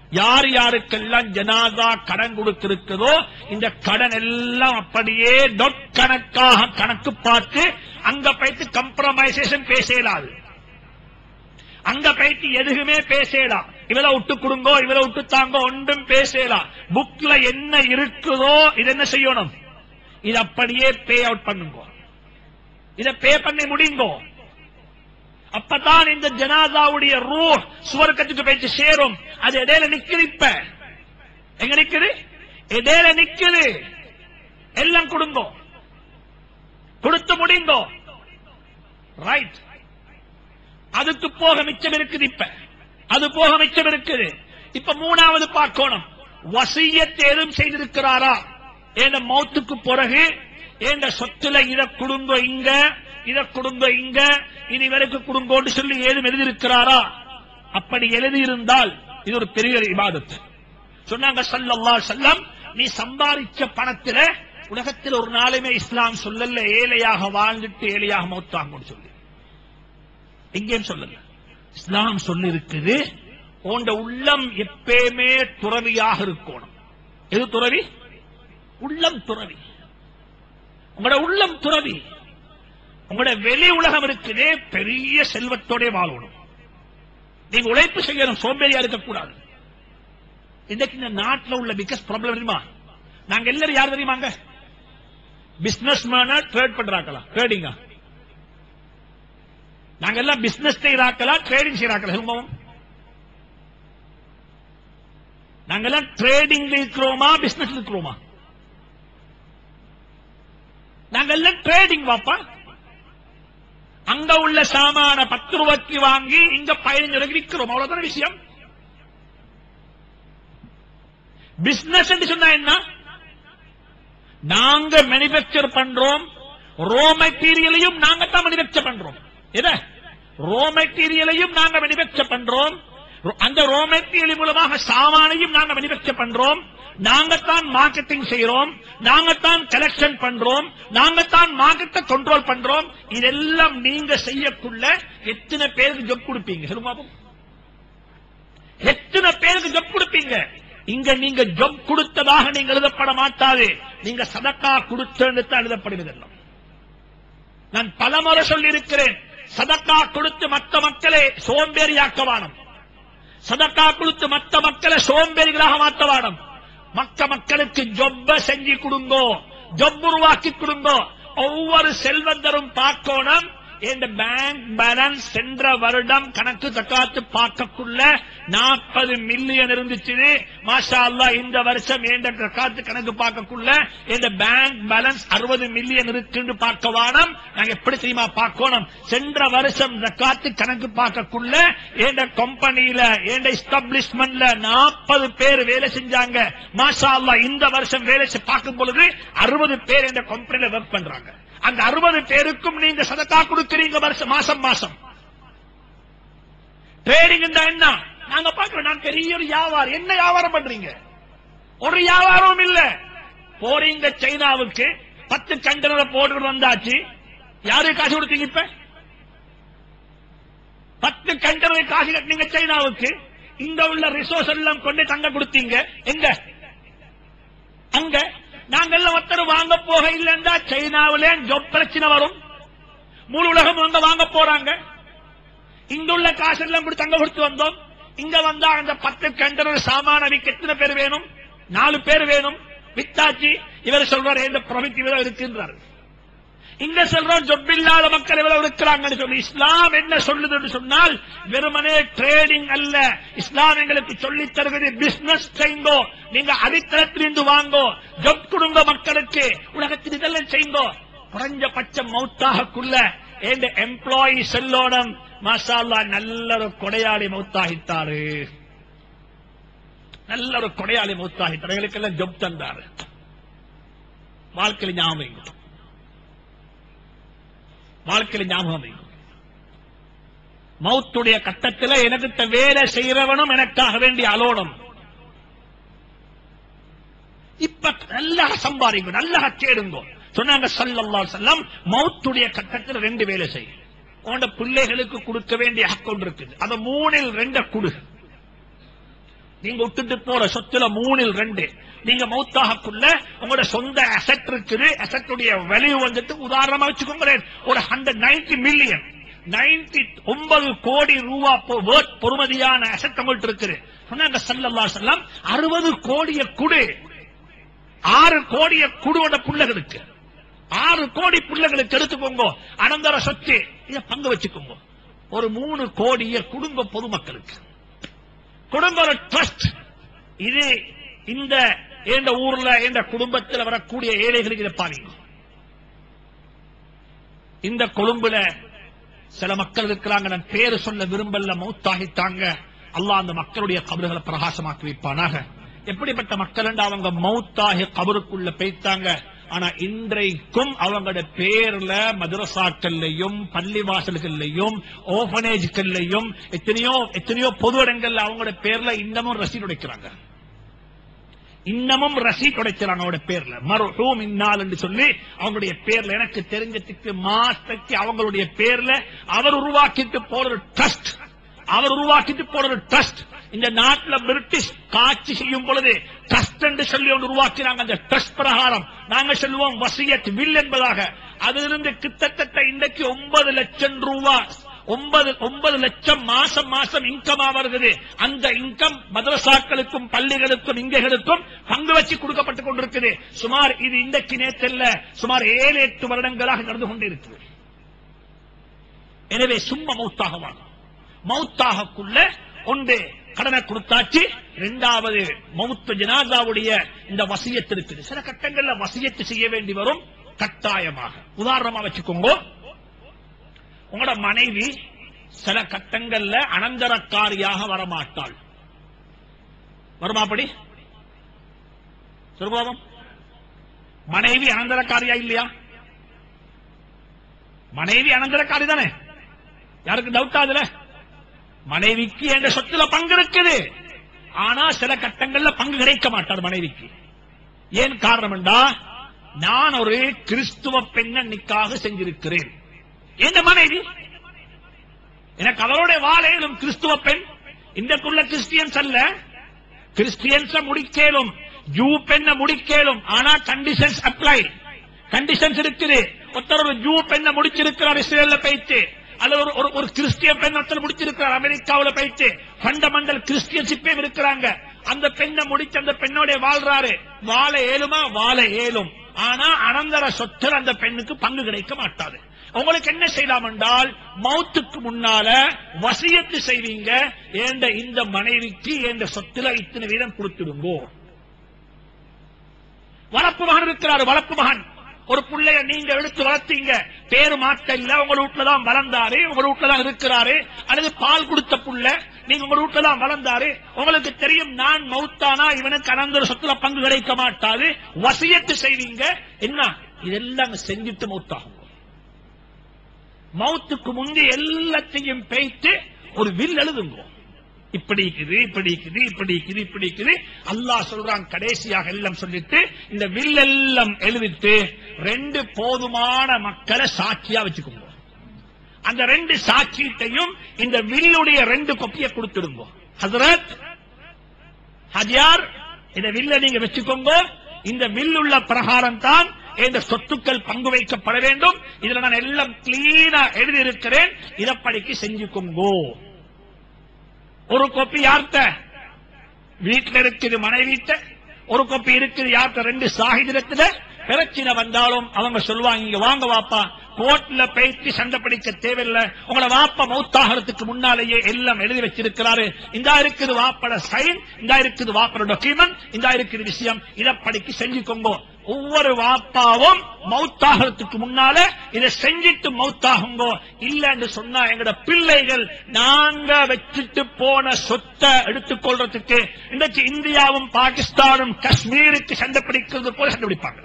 யார் யாருக்கெல்லாம் ஜனாதா கடன் கொடுத்திருக்கிறதோ இந்த கடன் எல்லாம் அப்படியே டொட் கணக்காக கணக்கு பார்த்து அங்க போயிட்டு கம்ப்ரமைசேஷன் பேச இயலாது அங்க போயிட்டு எதுவுமே பேசலாம் இவரை விட்டு கொடுங்கோ இவரை விட்டு தாங்கோ ஒன்றும் பேசலாம் புக்ல என்ன இருக்குதோ இது என்ன செய்யணும் இது அப்படியே பே அவுட் பண்ணுங்க இத பே பண்ணி முடிங்கோ அப்பதான் இந்த ஜனாதாவுடைய ரூ சுவர்க்கத்துக்கு போயிட்டு சேரும் அது இடையில நிக்குது இப்ப எங்க நிக்குது இடையில நிக்குது எல்லாம் கொடுங்கோ கொடுத்து முடிங்கோ ரைட் அதுக்கு போக மிச்சம் இருக்குது இப்ப அது போக மிச்சம் இருக்குது இப்ப மூணாவது பார்க்கணும் வசியத்தை எதுவும் செய்திருக்கிறாரா என்ற மௌத்துக்கு பிறகு என்ற சொத்துல இத குடுங்க இங்க இத குடுங்க இங்க இனி வரைக்கும் குடுங்கோன்னு சொல்லி ஏதும் எழுதியிருக்கிறாரா அப்படி எழுதியிருந்தால் இது ஒரு பெரிய இபாதத்து சொன்னாங்க ஸல்லல்லாஹு அலைஹி வஸல்லம் நீ சம்பாதிச்ச பணத்துல உலகத்தில் ஒரு நாளுமே இஸ்லாம் சொல்லல ஏழையாக வாழ்ந்துட்டு ஏழையாக மௌத்தாங்கன்னு சொல்லி எங்கேயும் சொல்லல இஸ்லாம் சொல்லி இருக்குது உண்ட உள்ளம் எப்பயுமே துறவியாக இருக்கணும் எது துறவி உள்ளம் துறவி உங்களோட உள்ளம் துறவி உங்களோட வெளி உலகம் இருக்குதே பெரிய செல்வத்தோட வாழணும் நீங்க உழைப்பு செய்யணும் சோம்பேறியா இருக்கக்கூடாது இன்னைக்கு இந்த நாட்டில் உள்ள பிகஸ்ட் ப்ராப்ளம் தெரியுமா நாங்க எல்லாரும் யார் தெரியுமாங்க பிசினஸ் மேனா ட்ரேட் பண்றாங்களா ட்ரேடிங்கா நாங்க எல்லாம் பிசினஸ் செய்யறாக்கலாம் ட்ரேடிங் செய்யறாங்களா திரும்பவும் நாங்க எல்லாம் ட்ரேடிங் இருக்கிறோமா பிசினஸ் இருக்கிறோமா நாங்க எல்லாம் ட்ரேடிங் வாப்பா அங்க உள்ள சாமான பத்து ரூபாய்க்கு வாங்கி இங்க பதினஞ்சு ரூபாய்க்கு விற்கிறோம் அவ்வளவுதான விஷயம் பிசினஸ் என்று சொன்னா என்ன நாங்க மேனுபேக்சர் பண்றோம் ரோ மெட்டீரியலையும் நாங்க தான் மேனுபேக்சர் பண்றோம் எத ரோ மெட்டீரியலையும் நாங்க மேனுபேக்சர் பண்றோம் அந்த ரோ மெட்டீரியல் மூலமாக சாமானையும் நாங்க மேனுபேக்சர் பண்றோம் நாங்கத்தான் மார்க்கெட்டிங் செய்யறோம் நாங்கத்தான் கலெக்ஷன் பண்றோம் நாங்கத்தான் மார்க்கெட்டை கண்ட்ரோல் பண்றோம் இதெல்லாம் நீங்க செய்யக்குள்ள எத்தனை பேருக்கு ஜப் கொடுப்பீங்க சொல்லுங்க பாப்போம். எத்தனை பேருக்கு ஜப் கொடுப்பீங்க இங்க நீங்க ஜப் கொடுத்ததாக நீங்க எழுதப்பட மாட்டாது நீங்க சதக்கா கொடுத்தேன்னு தான் எழுதப்படுவதெல்லாம் நான் பலமுறை சொல்லி இருக்கிறேன் சதக்கா கொடுத்து மற்ற மக்களை சோம்பேறியாக்கவானம் சதக்கா கொடுத்து மற்ற மக்களை சோம்பேறிகளாக மாற்றவானம் மக்க மக்களுக்கு ஜொப்ப செஞ்சு கொடுங்கோ ஜொப் உருவாக்கி கொடுங்கோ ஒவ்வொரு செல்வந்தரும் பார்க்கணும் இந்த பேங்க் பேலன்ஸ் சென்ற வருடம் கணக்கு தக்காத்து பார்க்கக்குள்ள நாற்பது மில்லியன் இருந்துச்சு மாஷா அல்லாஹ் இந்த வருஷம் என்ற தக்காத்து கணக்கு பார்க்கக்குள்ள இந்த பேங்க் பேலன்ஸ் அறுபது மில்லியன் இருக்குன்னு பார்க்க வானம் நாங்க எப்படி தெரியுமா பார்க்கணும் சென்ற வருஷம் தக்காத்து கணக்கு பார்க்கக்குள்ள என்ற கம்பெனியில என்ற எஸ்டாப்ளிஷ்மெண்ட்ல நாற்பது பேர் வேலை செஞ்சாங்க மாஷா அல்லாஹ் இந்த வருஷம் வேலை செய்- பார்க்கும் பொழுது அறுபது பேர் இந்த கம்பெனியில ஒர்க் பண்றாங்க அந்த அறுபது பேருக்கும் நீங்க சதக்கா கொடுக்கிறீங்க வருஷம் மாசம் மாசம் ட்ரேடிங் என்ன நாங்க பார்க்கிறோம் நான் பெரிய ஒரு வியாபாரம் என்ன வியாபாரம் பண்றீங்க ஒரு வியாபாரமும் இல்ல போறீங்க சைனாவுக்கு பத்து கண்டனரை போட்டு வந்தாச்சு யாரு காசு கொடுத்தீங்க இப்ப பத்து கண்டனரை காசு கட்டினீங்க சைனாவுக்கு இங்க உள்ள ரிசோர்ஸ் எல்லாம் கொண்டு தங்க கொடுத்தீங்க எங்க அங்க நாங்கெல்லாம் ஒருத்தர் வாங்க போக இல்லைன்னா சைனாவிலே ஜொப் பிரச்சனை வரும் முழு உலகம் அங்க வாங்க போறாங்க இங்க உள்ள காசு எல்லாம் இப்படி தங்க கொடுத்து வந்தோம் இங்க வந்தா அந்த பத்து கண்டனர் சாமான விக்க எத்தனை பேர் வேணும் நாலு பேர் வேணும் வித்தாச்சி இவர் சொல்றாரு இந்த பிரமித்தி இவ்வளவு இருக்குன்றாரு இங்க சொல்றோம் ஜொப் இல்லாத மக்கள் எவ்வளவு இருக்கிறாங்கன்னு சொல்லி இஸ்லாம் என்ன சொல்லுதுன்னு சொன்னால் வெறுமனே ட்ரேடிங் அல்ல இஸ்லாம் எங்களுக்கு சொல்லித் தருவது பிசினஸ் செய்யுங்கோ நீங்க அடித்தளத்திலிருந்து வாங்கோ ஜொப் கொடுங்க மக்களுக்கு உலகத்தில் இதெல்லாம் செய்யுங்கோ குறைஞ்சபட்சம் மௌத்தாகக்குள்ள எந்த எம்ப்ளாயி செல்லோடம் மாஷா அல்லாஹ் நல்ல ஒரு கொடையாளி மௌத்தாகித்தாரு நல்ல ஒரு கொடையாளி மௌத்தாகித்தார் எங்களுக்கெல்லாம் ஜொப் தந்தாரு வாழ்க்கையில் ஞாபகம் வைங்க. வாழ்க்கையில் ஞாபகம் வைங்க. மௌத்துடைய கட்டத்தில் எனக்கிட்ட வேலை செய்யறவனும் எனக்காக வேண்டி அலோனம் இப்ப நல்லா சம்பாதிங்க நல்லா தேடுங்க சொன்னாங்க ஸல்லல்லாஹு அலைஹி வஸல்லம் மௌத்துடைய கட்டத்தில் ரெண்டு வேலை செய் உன்னோட பிள்ளைகளுக்கு கொடுக்க வேண்டிய ஹக்கு ஒன்று இருக்குது அந்த மூணில் ரெண்ட குடு நீங்க விட்டுட்டு போற சொத்துல மூணில் ரெண்டு நீங்க மௌத்தாகக்குள்ள உங்களோட சொந்த அசெட் இருக்குது அசெட்டுடைய வேல்யூ வந்துட்டு உதாரணமா வச்சுக்கோங்களேன் ஒரு ஹண்ட்ரட் நைன்டி மில்லியன் நைன்டி ஒன்பது கோடி ரூபா பொ- worth பொறுமதியான அசெட் உங்கள்ட்ட இருக்குது சொன்னாங்க சல்லல்லாஹு அலைஹி வஸல்லம் அறுபது கோடிய குடு ஆறு கோடிய குடுவோட பிள்ளைகளுக்கு ஆறு கோடி பிள்ளைகளுக்கு எடுத்துக்கோங்க அனந்தர சொத்து இத பங்கு வச்சுக்கோங்க ஒரு மூணு கோடிய குடும்ப பொதுமக்களுக்கு குடும்ப ஒரு ட்ரஸ்ட் இது இந்த எந்த ஊர்ல எந்த குடும்பத்தில் வரக்கூடிய ஏழைகளுக்கு இதை பாருங்க இந்த கொழும்புல சில மக்கள் இருக்கிறாங்க நான் பேரு சொல்ல விரும்பல மௌத்தாகிட்டாங்க அல்லாஹ் அந்த மக்களுடைய கபறுகளை பிரகாசமாக்கி வைப்பானாக எப்படிப்பட்ட மக்கள் என்று அவங்க மௌத்தாகி கபருக்குள்ள போய்த்தாங்க ஆனா இன்றைக்கும் அவங்களோட பேர்ல மதுரசாக்கள்லையும் பள்ளிவாசல்கள்லையும் ஓபனேஜ்கள்லையும் எத்தனையோ எத்தனையோ பொது இடங்கள்ல அவங்களோட பேர்ல இன்னமும் ரசீது உடைக்கிறாங்க இன்னமும் ரசீட் உடைக்கிறாங்க அவங்களோட பேர்ல மருஹூம் இந்நாள் என்று சொல்லி அவங்களுடைய பேர்ல எனக்கு தெரிஞ்சதுக்கு மாஸ்டருக்கு அவங்களுடைய பேர்ல அவர் உருவாக்கிட்டு போற ஒரு ட்ரஸ்ட் அவர் உருவாக்கிட்டு போற ஒரு ட்ரஸ்ட் இந்த நாட்டுல பிரிட்டிஷ் காட்சி செய்யும் பொழுது ட்ரஸ்ட் என்று சொல்லி ஒன்று உருவாக்கினாங்க அந்த ட்ரஸ்ட் பிரகாரம் நாங்க சொல்லுவோம் வசியத் வில் என்பதாக அதிலிருந்து கிட்டத்தட்ட இன்றைக்கு ஒன்பது லட்சம் ரூபாய் ஒன்பது ஒன்பது லட்சம் மாசம் மாசம் இன்கமா வருகிறது அந்த இன்கம் மதரசாக்களுக்கும் பள்ளிகளுக்கும் இங்ககளுக்கும் பங்கு வச்சு கொடுக்கப்பட்டுக் கொண்டிருக்குது சுமார் இது இன்றைக்கு நேற்றல்ல சுமார் ஏழு எட்டு வருடங்களாக நடந்து கொண்டிருக்கிறது எனவே சும்மா மௌத்தாகவாங்க மௌத்தாகக்குள்ள ஒன்று கடனை கொடுத்தாச்சு இரண்டாவது மௌத்து ஜனாதாவுடைய இந்த வசியத்து இருக்குது சில கட்டங்கள்ல வசியத்து செய்ய வேண்டி வரும் கட்டாயமாக உதாரணமா வச்சுக்கோங்க உங்களோட மனைவி சில கட்டங்கள்ல அனந்தரக்காரியாக வரமாட்டாள் வருமாப்படி சுருபாவம் மனைவி அனந்தரக்காரியா இல்லையா மனைவி அனந்தரக்காரி தானே யாருக்கு டவுட் ஆகுதுல மனைவிக்கு என்ற சொத்துல பங்கு இருக்குது ஆனா சில கட்டங்கள்ல பங்கு கிடைக்க மாட்டார் மனைவிக்கு ஏன் காரணம் என்றா நான் ஒரு கிறிஸ்துவ பெண்ணன்னிக்காக செஞ்சிருக்கிறேன் எந்த மனைவி எனக்கு அவருடைய வாழையிலும் கிறிஸ்துவ பெண் இன்றைக்குள்ள கிறிஸ்டியன்ஸ் அல்ல கிறிஸ்டியன்ஸ முடிக்கலும் ஜூ பெண்ண முடிக்கலும் ஆனா கண்டிஷன்ஸ் அப்ளை கண்டிஷன்ஸ் இருக்குது ஒருத்தர் ஒரு ஜூ பெண்ண முடிச்சிருக்கிறார் இஸ்ரேல்ல போயிட்டு அல்லது ஒரு ஒரு- ஒரு கிறிஸ்டியன் பெண் ஒருத்தர் முடிச்சிருக்கிறார் அமெரிக்காவுல போயிட்டு ஃபண்டமெண்டல் கிறிஸ்டியன்ஷிப்பே இருக்கிறாங்க அந்த பெண்ணை முடிச்சு அந்த பெண்ணோட வாழ்றாரு வாழ ஏழுமா வாழ ஏழும் ஆனா அனந்தர சொத்தில் அந்த பெண்ணுக்கு பங்கு கிடைக்க மாட்டாது உங்களுக்கு என்ன செய்யலாம் என்றால் மௌத்துக்கு முன்னால வசியத்து செய்வீங்க ஏண்ட இந்த மனைவிக்கு என்ற சொத்துல இத்தனை வீதம் கொடுத்துடுங்கோ வளர்ப்பு மகன் இருக்கிறாரு வளர்ப்பு மகன் ஒரு புள்ளைய நீங்க எடுத்து வளர்த்தீங்க பேரு மாத்த இல்ல உங்க வீட்டுல தான் வளர்ந்தாரு உங்க வீட்டுல தான் இருக்கிறாரு அல்லது பால் கொடுத்த புள்ள நீங்க உங்க வீட்டுல தான் வளர்ந்தாரு உங்களுக்கு தெரியும் நான் மௌத்தானா இவனுக்கு அனந்தர சொத்துல பங்கு கிடைக்க மாட்டாது வசியத்து செய்வீங்க என்ன இதெல்லாம் செஞ்சுட்டு மௌத்தாகும் மௌத்துக்கு முந்தி எல்லாத்தையும் பேய்த்து ஒரு வில் எழுதுங்க இப்படி இருக்குது இப்படி இருக்குது இப்படி இருக்குது இப்படி இருக்குது அல்லாஹ் சொல்றான் கடைசியாக எல்லாம் சொல்லிட்டு இந்த வில் எல்லாம் எழுதிட்டு ரெண்டு போதுமான மக்களை சாட்சியா வச்சுக்கோங்க அந்த ரெண்டு சாட்சியத்தையும் இந்த வில்லுடைய ரெண்டு கொப்பியை கொடுத்துடுங்க ஹசரத் ஹஜியார் இந்த வில்ல நீங்க வச்சுக்கோங்க இந்த வில்லுள்ள பிரகாரம் தான் இந்த சொத்துக்கள் பங்கு வைக்கப்பட வேண்டும் இதுல நான் எல்லாம் கிளீனா எழுதி இருக்கிறேன் இதப்படிக்கு செஞ்சுக்கோங்கோ ஒரு கோப்பி யார்கிட்ட வீட்டுல இருக்குது மனைவிட்ட ஒரு கோப்பி இருக்குது யார்கிட்ட ரெண்டு சாகிதத்துல பிரச்சனை வந்தாலும் அவங்க சொல்லுவாங்க இங்க வாங்க வாப்பா கோர்ட்ல பேசி சண்டை பிடிக்க தேவையில்லை உங்களோட வாப்பா மௌத்தாகிறதுக்கு முன்னாலேயே எல்லாம் எழுதி வச்சிருக்கிறாரு இந்த இருக்குது வாப்பட சைன் இந்த இருக்குது வாப்பட டாக்குமெண்ட் இந்த இருக்குது விஷயம் இதை படிக்க செஞ்சுக்கோங்க ஒவ்வொரு வாப்பாவும் மௌத்தாகிறதுக்கு முன்னால இதை செஞ்சிட்டு மௌத்தாகுங்கோ இல்லன்னு சொன்னா எங்கட பிள்ளைகள் நாங்க வச்சுட்டு போன சொத்தை எடுத்துக்கொள்றதுக்கு இன்றைக்கு இந்தியாவும் பாகிஸ்தானும் காஷ்மீருக்கு சண்டை பிடிக்கிறது போல சண்டை பிடிப்பாங்க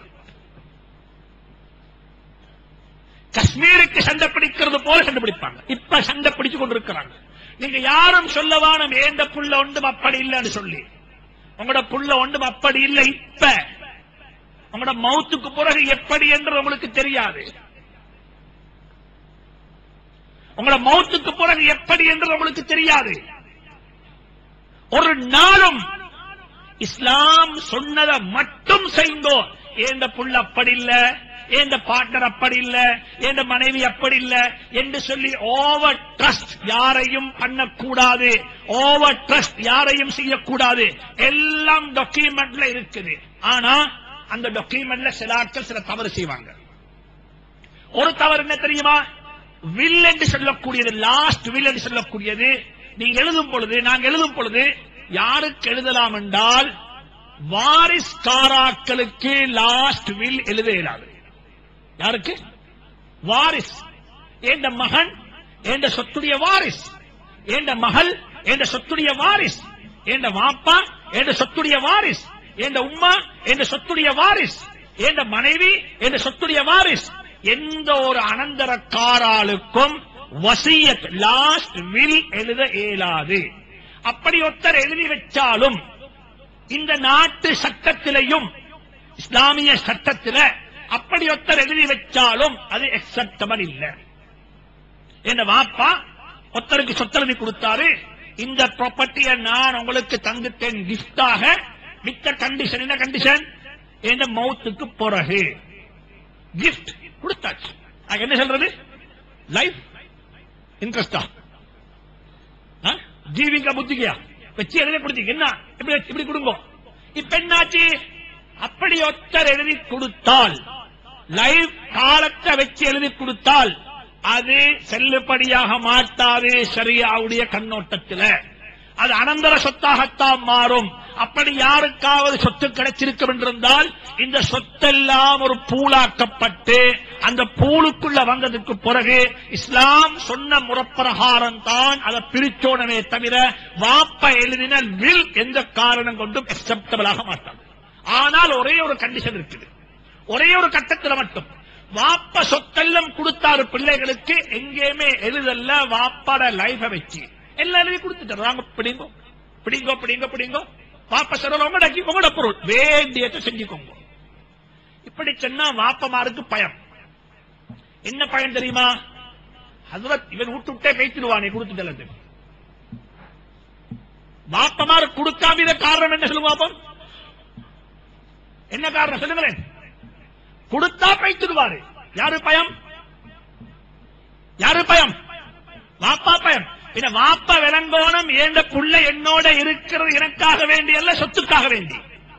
காஷ்மீருக்கு சண்டை பிடிக்கிறது போல சண்டை பிடிப்பாங்க இப்ப சண்டை பிடிச்சு கொண்டிருக்கிறாங்க நீங்க யாரும் சொல்லவானம் ஏண்ட புள்ள ஒன்றும் அப்படி இல்லைன்னு சொல்லி உங்களோட புள்ள ஒன்றும் அப்படி இல்லை இப்ப உங்களோட மௌத்துக்கு பிறகு எப்படி என்று உங்களுக்கு தெரியாது உங்களோட மௌத்துக்கு பிறகு எப்படி என்று உங்களுக்கு தெரியாது ஒரு நாளும் இஸ்லாம் சொன்னதை மட்டும் செய்யுங்கோ ஏந்த புள்ள அப்படி இல்ல ஏந்த பார்ட்னர் அப்படி இல்ல ஏந்த மனைவி அப்படி இல்ல என்று சொல்லி ஓவர் ட்ரஸ்ட் யாரையும் பண்ணக்கூடாது ஓவர் ட்ரஸ்ட் யாரையும் செய்யக்கூடாது எல்லாம் டாக்குமெண்ட்ல இருக்குது ஆனா அந்த டாக்குமெண்ட்ல சில ஆட்கள் சில தவறு செய்வாங்க ஒரு தவறு என்ன தெரியுமா வில் என்று சொல்லக்கூடியது லாஸ்ட் வில் என்று சொல்லக்கூடியது நீங்க எழுதும் பொழுது நாங்க எழுதும் பொழுது யாருக்கு எழுதலாம் என்றால் வாரிஸ்காராக்களுக்கு லாஸ்ட் வில் எழுத இயலாது யாருக்கு வாரிஸ் என்ற மகன் என்ற சொத்துடைய வாரிஸ் என்ற மகள் என்ற சொத்துடைய வாரிஸ் என்ற வாப்பா என்ற சொத்துடைய வாரிஸ் என்ற உம்மா என்ற சொத்துடைய வாரிஸ் என்ற மனைவி என்ற சொத்துடைய வாரிஸ் எந்த ஒரு அனந்தரக்காராளுக்கும் வசியத் லாஸ்ட் வில் எழுத இயலாது அப்படி ஒருத்தர் எழுதி வச்சாலும் இந்த நாட்டு சட்டத்திலையும் இஸ்லாமிய சட்டத்தில அப்படி ஒருத்தர் எழுதி வச்சாலும் அது அக்செப்டபிள் இல்ல என்ன வாப்பா ஒருத்தருக்கு சொத்தெழுதி கொடுத்தாரு இந்த ப்ராப்பர்ட்டியை நான் உங்களுக்கு தந்துட்டேன் கிஃப்டாக மித்த கண்டிஷன் என்ன கண்டிஷன் என்ற மௌத்துக்கு பிறகு கிஃப்ட் கொடுத்தாச்சு அதுக்கு என்ன சொல்றது லைஃப் இன்ட்ரெஸ்டா ஜீவிங்க புத்திகையா வச்சு எழுதி கொடுத்தீங்க என்ன இப்படி வச்சு- இப்படி கொடுங்க இப்ப என்னாச்சு அப்படி ஒத்தர் எழுதி கொடுத்தால் லைஃப் காலத்தை வச்சு எழுதி கொடுத்தால் அது செல்லுபடியாக மாட்டாது சரியாவுடைய கண்ணோட்டத்தில் அது அனந்தர சொத்தாகத்தான் மாறும் அப்படி யாருக்காவது சொத்து கிடைச்சிருக்கும் என்றிருந்தால் இந்த சொத்தெல்லாம் ஒரு பூலாக்கப்பட்டு அந்த பூலுக்குள்ள வந்ததுக்கு பிறகு இஸ்லாம் சொன்ன முறப்பிரகாரம் தான் அதை பிரிச்சோனமே தவிர வாப்ப எழுதின வில் எந்த காரணம் கொண்டும் அக்செப்டபிளாக மாட்டாது ஆனால் ஒரே ஒரு கண்டிஷன் இருக்குது ஒரே ஒரு கட்டத்தில் மட்டும் வாப்ப சொத்தெல்லாம் கொடுத்தாரு பிள்ளைகளுக்கு எங்கேயுமே எழுதல்ல வாப்பாட லைஃப வச்சு எல்லாம் எழுதி கொடுத்துட்டாரு வாங்க பிடிங்கோ பிடிங்கோ பிடிங்கோ பிடிங்கோ வாப்ப சொல்ற உங்களோட உங்களோட பொருள் வேண்டியதை செஞ்சுக்கோங்க இப்படி சொன்னா வாப்பமாருக்கு பயம் என்ன பயம் தெரியுமா ஹசரத் இவன் விட்டு விட்டே பேசிடுவானே கொடுத்துட்டு வாப்பமாரு கொடுக்காம இத காரணம் என்ன சொல்லுங்க பாப்போம் என்ன காரணம் சொல்லுங்களேன் கொடுத்தா பைத்துடுவாரு யாரு பயம் யாரு பயம் வாப்பா பயம் பின்ன வாப்பா விளங்கோணம் ஏண்ட புள்ள என்னோட இருக்கிறது எனக்காக வேண்டி அல்ல சொத்துக்காக வேண்டி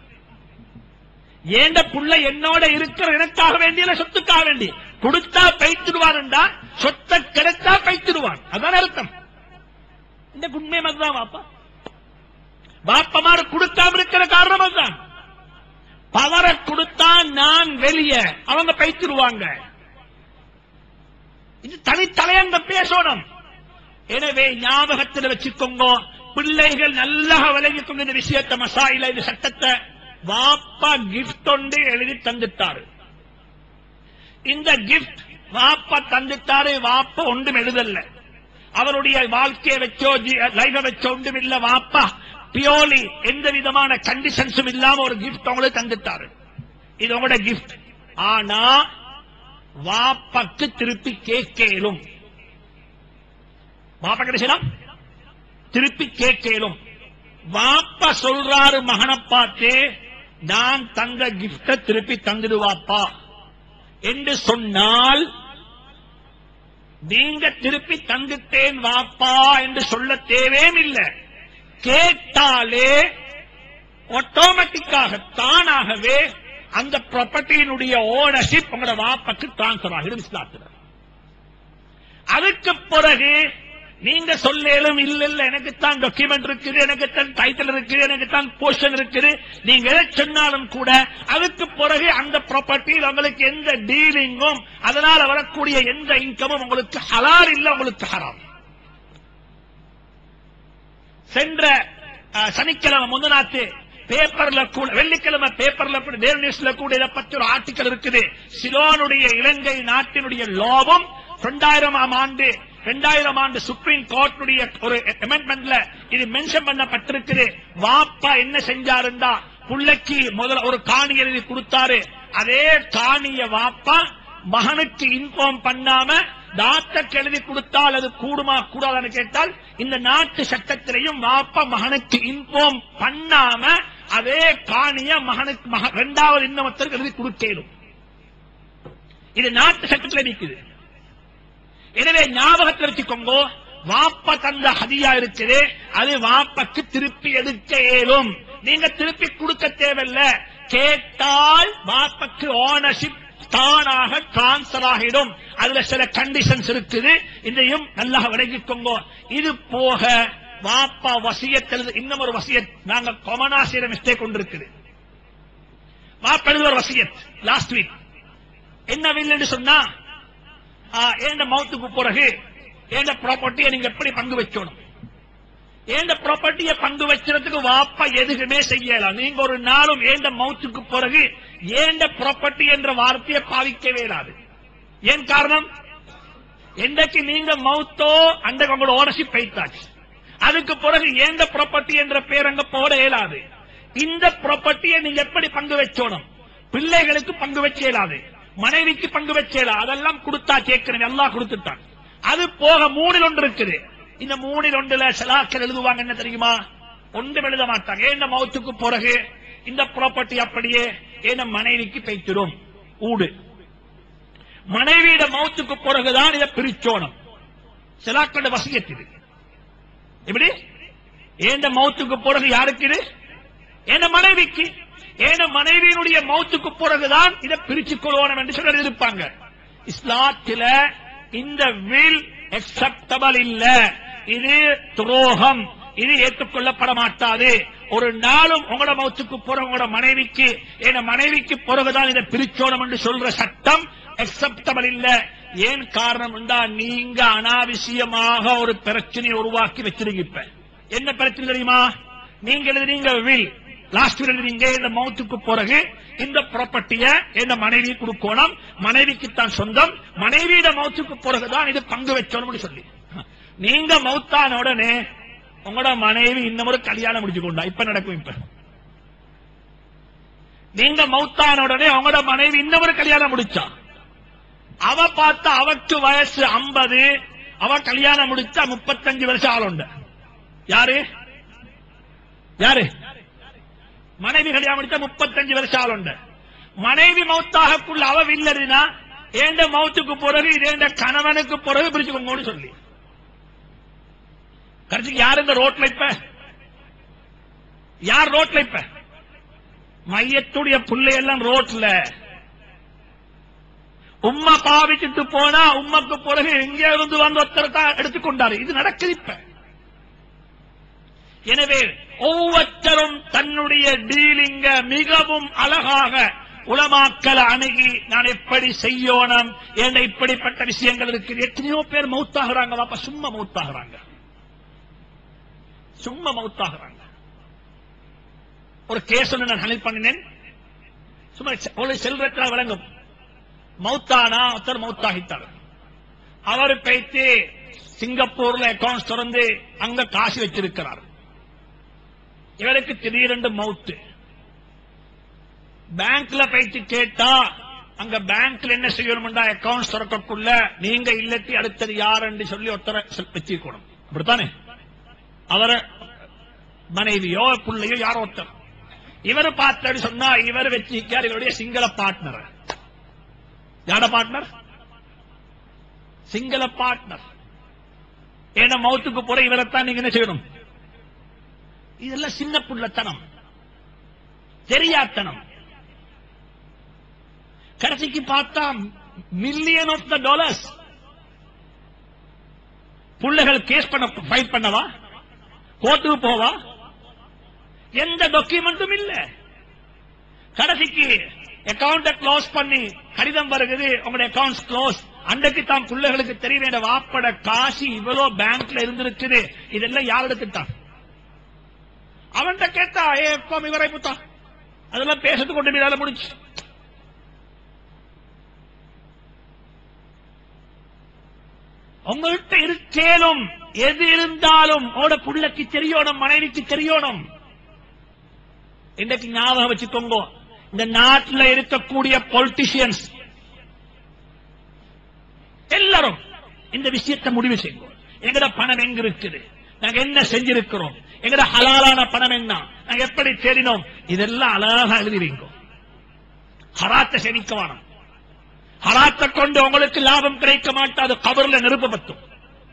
ஏண்ட புள்ள என்னோட இருக்கிற எனக்காக வேண்டிய இல்ல சொத்துக்காக வேண்டி கொடுத்தா பைத்துடுவாருண்டா சொத்தை கிடைத்தா பைத்துடுவான் அதான் அர்த்தம் இந்த உண்மை அதுதான் வாப்பா பாப்பமாரு கொடுக்காம இருக்கிற காரணம் அதுதான் பவரை கொடுத்தா நான் வெளியே அவங்க பைத்திருவாங்க இது தனித்தலையங்க பேசணும் எனவே ஞாபகத்தில் வச்சுக்கோங்க பிள்ளைகள் நல்லா விலகிக் கொண்டு இந்த விஷயத்தை மசாயில இந்த சட்டத்தை வாப்பா கிஃப்ட் ஒன்று எழுதி தந்துட்டாரு இந்த கிஃப்ட் வாப்பா தந்துட்டாரு வாப்பா ஒன்றும் எழுதல்ல அவருடைய வாழ்க்கையை வச்சோ லைஃப வச்சோ ஒன்றும் இல்ல வாப்பா பியோலி எந்த விதமான கண்டிஷன்ஸும் இல்லாம ஒரு கிஃப்ட் உங்களுக்கு தந்துட்டாரு இது உங்களோட கிஃப்ட் ஆனா வாப்பாக்கு திருப்பி கேட்கலும் வாப்பா கிடைச்சலாம் திருப்பி கேட்கலும் வாப்பா சொல்றாரு மகனை பார்த்து நான் தந்த கிஃப்ட திருப்பி தந்துடுவாப்பா என்று சொன்னால் நீங்க திருப்பி தந்துட்டேன் வாப்பா என்று சொல்ல தேவையும் இல்லை கேட்டாலே ஆட்டோமேட்டிக்காக தானாகவே அந்த ப்ராப்பர்ட்டியினுடைய ஓனர்ஷிப் உங்களோட வாப்பாக்கு டிரான்ஸ்பர் ஆகிடும் இஸ்லாத்துல அதுக்கு பிறகு நீங்க சொல்லேலும் இல்ல இல்ல எனக்கு தான் டாக்குமெண்ட் இருக்குது எனக்கு தான் டைட்டில் இருக்குது எனக்கு தான் போர்ஷன் இருக்குது நீங்க எதை சொன்னாலும் கூட அதுக்கு பிறகு அந்த ப்ராப்பர்ட்டியில் உங்களுக்கு எந்த டீலிங்கும் அதனால வரக்கூடிய எந்த இன்கமும் உங்களுக்கு ஹலால் இல்ல உங்களுக்கு ஹராம் சென்ற அஹ், சனிக்கிழமை முந்தநாத்து பேப்பர்ல கூட வெள்ளிக்கிழமை பேப்பர்ல கூட டேல் நியூஸ்ல கூட இதை பத்தி ஒரு ஆர்டிக்கல் இருக்குது சிலோனுடைய இலங்கை நாட்டினுடைய லோபம் இரண்டாயிரமாம் ஆண்டு இரண்டாயிரம் ஆண்டு சுப்ரீம் கோர்ட்டுடைய ஒரு அமெண்ட்மெண்ட்ல இது மென்ஷன் பண்ணப்பட்டிருக்குது வாப்பா என்ன செஞ்சாருண்டா புள்ளைக்கு முதல்ல ஒரு காணி எழுதி கொடுத்தாரு அதே காணிய வாப்பா மகனுக்கு இன்ஃபார்ம் பண்ணாம டாக்டருக்கு எழுதி கொடுத்தால் அது கூடுமா கூடாதுன்னு கேட்டால் இந்த நாட்டு சட்டத்திலையும் வாப்பா மகனுக்கு இன்ஃபார்ம் பண்ணாம அதே காணிய மகனுக்கு மக- இரண்டாவது இன்னமத்திற்கு எழுதி கொடுக்கலும் இது நாட்டு சட்டத்தில் இருக்குது எனவே ஞாபகத்தில் வச்சுக்கோங்க வாப்ப தந்த ஹதியா இருக்குது அது வாப்பக்கு திருப்பி எடுக்க இயலும் நீங்க திருப்பி கொடுக்க தேவையில்ல கேட்டால் வாப்பக்கு ஓனர்ஷிப் தானாக டிரான்ஸ்பர் ஆகிடும் அதுல சில கண்டிஷன்ஸ் இருக்குது இதையும் நல்லா விளங்கிக்கோங்க இது போக வாப்பா வசியத்தில் இன்னும் ஒரு வசியத் நாங்க கொமனா செய்யற மிஸ்டேக் ஒன்று இருக்குது வாப்பா எழுதுற ஒரு வசியத் லாஸ்ட் வீக் என்ன வில்லுன்னு சொன்னா ஏண்ட மவுத்துக்கு பிறகு ஏண்ட ப்ராப்பர்ட்டியை நீங்க எப்படி பங்கு வச்சோணும் ஏண்ட ப்ராப்பர்ட்டியை பங்கு வச்சுறதுக்கு வாப்பா எதுக்குமே செய்யலாம் நீங்க ஒரு நாளும் ஏண்ட மவுத்துக்கு பிறகு ஏண்ட ப்ராப்பர்ட்டி என்ற வார்த்தையை பாவிக்கவே இயலாது ஏன் காரணம் என்றைக்கு நீங்க மவுத்தோ அன்றைக்கு உங்களோட ஓனர்ஷிப் பைத்தாச்சு அதுக்கு பிறகு ஏண்ட ப்ராப்பர்ட்டி என்ற பேர் அங்க போட இயலாது இந்த ப்ராப்பர்ட்டியை நீங்க எப்படி பங்கு வச்சோணும் பிள்ளைகளுக்கு பங்கு வச்ச இயலாது மனைவிக்கு பங்கு வச்ச இயலாது அதெல்லாம் கொடுத்தா கேட்கிறேன் எல்லாம் கொடுத்துட்டான் அது போக மூணில் ஒன்று இருக்குது இந்த மூணில் ஒன்றுல சிலாக்கள் எழுதுவாங்க என்ன தெரியுமா ஒன்றும் எழுத மாட்டாங்க ஏன் மௌத்துக்கு பிறகு இந்த ப்ராப்பர்ட்டி அப்படியே ஏன் மனைவிக்கு பைத்திரும் ஊடு மனைவியிட மௌத்துக்கு பிறகுதான் இதை பிரிச்சோணும் சிலாக்களோட வசியத்து எப்படி ஏண்ட மௌத்துக்கு பிறகு யாருக்கு இது ஏன மனைவிக்கு ஏன மனைவியினுடைய மௌத்துக்கு பிறகுதான் இதை பிரிச்சு கொள்ளணும் என்று சொல்லி இருப்பாங்க இஸ்லாத்தில இந்த வில் அக்செப்டபிள் இல்ல இது துரோகம் இது ஏற்றுக்கொள்ளப்பட மாட்டாது ஒரு நாளும் உங்களோட மௌத்துக்கு பிறகு உங்களோட மனைவிக்கு என் மனைவிக்கு பிறகுதான் இதை பிரிச்சோணும் என்று சொல்ற சட்டம் அக்செப்டபிள் இல்ல ஏன் காரணம் என்றா நீங்க அனாவசியமாக ஒரு பிரச்சனையை உருவாக்கி வச்சிருக்கீங்க இப்ப என்ன பிரச்சனை தெரியுமா நீங்க எழுதுறீங்க வில் லாஸ்ட் எழுதுறீங்க இந்த மௌத்துக்கு பிறகு இந்த ப்ராப்பர்ட்டிய இந்த மனைவி கொடுக்கணும் மனைவிக்கு தான் சொந்தம் மனைவியிட மௌத்துக்கு பிறகுதான் இது பங்கு வச்சோம்னு சொல்லி நீங்க மௌத்தான உடனே உங்களோட மனைவி இன்னும் ஒரு கல்யாணம் முடிச்சு கொண்டா இப்ப நடக்கும் இப்ப நீங்க மௌத்தான உடனே உங்களோட மனைவி இன்னும் ஒரு கல்யாணம் முடிச்சா அவ பார்த்தா அவக்கு வயசு 50 அவ கல்யாணம் முடிச்சா முப்பத்தஞ்சு வருஷம் ஆளுண்ட யாரு யாரு மனைவி கல்யாணம் முடிச்சா முப்பத்தஞ்சு வருஷம் ஆளுண்ட மனைவி மௌத்தாகக்குள்ள அவ வில்லறினா ஏண்ட மௌத்துக்கு பிறகு இது ஏண்ட கணவனுக்கு பிறகு பிரிச்சுக்கோங்கன்னு சொல்லி கடைசிக்கு யார் இந்த ரோட்ல இப்ப யார் ரோட்ல இப்ப மையத்துடைய புள்ளை எல்லாம் ரோட்ல உம்மா பாவிச்சுட்டு போனா உம்மக்கு பிறகு எங்கே இருந்து வந்து ஒருத்தர் தான் எடுத்துக்கொண்டாரு இது நடக்குது இப்ப எனவே ஒவ்வொருத்தரும் தன்னுடைய டீலிங்க மிகவும் அழகாக உலமாக்கல அணுகி நான் எப்படி செய்யணும் என்ற இப்படிப்பட்ட விஷயங்கள் இருக்குது எத்தனையோ பேர் மௌத்தாகிறாங்க வாப்பா சும்மா மௌத்தாகிறாங்க சும்மா மௌத்தாகிறாங்க ஒரு கேஸ் ஒன்று நான் ஹேண்டில் பண்ணினேன் சும்மா செ- ஒரு செல்வத்தில் விளங்கும் மௌத்தானா ஒருத்தர் மௌத்தாகித்தார் அவர் போய்த்து சிங்கப்பூர்ல அக்கௌண்ட்ஸ் திறந்து அங்க காசு வச்சிருக்கிறார் இவருக்கு திடீரென்று மவுத்து பேங்க்ல போயிட்டு கேட்டா அங்க பேங்க்ல என்ன செய்யணும்டா அக்கௌண்ட்ஸ் திறக்கக்குள்ள நீங்க இல்லட்டி அடுத்தது யார் என்று சொல்லி ஒருத்தரை சொல்- வச்சிருக்கணும் அப்படித்தானே அவரை மனைவியோ பிள்ளையோ யாரோ ஒருத்தர் இவர் பார்த்தாரு சொன்னா இவர் வச்சிருக்கார் இவருடைய சிங்கள பார்ட்னர் யார பார்ட்னர் சிங்கள பார்ட்னர் ஏன்னா மௌத்துக்கு போற இவரைத்தான் நீங்க என்ன செய்யணும் இதெல்லாம் சின்ன புள்ளத்தனம் தெரியாத்தனம் கடைசிக்கு பார்த்தா மில்லியன் ஆஃப் த டாலர்ஸ் புள்ளைகள் கேஸ் பண்ண ஃபைட் பண்ணவா கோர்ட்டுக்கு போவா எந்த டாக்குமெண்ட்டும் இல்ல கடைசிக்கு அக்கவுண்ட க்ளோஸ் பண்ணி கடிதம் வருகிறது உங்களுடைய அக்கவுண்ட்ஸ் க்ளோஸ் அன்றைக்கு தான் பிள்ளைகளுக்கு தெரிய வேண்டிய வாப்பட காசு இவ்வளவு பேங்க்ல இருந்திருக்குது இதெல்லாம் யார் எடுத்துட்டான் அவன்கிட்ட கேட்டா ஏ எப்பா இவரை புத்தா அதெல்லாம் பேசிட்டு கொண்டு போய் வேலை முடிச்சு உங்கள்கிட்ட இருக்கேலும் எது இருந்தாலும் உங்களோட புள்ளக்கு தெரியணும் மனைவிக்கு தெரியணும் இன்றைக்கு ஞாபகம் வச்சுக்கோங்க இந்த நாட்டில் இருக்கக்கூடிய பொலிட்டிஷியன்ஸ் எல்லாரும் இந்த விஷயத்தை முடிவு செய்யும் எங்கட பணம் எங்க இருக்குது நாங்க என்ன செஞ்சிருக்கிறோம் எங்கட ஹலாலான பணம் என்ன நாங்க எப்படி தேடினோம் இதெல்லாம் அழகா எழுதிவீங்க ஹராத்தை செணிக்க வேணும் ஹராத்தை கொண்டு உங்களுக்கு லாபம் கிடைக்க மாட்டாது கபர்ல நெருப்பு பத்தும்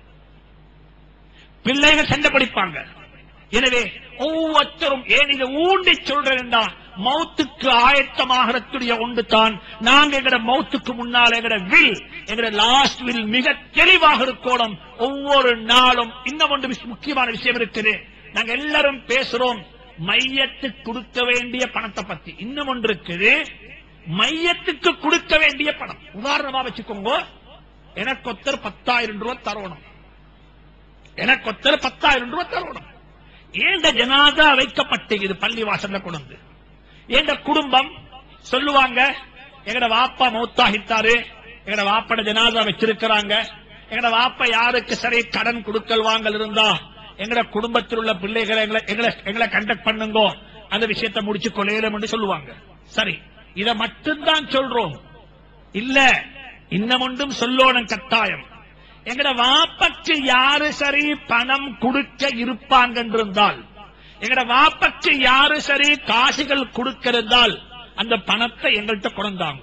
பிள்ளைகள் சண்டை படிப்பாங்க எனவே ஒவ்வொருத்தரும் ஏன் இதை ஊண்டி சொல்றேன்டா மௌத்துக்கு ஆயத்தமாகறதுடைய ஒன்று தான் நாங்க எங்கட மௌத்துக்கு முன்னால் எங்கட வில் எங்கட லாஸ்ட் வில் மிக தெளிவாக இருக்கணும் ஒவ்வொரு நாளும் இன்னும் ஒன்று விஷ- முக்கியமான விஷயம் இருக்குது நாங்க எல்லாரும் பேசுறோம் மையத்துக்கு கொடுக்க வேண்டிய பணத்தை பத்தி இன்னும் ஒன்று இருக்குது மையத்துக்கு கொடுக்க வேண்டிய பணம் உதாரணமா வச்சுக்கோங்க எனக்கு ஒருத்தர் பத்தாயிரம் ரூபாய் தரணும் எனக்கு ஒருத்தர் பத்தாயிரம் ரூபாய் தரணும் ஏண்ட ஜனாதா வைக்கப்பட்டது பள்ளி வாசல்ல கொண்டு ஏண்ட குடும்பம் சொல்லுவாங்க எங்கட வாப்பா மௌத்தாகித்தாரு எங்கட வாப்பட ஜனாதா வச்சிருக்கிறாங்க எங்கட வாப்பா யாருக்கு சரி கடன் கொடுக்கல் வாங்கல் இருந்தா எங்கட குடும்பத்தில் உள்ள பிள்ளைகளை எங்களை எங்களை எங்களை கண்டக்ட் பண்ணுங்கோ அந்த விஷயத்தை முடிச்சு கொள்ளையிலும் என்று சொல்லுவாங்க சரி இத மட்டும்தான் சொல்றோம் இல்ல இன்னும் ஒன்றும் சொல்லோணும் கட்டாயம் எங்கட வாப்பக்கு யாரு சரி பணம் கொடுக்க இருப்பாங்க என்றிருந்தால் எங்கட வாப்பக்கு யாரு சரி காசுகள் கொடுக்க இருந்தால் அந்த பணத்தை எங்கள்கிட்ட கொண்டாங்க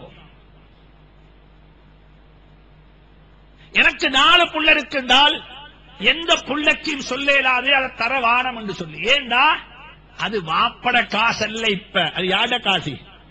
எனக்கு நாலு புள்ள இருக்குன்றால் எந்த புள்ளக்கும் சொல்ல இயலாது அதை தர வானம் என்று சொல்லி ஏண்டா அது வாப்பட காசு அல்ல இப்ப அது யாட காசி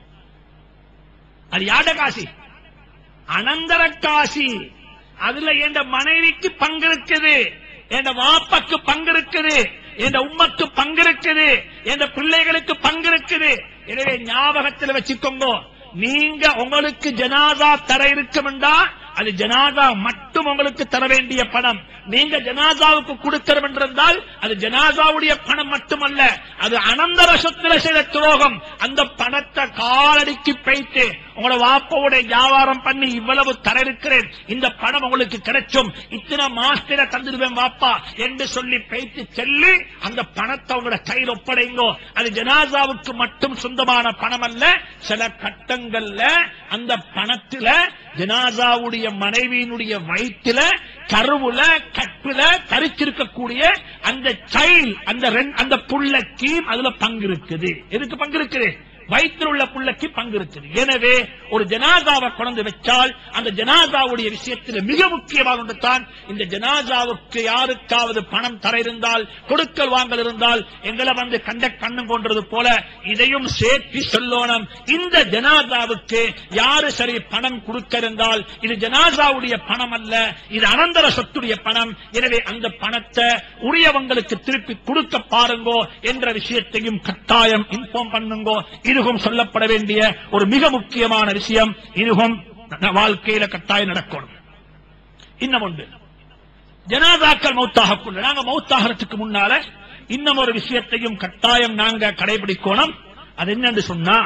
அது யாட காசி அனந்தர காசி அதுல என் மனைவிக்கு பங்கு இருக்குது என் வாப்பக்கு பங்கு இருக்குது என் உம்மக்கு பங்கு இருக்குது என் பிள்ளைகளுக்கு பங்கு இருக்குது எனவே ஞாபகத்தில் வச்சுக்கோங்க நீங்க உங்களுக்கு ஜனாதா தர இருக்குமெண்டா அது ஜனாதா மட்டும் உங்களுக்கு தர வேண்டிய பணம் நீங்க ஜனாதாவுக்கு கொடுக்கிறோம் என்றிருந்தால் அது ஜனாதாவுடைய பணம் மட்டுமல்ல அது அனந்தர சொத்துல செய்த துரோகம் அந்த பணத்தை காலடிக்கு பைத்து உங்களோட வாப்பாவுடைய வியாபாரம் பண்ணி இவ்வளவு தர இருக்கிறேன் இந்த பணம் உங்களுக்கு கிடைச்சும் இத்தனை மாசத்தில தந்துடுவேன் வாப்பா என்று சொல்லி பைத்து செல்லி அந்த பணத்தை உங்களோட கையில் ஒப்படைங்கோ அது ஜனாசாவுக்கு மட்டும் சொந்தமான பணம் அல்ல சில கட்டங்கள்ல அந்த பணத்துல ஜனாசாவுடைய மனைவியினுடைய வயிற்றுல கருவுல கற்புல தரிச்சிருக்கக்கூடிய அந்த சைல்ட் அந்த ரெண்- அந்த புள்ளக்கு அதுல பங்கு இருக்குது எதுக்கு பங்கு இருக்குது வயிற்றில் உள்ள புள்ளக்கு பங்கு இருக்குது எனவே ஒரு ஜனாதாவை கொண்டு வச்சால் அந்த ஜனாதாவுடைய விஷயத்தில் மிக முக்கியமாக ஒன்று தான் இந்த ஜனாதாவுக்கு யாருக்காவது பணம் தர இருந்தால் கொடுக்கல் வாங்கல் இருந்தால் எங்களை வந்து கண்டக்ட் பண்ணும் கொண்டது போல இதையும் சேர்த்து சொல்லணும் இந்த ஜனாதாவுக்கு யாரு சரி பணம் கொடுக்க இருந்தால் இது ஜனாதாவுடைய பணம் அல்ல இது அனந்தர சொத்துடைய பணம் எனவே அந்த பணத்தை உரியவங்களுக்கு திருப்பி கொடுக்க பாருங்கோ என்ற விஷயத்தையும் கட்டாயம் இன்ஃபார்ம் பண்ணுங்கோ இதுவும் சொல்லப்பட வேண்டிய ஒரு மிக முக்கியமான விஷயம் இதுவும் ந- வாழ்க்கையில கட்டாயம் நடக்கணும் இன்னும் ஒன்று ஜனாதாக்கள் மௌத்தாகக்குள்ள நாங்க மௌத்தாகிறதுக்கு முன்னால இன்னும் ஒரு விஷயத்தையும் கட்டாயம் நாங்க கடைபிடிக்கணும் அது என்னன்னு சொன்னா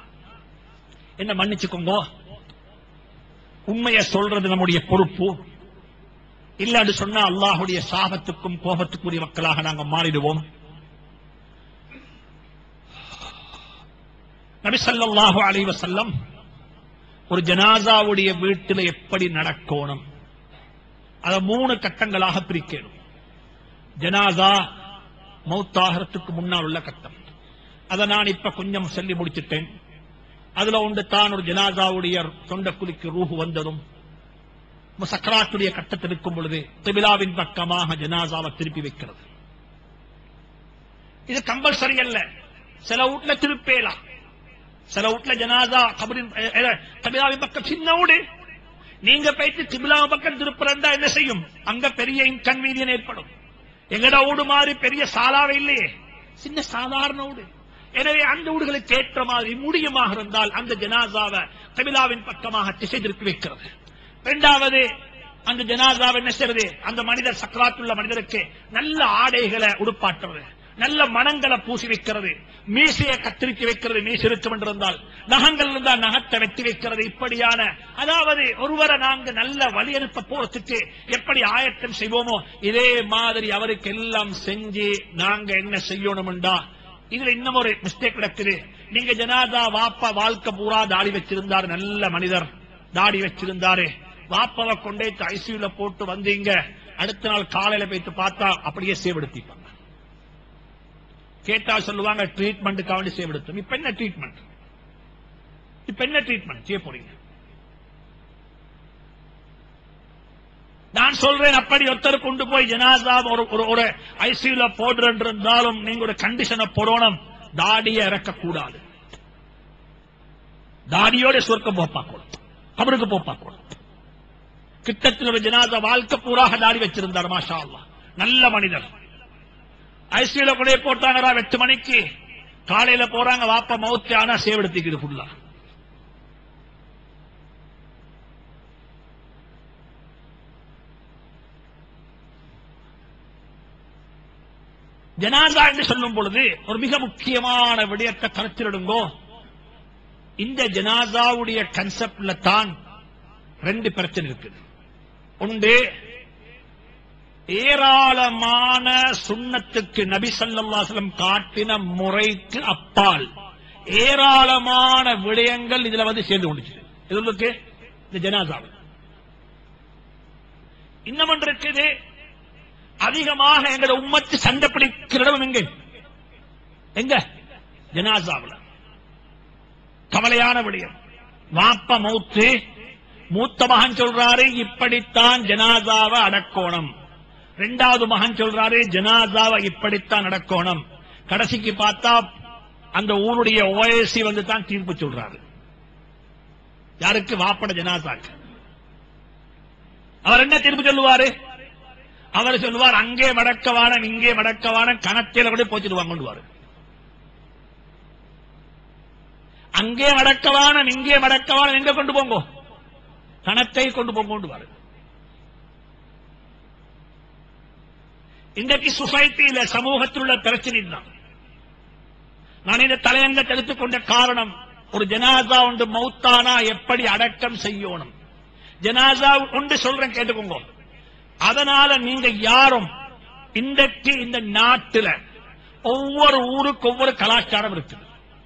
என்ன மன்னிச்சுக்கோங்க உண்மையை சொல்றது நம்முடைய பொறுப்பு இல்லாது சொன்னா அல்லாஹுடைய சாபத்துக்கும் கோபத்துக்குரிய மக்களாக நாங்க மாறிடுவோம் நபி ஸல்லல்லாஹு அலைஹி வஸல்லம் ஒரு ஜனாசாவுடைய வீட்டில் எப்படி நடக்கணும் அத மூணு கட்டங்களாக பிரிக்கணும் ஜனாசா மௌத்தாகிறதுக்கு முன்னால் உள்ள கட்டம் அதை நான் இப்ப கொஞ்சம் சொல்லி முடிச்சிட்டேன் அதுல ஒன்று தான் ஒரு ஜனாசாவுடைய தொண்டக்குலிக்கு ரூஹு வந்ததும் சக்கராத்துடைய கட்டத்தில் இருக்கும் பொழுது திபிலாவின் பக்கமாக ஜனாசாவை திருப்பி வைக்கிறது இது கம்பல்சரி அல்ல சில வீட்ல திருப்பேலாம் சில வீட்ல ஜனாதா கபரின் திபிலாவின் பக்கம் சின்ன வீடு நீங்க போயிட்டு திபிலாவின் பக்கம் திருப்புறா என்ன செய்யும் அங்க பெரிய இன்கன்வீனியன் ஏற்படும் எங்கட வீடு மாதிரி பெரிய சாலாவே இல்லையே சின்ன சாதாரண வீடு எனவே அந்த வீடுகளுக்கு ஏற்ற மாதிரி முடியுமாக இருந்தால் அந்த ஜனாசாவை கபிலாவின் பக்கமாக திசை திருப்பி வைக்கிறது இரண்டாவது அந்த ஜனாசாவை என்ன செய்யறது அந்த மனிதர் சக்கராத்துள்ள மனிதருக்கு நல்ல ஆடைகளை உடுப்பாட்டுறது நல்ல மனங்களை பூசி வைக்கிறது மீசையை கத்திரித்து வைக்கிறது மீசை இருக்கும் என்றிருந்தால் நகங்கள் இருந்தால் நகத்தை வெட்டி வைக்கிறது இப்படியான அதாவது ஒருவரை நாங்க நல்ல வழி அனுப்ப போறதுக்கு எப்படி ஆயத்தம் செய்வோமோ இதே மாதிரி அவருக்கு எல்லாம் செஞ்சு நாங்க என்ன செய்யணும்டா இதுல இன்னும் ஒரு மிஸ்டேக் நடக்குது நீங்க ஜனாதா வாப்பா வாழ்க்கை பூரா தாடி வச்சிருந்தாரு நல்ல மனிதர் தாடி வச்சிருந்தாரு வாப்பாவை கொண்டே ஐசியூல போட்டு வந்தீங்க அடுத்த நாள் காலையில போயிட்டு பார்த்தா அப்படியே சேவெடுத்திப்பாங்க கேட்டா சொல்லுவாங்க ட்ரீட்மெண்ட்டுக்காக வேண்டி சேவெடுத்தோம் இப்ப என்ன ட்ரீட்மெண்ட் இப்ப என்ன ட்ரீட்மெண்ட் செய்ய போறீங்க நான் சொல்றேன் அப்படி ஒருத்தர் கொண்டு போய் ஜனாதா ஒரு ஒரு- ஒரு ஐசியூல போடுறேன் இருந்தாலும் நீங்க ஒரு கண்டிஷனை போடணும் தாடியை இறக்கக்கூடாது தாடியோட சொர்க்கம் போப்பாக்கணும் கபருக்கு போப்பாக்கணும் கிட்டத்தில் ஒரு ஜனாதா வாழ்க்கை பூராக தாடி வச்சிருந்தார் மாஷா அல்லாஹ் நல்ல மனிதர் ஐசியூல கூட போட்டாங்கடா எட்டு மணிக்கு காலையில போறாங்க வாப்பா மவுத்து ஆனா சேவெடுத்துக்குது ஃபுல்லா ஜனாதா என்று சொல்லும் பொழுது ஒரு மிக முக்கியமான விடயத்தை கருத்திலிடுங்கோ இந்த ஜனாதாவுடைய கன்செப்ட்ல தான் ரெண்டு பிரச்சனை இருக்குது ஒன்று ஏராளமான சுண்ணத்துக்கு நபி ஸல்லல்லாஹு அலைஹி வஸல்லம் காட்டின முறைக்கு அப்பால் ஏராளமான விடயங்கள் இதுல வந்து சேர்ந்து கொண்டுச்சு இது உங்களுக்கு இந்த ஜனாதாவில் இன்னும் ஒன்று இருக்குது அதிகமாக எங்களோட உம்மத்து சண்டை பிடிக்கிற இடம் எங்க எங்க ஜனாசாவில் கவலையான விடயம் வாப்ப மௌத்து மூத்த மகன் சொல்றாரு இப்படித்தான் ஜனாதாவை அடக்கோணம் இரண்டாவது மகன் சொல்றாரு ஜனாதாவை இப்படித்தான் அடக்கோணம் கடைசிக்கு பார்த்தா அந்த ஊருடைய ஓஎஸ்சி வந்து தான் தீர்ப்பு சொல்றாரு யாருக்கு வாப்பட ஜனாதாக்கு அவர் என்ன தீர்ப்பு சொல்லுவாரு அவர் சொல்லுவார் அங்கே மடக்கவானம் இங்கே மடக்கவானம் கணத்தில கூட போச்சுடுவாங்க கொண்டுவாரு அங்கே மடக்கவானம் இங்கே மடக்கவானம் எங்க கொண்டு போங்கோ கணத்தை கொண்டு போங்க கொண்டுவாரு இன்றைக்கு சொசைட்டியில சமூகத்தில் உள்ள பிரச்சனை தான் நான் இந்த தலையங்கத்தை எடுத்துக்கொண்ட காரணம் ஒரு ஜனாதா ஒன்று மௌத்தானா எப்படி அடக்கம் செய்யணும் ஜனாதா ஒன்று சொல்றேன் கேட்டுக்கோங்க அதனால நீங்க யாரும் இன்றைக்கு இந்த நாட்டில் ஒவ்வொரு ஊருக்கு ஒவ்வொரு கலாச்சாரம் இருக்குது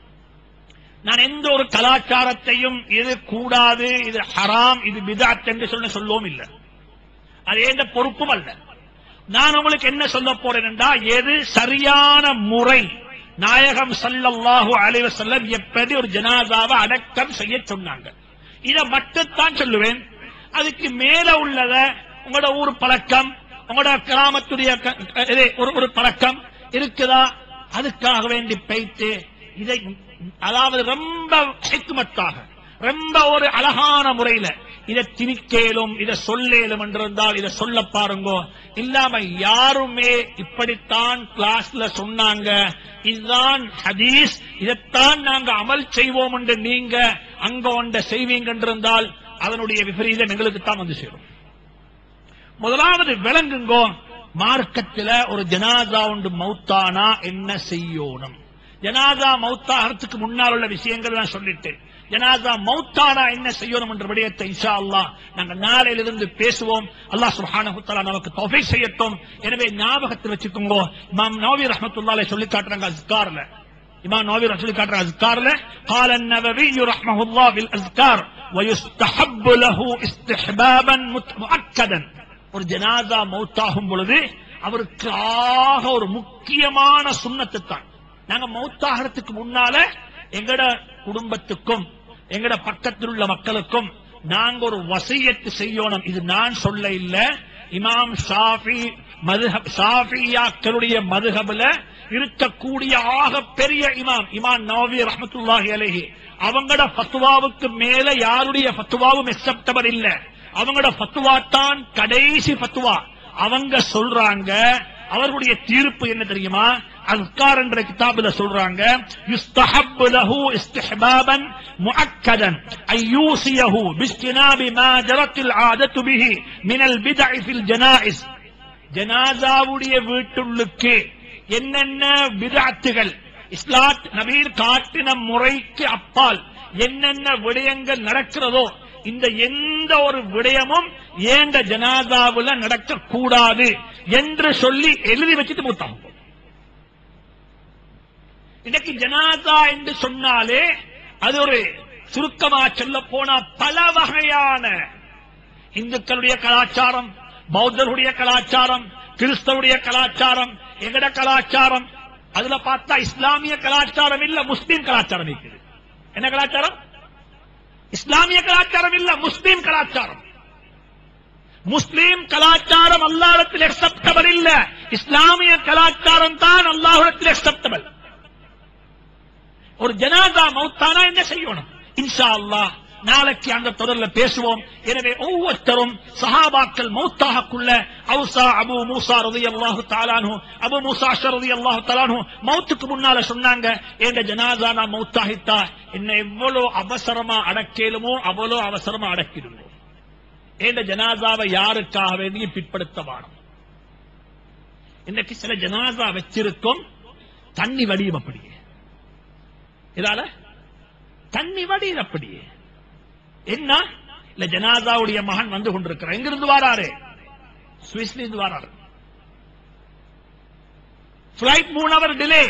நான் எந்த ஒரு கலாச்சாரத்தையும் இது கூடாது இது ஹராம் இது பிதாத் என்று சொல்ல சொல்லவும் இல்லை அது எந்த பொறுப்பும் அல்ல நான் உங்களுக்கு என்ன சொல்ல போறேன் என்றால் எது சரியான முறை நாயகம் ஸல்லல்லாஹு அலைஹி வஸல்லம் எப்படி ஒரு ஜனாதாவை அடக்கம் செய்ய சொன்னாங்க இதை மட்டும்தான் சொல்லுவேன் அதுக்கு மேல உள்ளத உங்களோட ஊர் பழக்கம் உங்களோட கிராமத்துடைய க- இது ஒரு ஒரு பழக்கம் இருக்குதா அதுக்காக வேண்டி பைத்து இதை அதாவது ரொம்ப ஹிக்மத்தாக ரொம்ப ஒரு அழகான முறையில இதை திணிக்கேலும் இதை சொல்லேலும் என்றிருந்தால் இதை சொல்ல பாருங்க இல்லாம யாருமே இப்படித்தான் கிளாஸ்ல சொன்னாங்க இதுதான் ஹதீஸ் இதைத்தான் நாங்க அமல் செய்வோம் என்று நீங்க அங்க ஒன்றை செய்வீங்க என்றிருந்தால் அதனுடைய விபரீதம் எங்களுக்கு தான் வந்து சேரும் முதலாவது விளங்குங்கோ மார்க்கத்தில் ஒரு ஜனாதா உண்டு மௌத்தானா என்ன செய்யணும் ஜனாதா மௌத்தாகிறதுக்கு முன்னால் உள்ள விஷயங்கள் நான் சொல்லிட்டேன் ஜனாதா மௌத்தானா என்ன செய்யணும் என்ற விடயத்தை இன்ஷா அல்லாஹ் நாங்க நாளையிலிருந்து பேசுவோம் அல்லாஹ் சுப்ஹானஹு தஆலா நமக்கு தௌஃபீக் செய்யட்டும் எனவே ஞாபகத்தில் வச்சுக்கோங்க இமாம் நவவி ரஹ்மத்துல்லாஹி சொல்லி காட்டுறாங்க அஸ்கார்ல இமாம் நவவி சொல்லி காட்டுறாங்க அஸ்கார்ல قال النووي رحمه الله بالأذكار ويستحب له استحبابا مؤكدا ஒரு ஜனாதா மௌத்தாகும் பொழுது அவருக்கு ஆக ஒரு முக்கியமான சுண்ணத்து தான் நாங்க மௌத்தாகிறதுக்கு முன்னால எங்கட குடும்பத்துக்கும் எங்கட பக்கத்தில் உள்ள மக்களுக்கும் நாங்க ஒரு வசியத்து செய்யணும் இது நான் சொல்ல இல்ல இமாம் ஷாஃபி மதுஹப் ஷாஃபியாக்களுடைய மதுஹபுல இருக்கக்கூடிய ஆக பெரிய இமாம் இமாம் நவவி ரஹமத்துல்லாஹி அலைஹி அவங்கட ஃபத்வாவுக்கு மேல யாருடைய ஃபத்வாவும் அக்செப்டபிள் இல்ல அவங்களோட ஃபத்துவா தான் கடைசி ஃபத்துவா அவங்க சொல்றாங்க அவர்களுடைய தீர்ப்பு என்ன தெரியுமா அஸ்கார் என்ற கிதாபில் சொல்றாங்க யுஸ்தஹப்பு லஹு இஸ்திஹ்பாபன் முஅக்கதன் ஐயூசியஹு பிஸ்தினாபி மா ஜரத்தில் ஆதத்து பிஹி மினல் பிதஇ ஃபில் ஜனாயிஸ் ஜனாசாவுடைய வீட்டுள்ளுக்கு என்னென்ன பிதஅத்துகள் இஸ்லாத் நபீர் காட்டின முறைக்கு அப்பால் என்னென்ன விடயங்கள் நடக்கிறதோ இந்த எந்த ஒரு விடயமும் ஏண்ட ஜனாதாவுல நடக்க கூடாது என்று சொல்லி எழுதி வச்சுட்டு மூத்தாங்க இன்னைக்கு ஜனாதா என்று சொன்னாலே அது ஒரு சுருக்கமா சொல்ல போனா பல வகையான இந்துக்களுடைய கலாச்சாரம் பௌத்தருடைய கலாச்சாரம் கிறிஸ்தவருடைய கலாச்சாரம் எங்கட கலாச்சாரம் அதுல பார்த்தா இஸ்லாமிய கலாச்சாரம் இல்ல முஸ்லீம் கலாச்சாரம் இருக்குது என்ன கலாச்சாரம் இஸ்லாமிய கலாச்சாரம் இல்ல முஸ்லீம் கலாச்சாரம் முஸ்லீம் கலாச்சாரம் அல்லாஹ்விடத்தில் அக்செப்டபிள் இல்ல இஸ்லாமிய கலாச்சாரம் தான் அல்லாஹ்விடத்தில் அக்செப்டபிள் ஒரு ஜனாதா மௌத்தானா என்ன செய்யணும் இன்ஷா அல்லாஹ் நாளைக்கு அந்த தொடர்ல பேசுவோம் எனவே ஒவ்வொருத்தரும் சஹாபாக்கள் மௌத்தாகக்குள்ள அவுசா அபு மூசா ரதி அல்லாஹு தாலானு அபு மூசா ரதி அல்லாஹு தாலானு மௌத்துக்கு முன்னால சொன்னாங்க என்ற ஜனாதா நான் மௌத்தாகித்தா என்ன எவ்வளவு அவசரமா அடக்கேலுமோ அவ்வளவு அவசரமா அடக்கிடுவோம் என்ற ஜனாதாவை யாருக்காக வேண்டிய பிற்படுத்த வாடும் இன்னைக்கு சில ஜனாதா வச்சிருக்கும் தண்ணி வடியும் அப்படியே இதால தண்ணி வடியும் அப்படியே என்ன இல்ல ஜனாதாவுடைய மகன் வந்து கொண்டிருக்கிறார் எங்கிருந்து வாராரு சுவிஸ்ல இருந்து வாராரு பிளைட் மூணு அவர் டிலே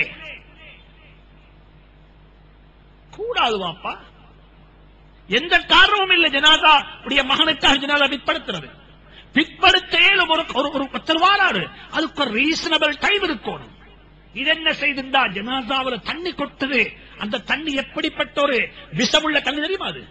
கூடாது வாப்பா எந்த காரணமும் இல்லை ஜனாதா உடைய மகனுக்காக ஜனாதா பிற்படுத்துறது பிற்படுத்த இயலும் ஒரு ஒரு ஒரு ஒருத்தர் வாராரு அதுக்கு ஒரு ரீசனபிள் டைம் இருக்கணும் இது என்ன செய்திருந்தா ஜனாதாவில் தண்ணி கொட்டுது அந்த தண்ணி எப்படிப்பட்ட ஒரு விஷமுள்ள தண்ணி தெரியுமா அது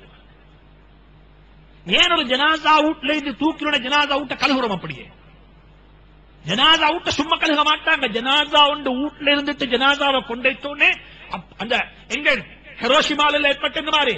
ஏன் ஒரு ஜனாதா வீட்டுல இருந்து தூக்கினோட ஜனாதா வீட்டை கழுகுறோம் அப்படியே ஜனாதா வீட்டை சும்மா கழுக மாட்டாங்க ஜனாதா உண்டு வீட்டுல இருந்துட்டு ஜனாதாவை கொண்டைத்தோடனே அப்- அந்த எங்க ஹெரோஷிமாலில் ஏற்பட்ட மாதிரி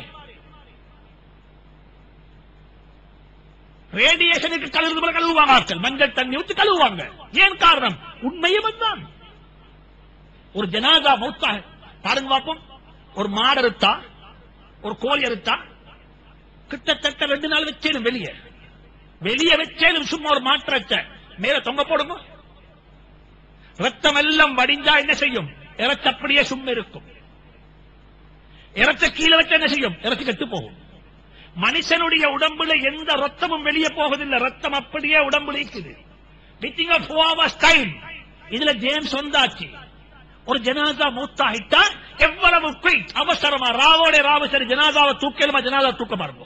ரேடியேஷனுக்கு கழுவுறது போல கழுவுவாங்க ஆட்கள் மஞ்சள் தண்ணி ஊத்தி கழுவுவாங்க ஏன் காரணம் உண்மையும் அதுதான் ஒரு ஜனாதா மௌத்தா பாருங்க பாப்போம் ஒரு மாடு அறுத்தா ஒரு கோழி அறுத்தா கிட்டத்தட்ட ரெண்டு நாள் வச்சேனும் வெளியே வெளியே வச்சேனும் சும்மா ஒரு மாற்ற வச்ச மேல தொங்க போடுங்க ரத்தம் எல்லாம் வடிஞ்சா என்ன செய்யும் இறச்ச அப்படியே சும்மா இருக்கும் இறச்ச கீழே வச்சா என்ன செய்யும் இறச்சி கெட்டு போகும் மனுஷனுடைய உடம்புல எந்த ரத்தமும் வெளியே போவதில்லை ரத்தம் அப்படியே உடம்புல இருக்குது வித்திங் ஆஃப் ஹவர்ஸ் டைம் இதுல ஜேம்ஸ் வந்தாச்சு ஒரு ஜனாதா மூத்தாகிட்டா எவ்வளவு குயிக் அவசரமா ராவோட ராவு சரி ஜனாதாவை தூக்கலுமா ஜனாதா தூக்க பாருங்க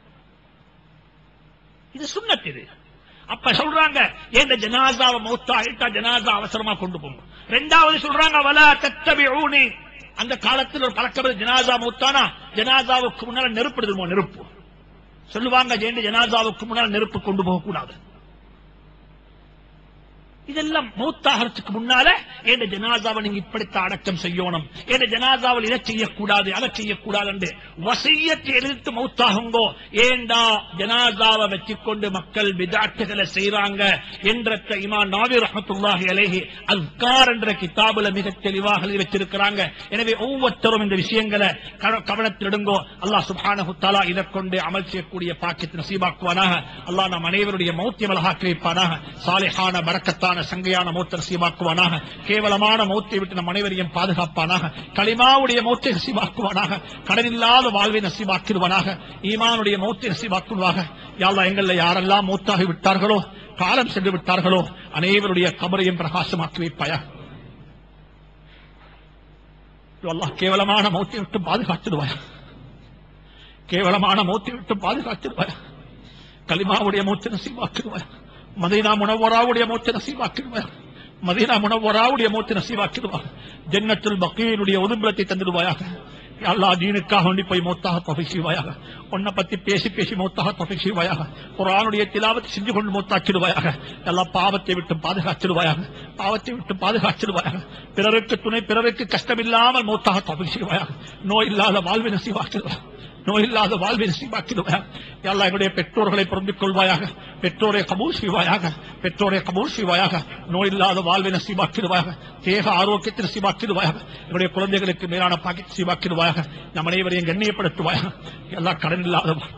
இது சுண்ணத் இது அப்ப சொல்றாங்க ஏன் ஜனாதாவை மௌத்தாகிட்டா ஜனாதா அவசரமா கொண்டு போங்க ரெண்டாவது சொல்றாங்க வலா தத்தபி அந்த காலத்தில் ஒரு பழக்கம் ஜனாதா மௌத்தானா ஜனாதாவுக்கு முன்னால நெருப்பு எடுத்துருமோ நெருப்பு சொல்லுவாங்க ஜெயண்டி ஜனாதாவுக்கு முன்னால் நெருப்பு கொண்டு போக கூடாது இதெல்லாம் மௌத்தாகிறதுக்கு முன்னால என் ஜனாதாவை நீங்க இப்படித்தான் அடக்கம் செய்யணும் என் ஜனாதாவில் இதை செய்யக்கூடாது அதை செய்யக்கூடாது என்று வசியத்தை எதிர்த்து மௌத்தாகுங்கோ ஏண்டா ஜனாதாவை வச்சுக்கொண்டு மக்கள் விதாட்டுகளை செய்றாங்க என்ற இமான் நாவி ரஹமத்துல்லாஹி அலைஹி அஸ்கார் என்ற கிதாபுல மிக தெளிவாக எழுதி வச்சிருக்கிறாங்க எனவே ஒவ்வொருத்தரும் இந்த விஷயங்களை கவ- கவனத்தில் எடுங்கோ அல்லாஹ் சுப்ஹானஹு தஆலா இதை கொண்டு அமல் செய்யக்கூடிய பாக்கியத்தை நசீபாக்குவானாக அல்லாஹ் நம் அனைவருடைய மௌத்தியம் அழகாக்கி வைப்பானாக சாலிஹான பரக்கத்தான சங்கையான மௌத்த நசீபாக்குவானாக கேவலமான மௌத்தை விட்டு நம் அனைவரையும் பாதுகாப்பானாக களிமாவுடைய மௌத்தை நசீபாக்குவானாக கடனில்லாத வாழ்வை நசீபாக்கிடுவானாக ஈமானுடைய மௌத்தை நசீபாக்குவாக யாழ்லா எங்களில் யாரெல்லாம் மௌத்தாகி விட்டார்களோ காலம் சென்று விட்டார்களோ அனைவருடைய கபரையும் பிரகாசமாக்கி வைப்பாயா அல்லாஹ் கேவலமான மௌத்தை விட்டு பாதுகாத்துடுவாயா கேவலமான மௌத்தை விட்டு பாதுகாத்துடுவாயா கலிமாவுடைய மூச்சை நசீவாக்கிடுவாயா மதீனா முனவராவுடைய மூச்சை நசீவாக்கிடுவாயா மதீனா முனவராவுடைய மூச்சை நசீவாக்கிடுவா ஜன்னத்துல் பக்கீனுடைய உதும்பலத்தை தந்துடுவாயாக யா அல்லாஹ் தீனுக்காக வேண்டி போய் மௌத்தாக தொகை செய்வாயாக உன்னை பத்தி பேசி பேசி மௌத்தாக தொகை செய்வாயாக குரானுடைய திலாவத்தை செஞ்சு கொண்டு மௌத்தாக்கிடுவாயாக எல்லா பாவத்தை விட்டு பாதுகாச்சிடுவாயாக பாவத்தை விட்டு பாதுகாச்சிடுவாயாக பிறருக்கு துணை பிறருக்கு கஷ்டமில்லாமல் மௌத்தாக தொகை செய்வாயாக நோய் இல்லாத வாழ்வை நசீவாக்கிடுவாயாக நோய் இல்லாத வாழ்வை நசீபாக்கிடுவாயாக எல்லா எங்களுடைய பெற்றோர்களை பொருந்திக் கொள்வாயாக பெற்றோரை கபூல் செய்வாயாக பெற்றோரை கபூல் செய்வாயாக நோய் இல்லாத வாழ்வை நசீபாக்கிடுவாயாக தேக ஆரோக்கியத்தை நசீபாக்கிடுவாயாக எங்களுடைய குழந்தைகளுக்கு மேலான பாக்கெட் நசீபாக்கிடுவாயாக நம் அனைவரையும் கண்ணியப்படுத்துவாயாக எல்லா கடன் இல்லாத வாழ்-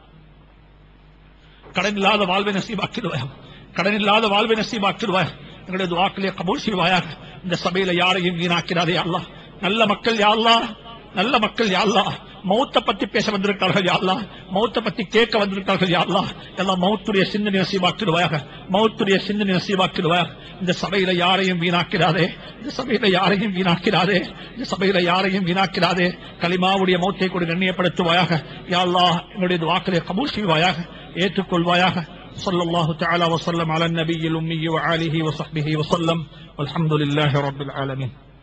கடன் இல்லாத வாழ்வை நசீபாக்கிடுவாயாக கடன் இல்லாத வாழ்வை நசீபாக்கிடுவாயாக எங்களுடைய துவாக்களை கபூல் செய்வாயாக இந்த சபையில யாரையும் வீணாக்கிறாரே அல்லாஹ் நல்ல மக்கள் யாழ்லா நல்ல மக்கள் யாழ்லா மௌத்த பத்தி பேச வந்திருக்கார்கள் யாழ்லா மௌத்த பத்தி கேட்க வந்திருக்கார்கள் யாழ்லா எல்லாம் மௌத்துடைய சிந்தனை நசீபாக்கிடுவாயாக மௌத்துடைய சிந்தனை நசீபாக்கிடுவாயாக இந்த சபையில யாரையும் வீணாக்கிறாதே இந்த சபையில யாரையும் வீணாக்கிறாதே இந்த சபையில யாரையும் வீணாக்கிறாதே கலிமாவுடைய மௌத்தை கூட கண்ணியப்படுத்துவாயாக யாழ்லா எங்களுடைய துவாக்களை கபூல் செய்வாயாக ஏற்றுக்கொள்வாயாக صلى الله تعالى وسلم على النبي الأمي وعاله وصحبه وسلم والحمد لله رب العالمين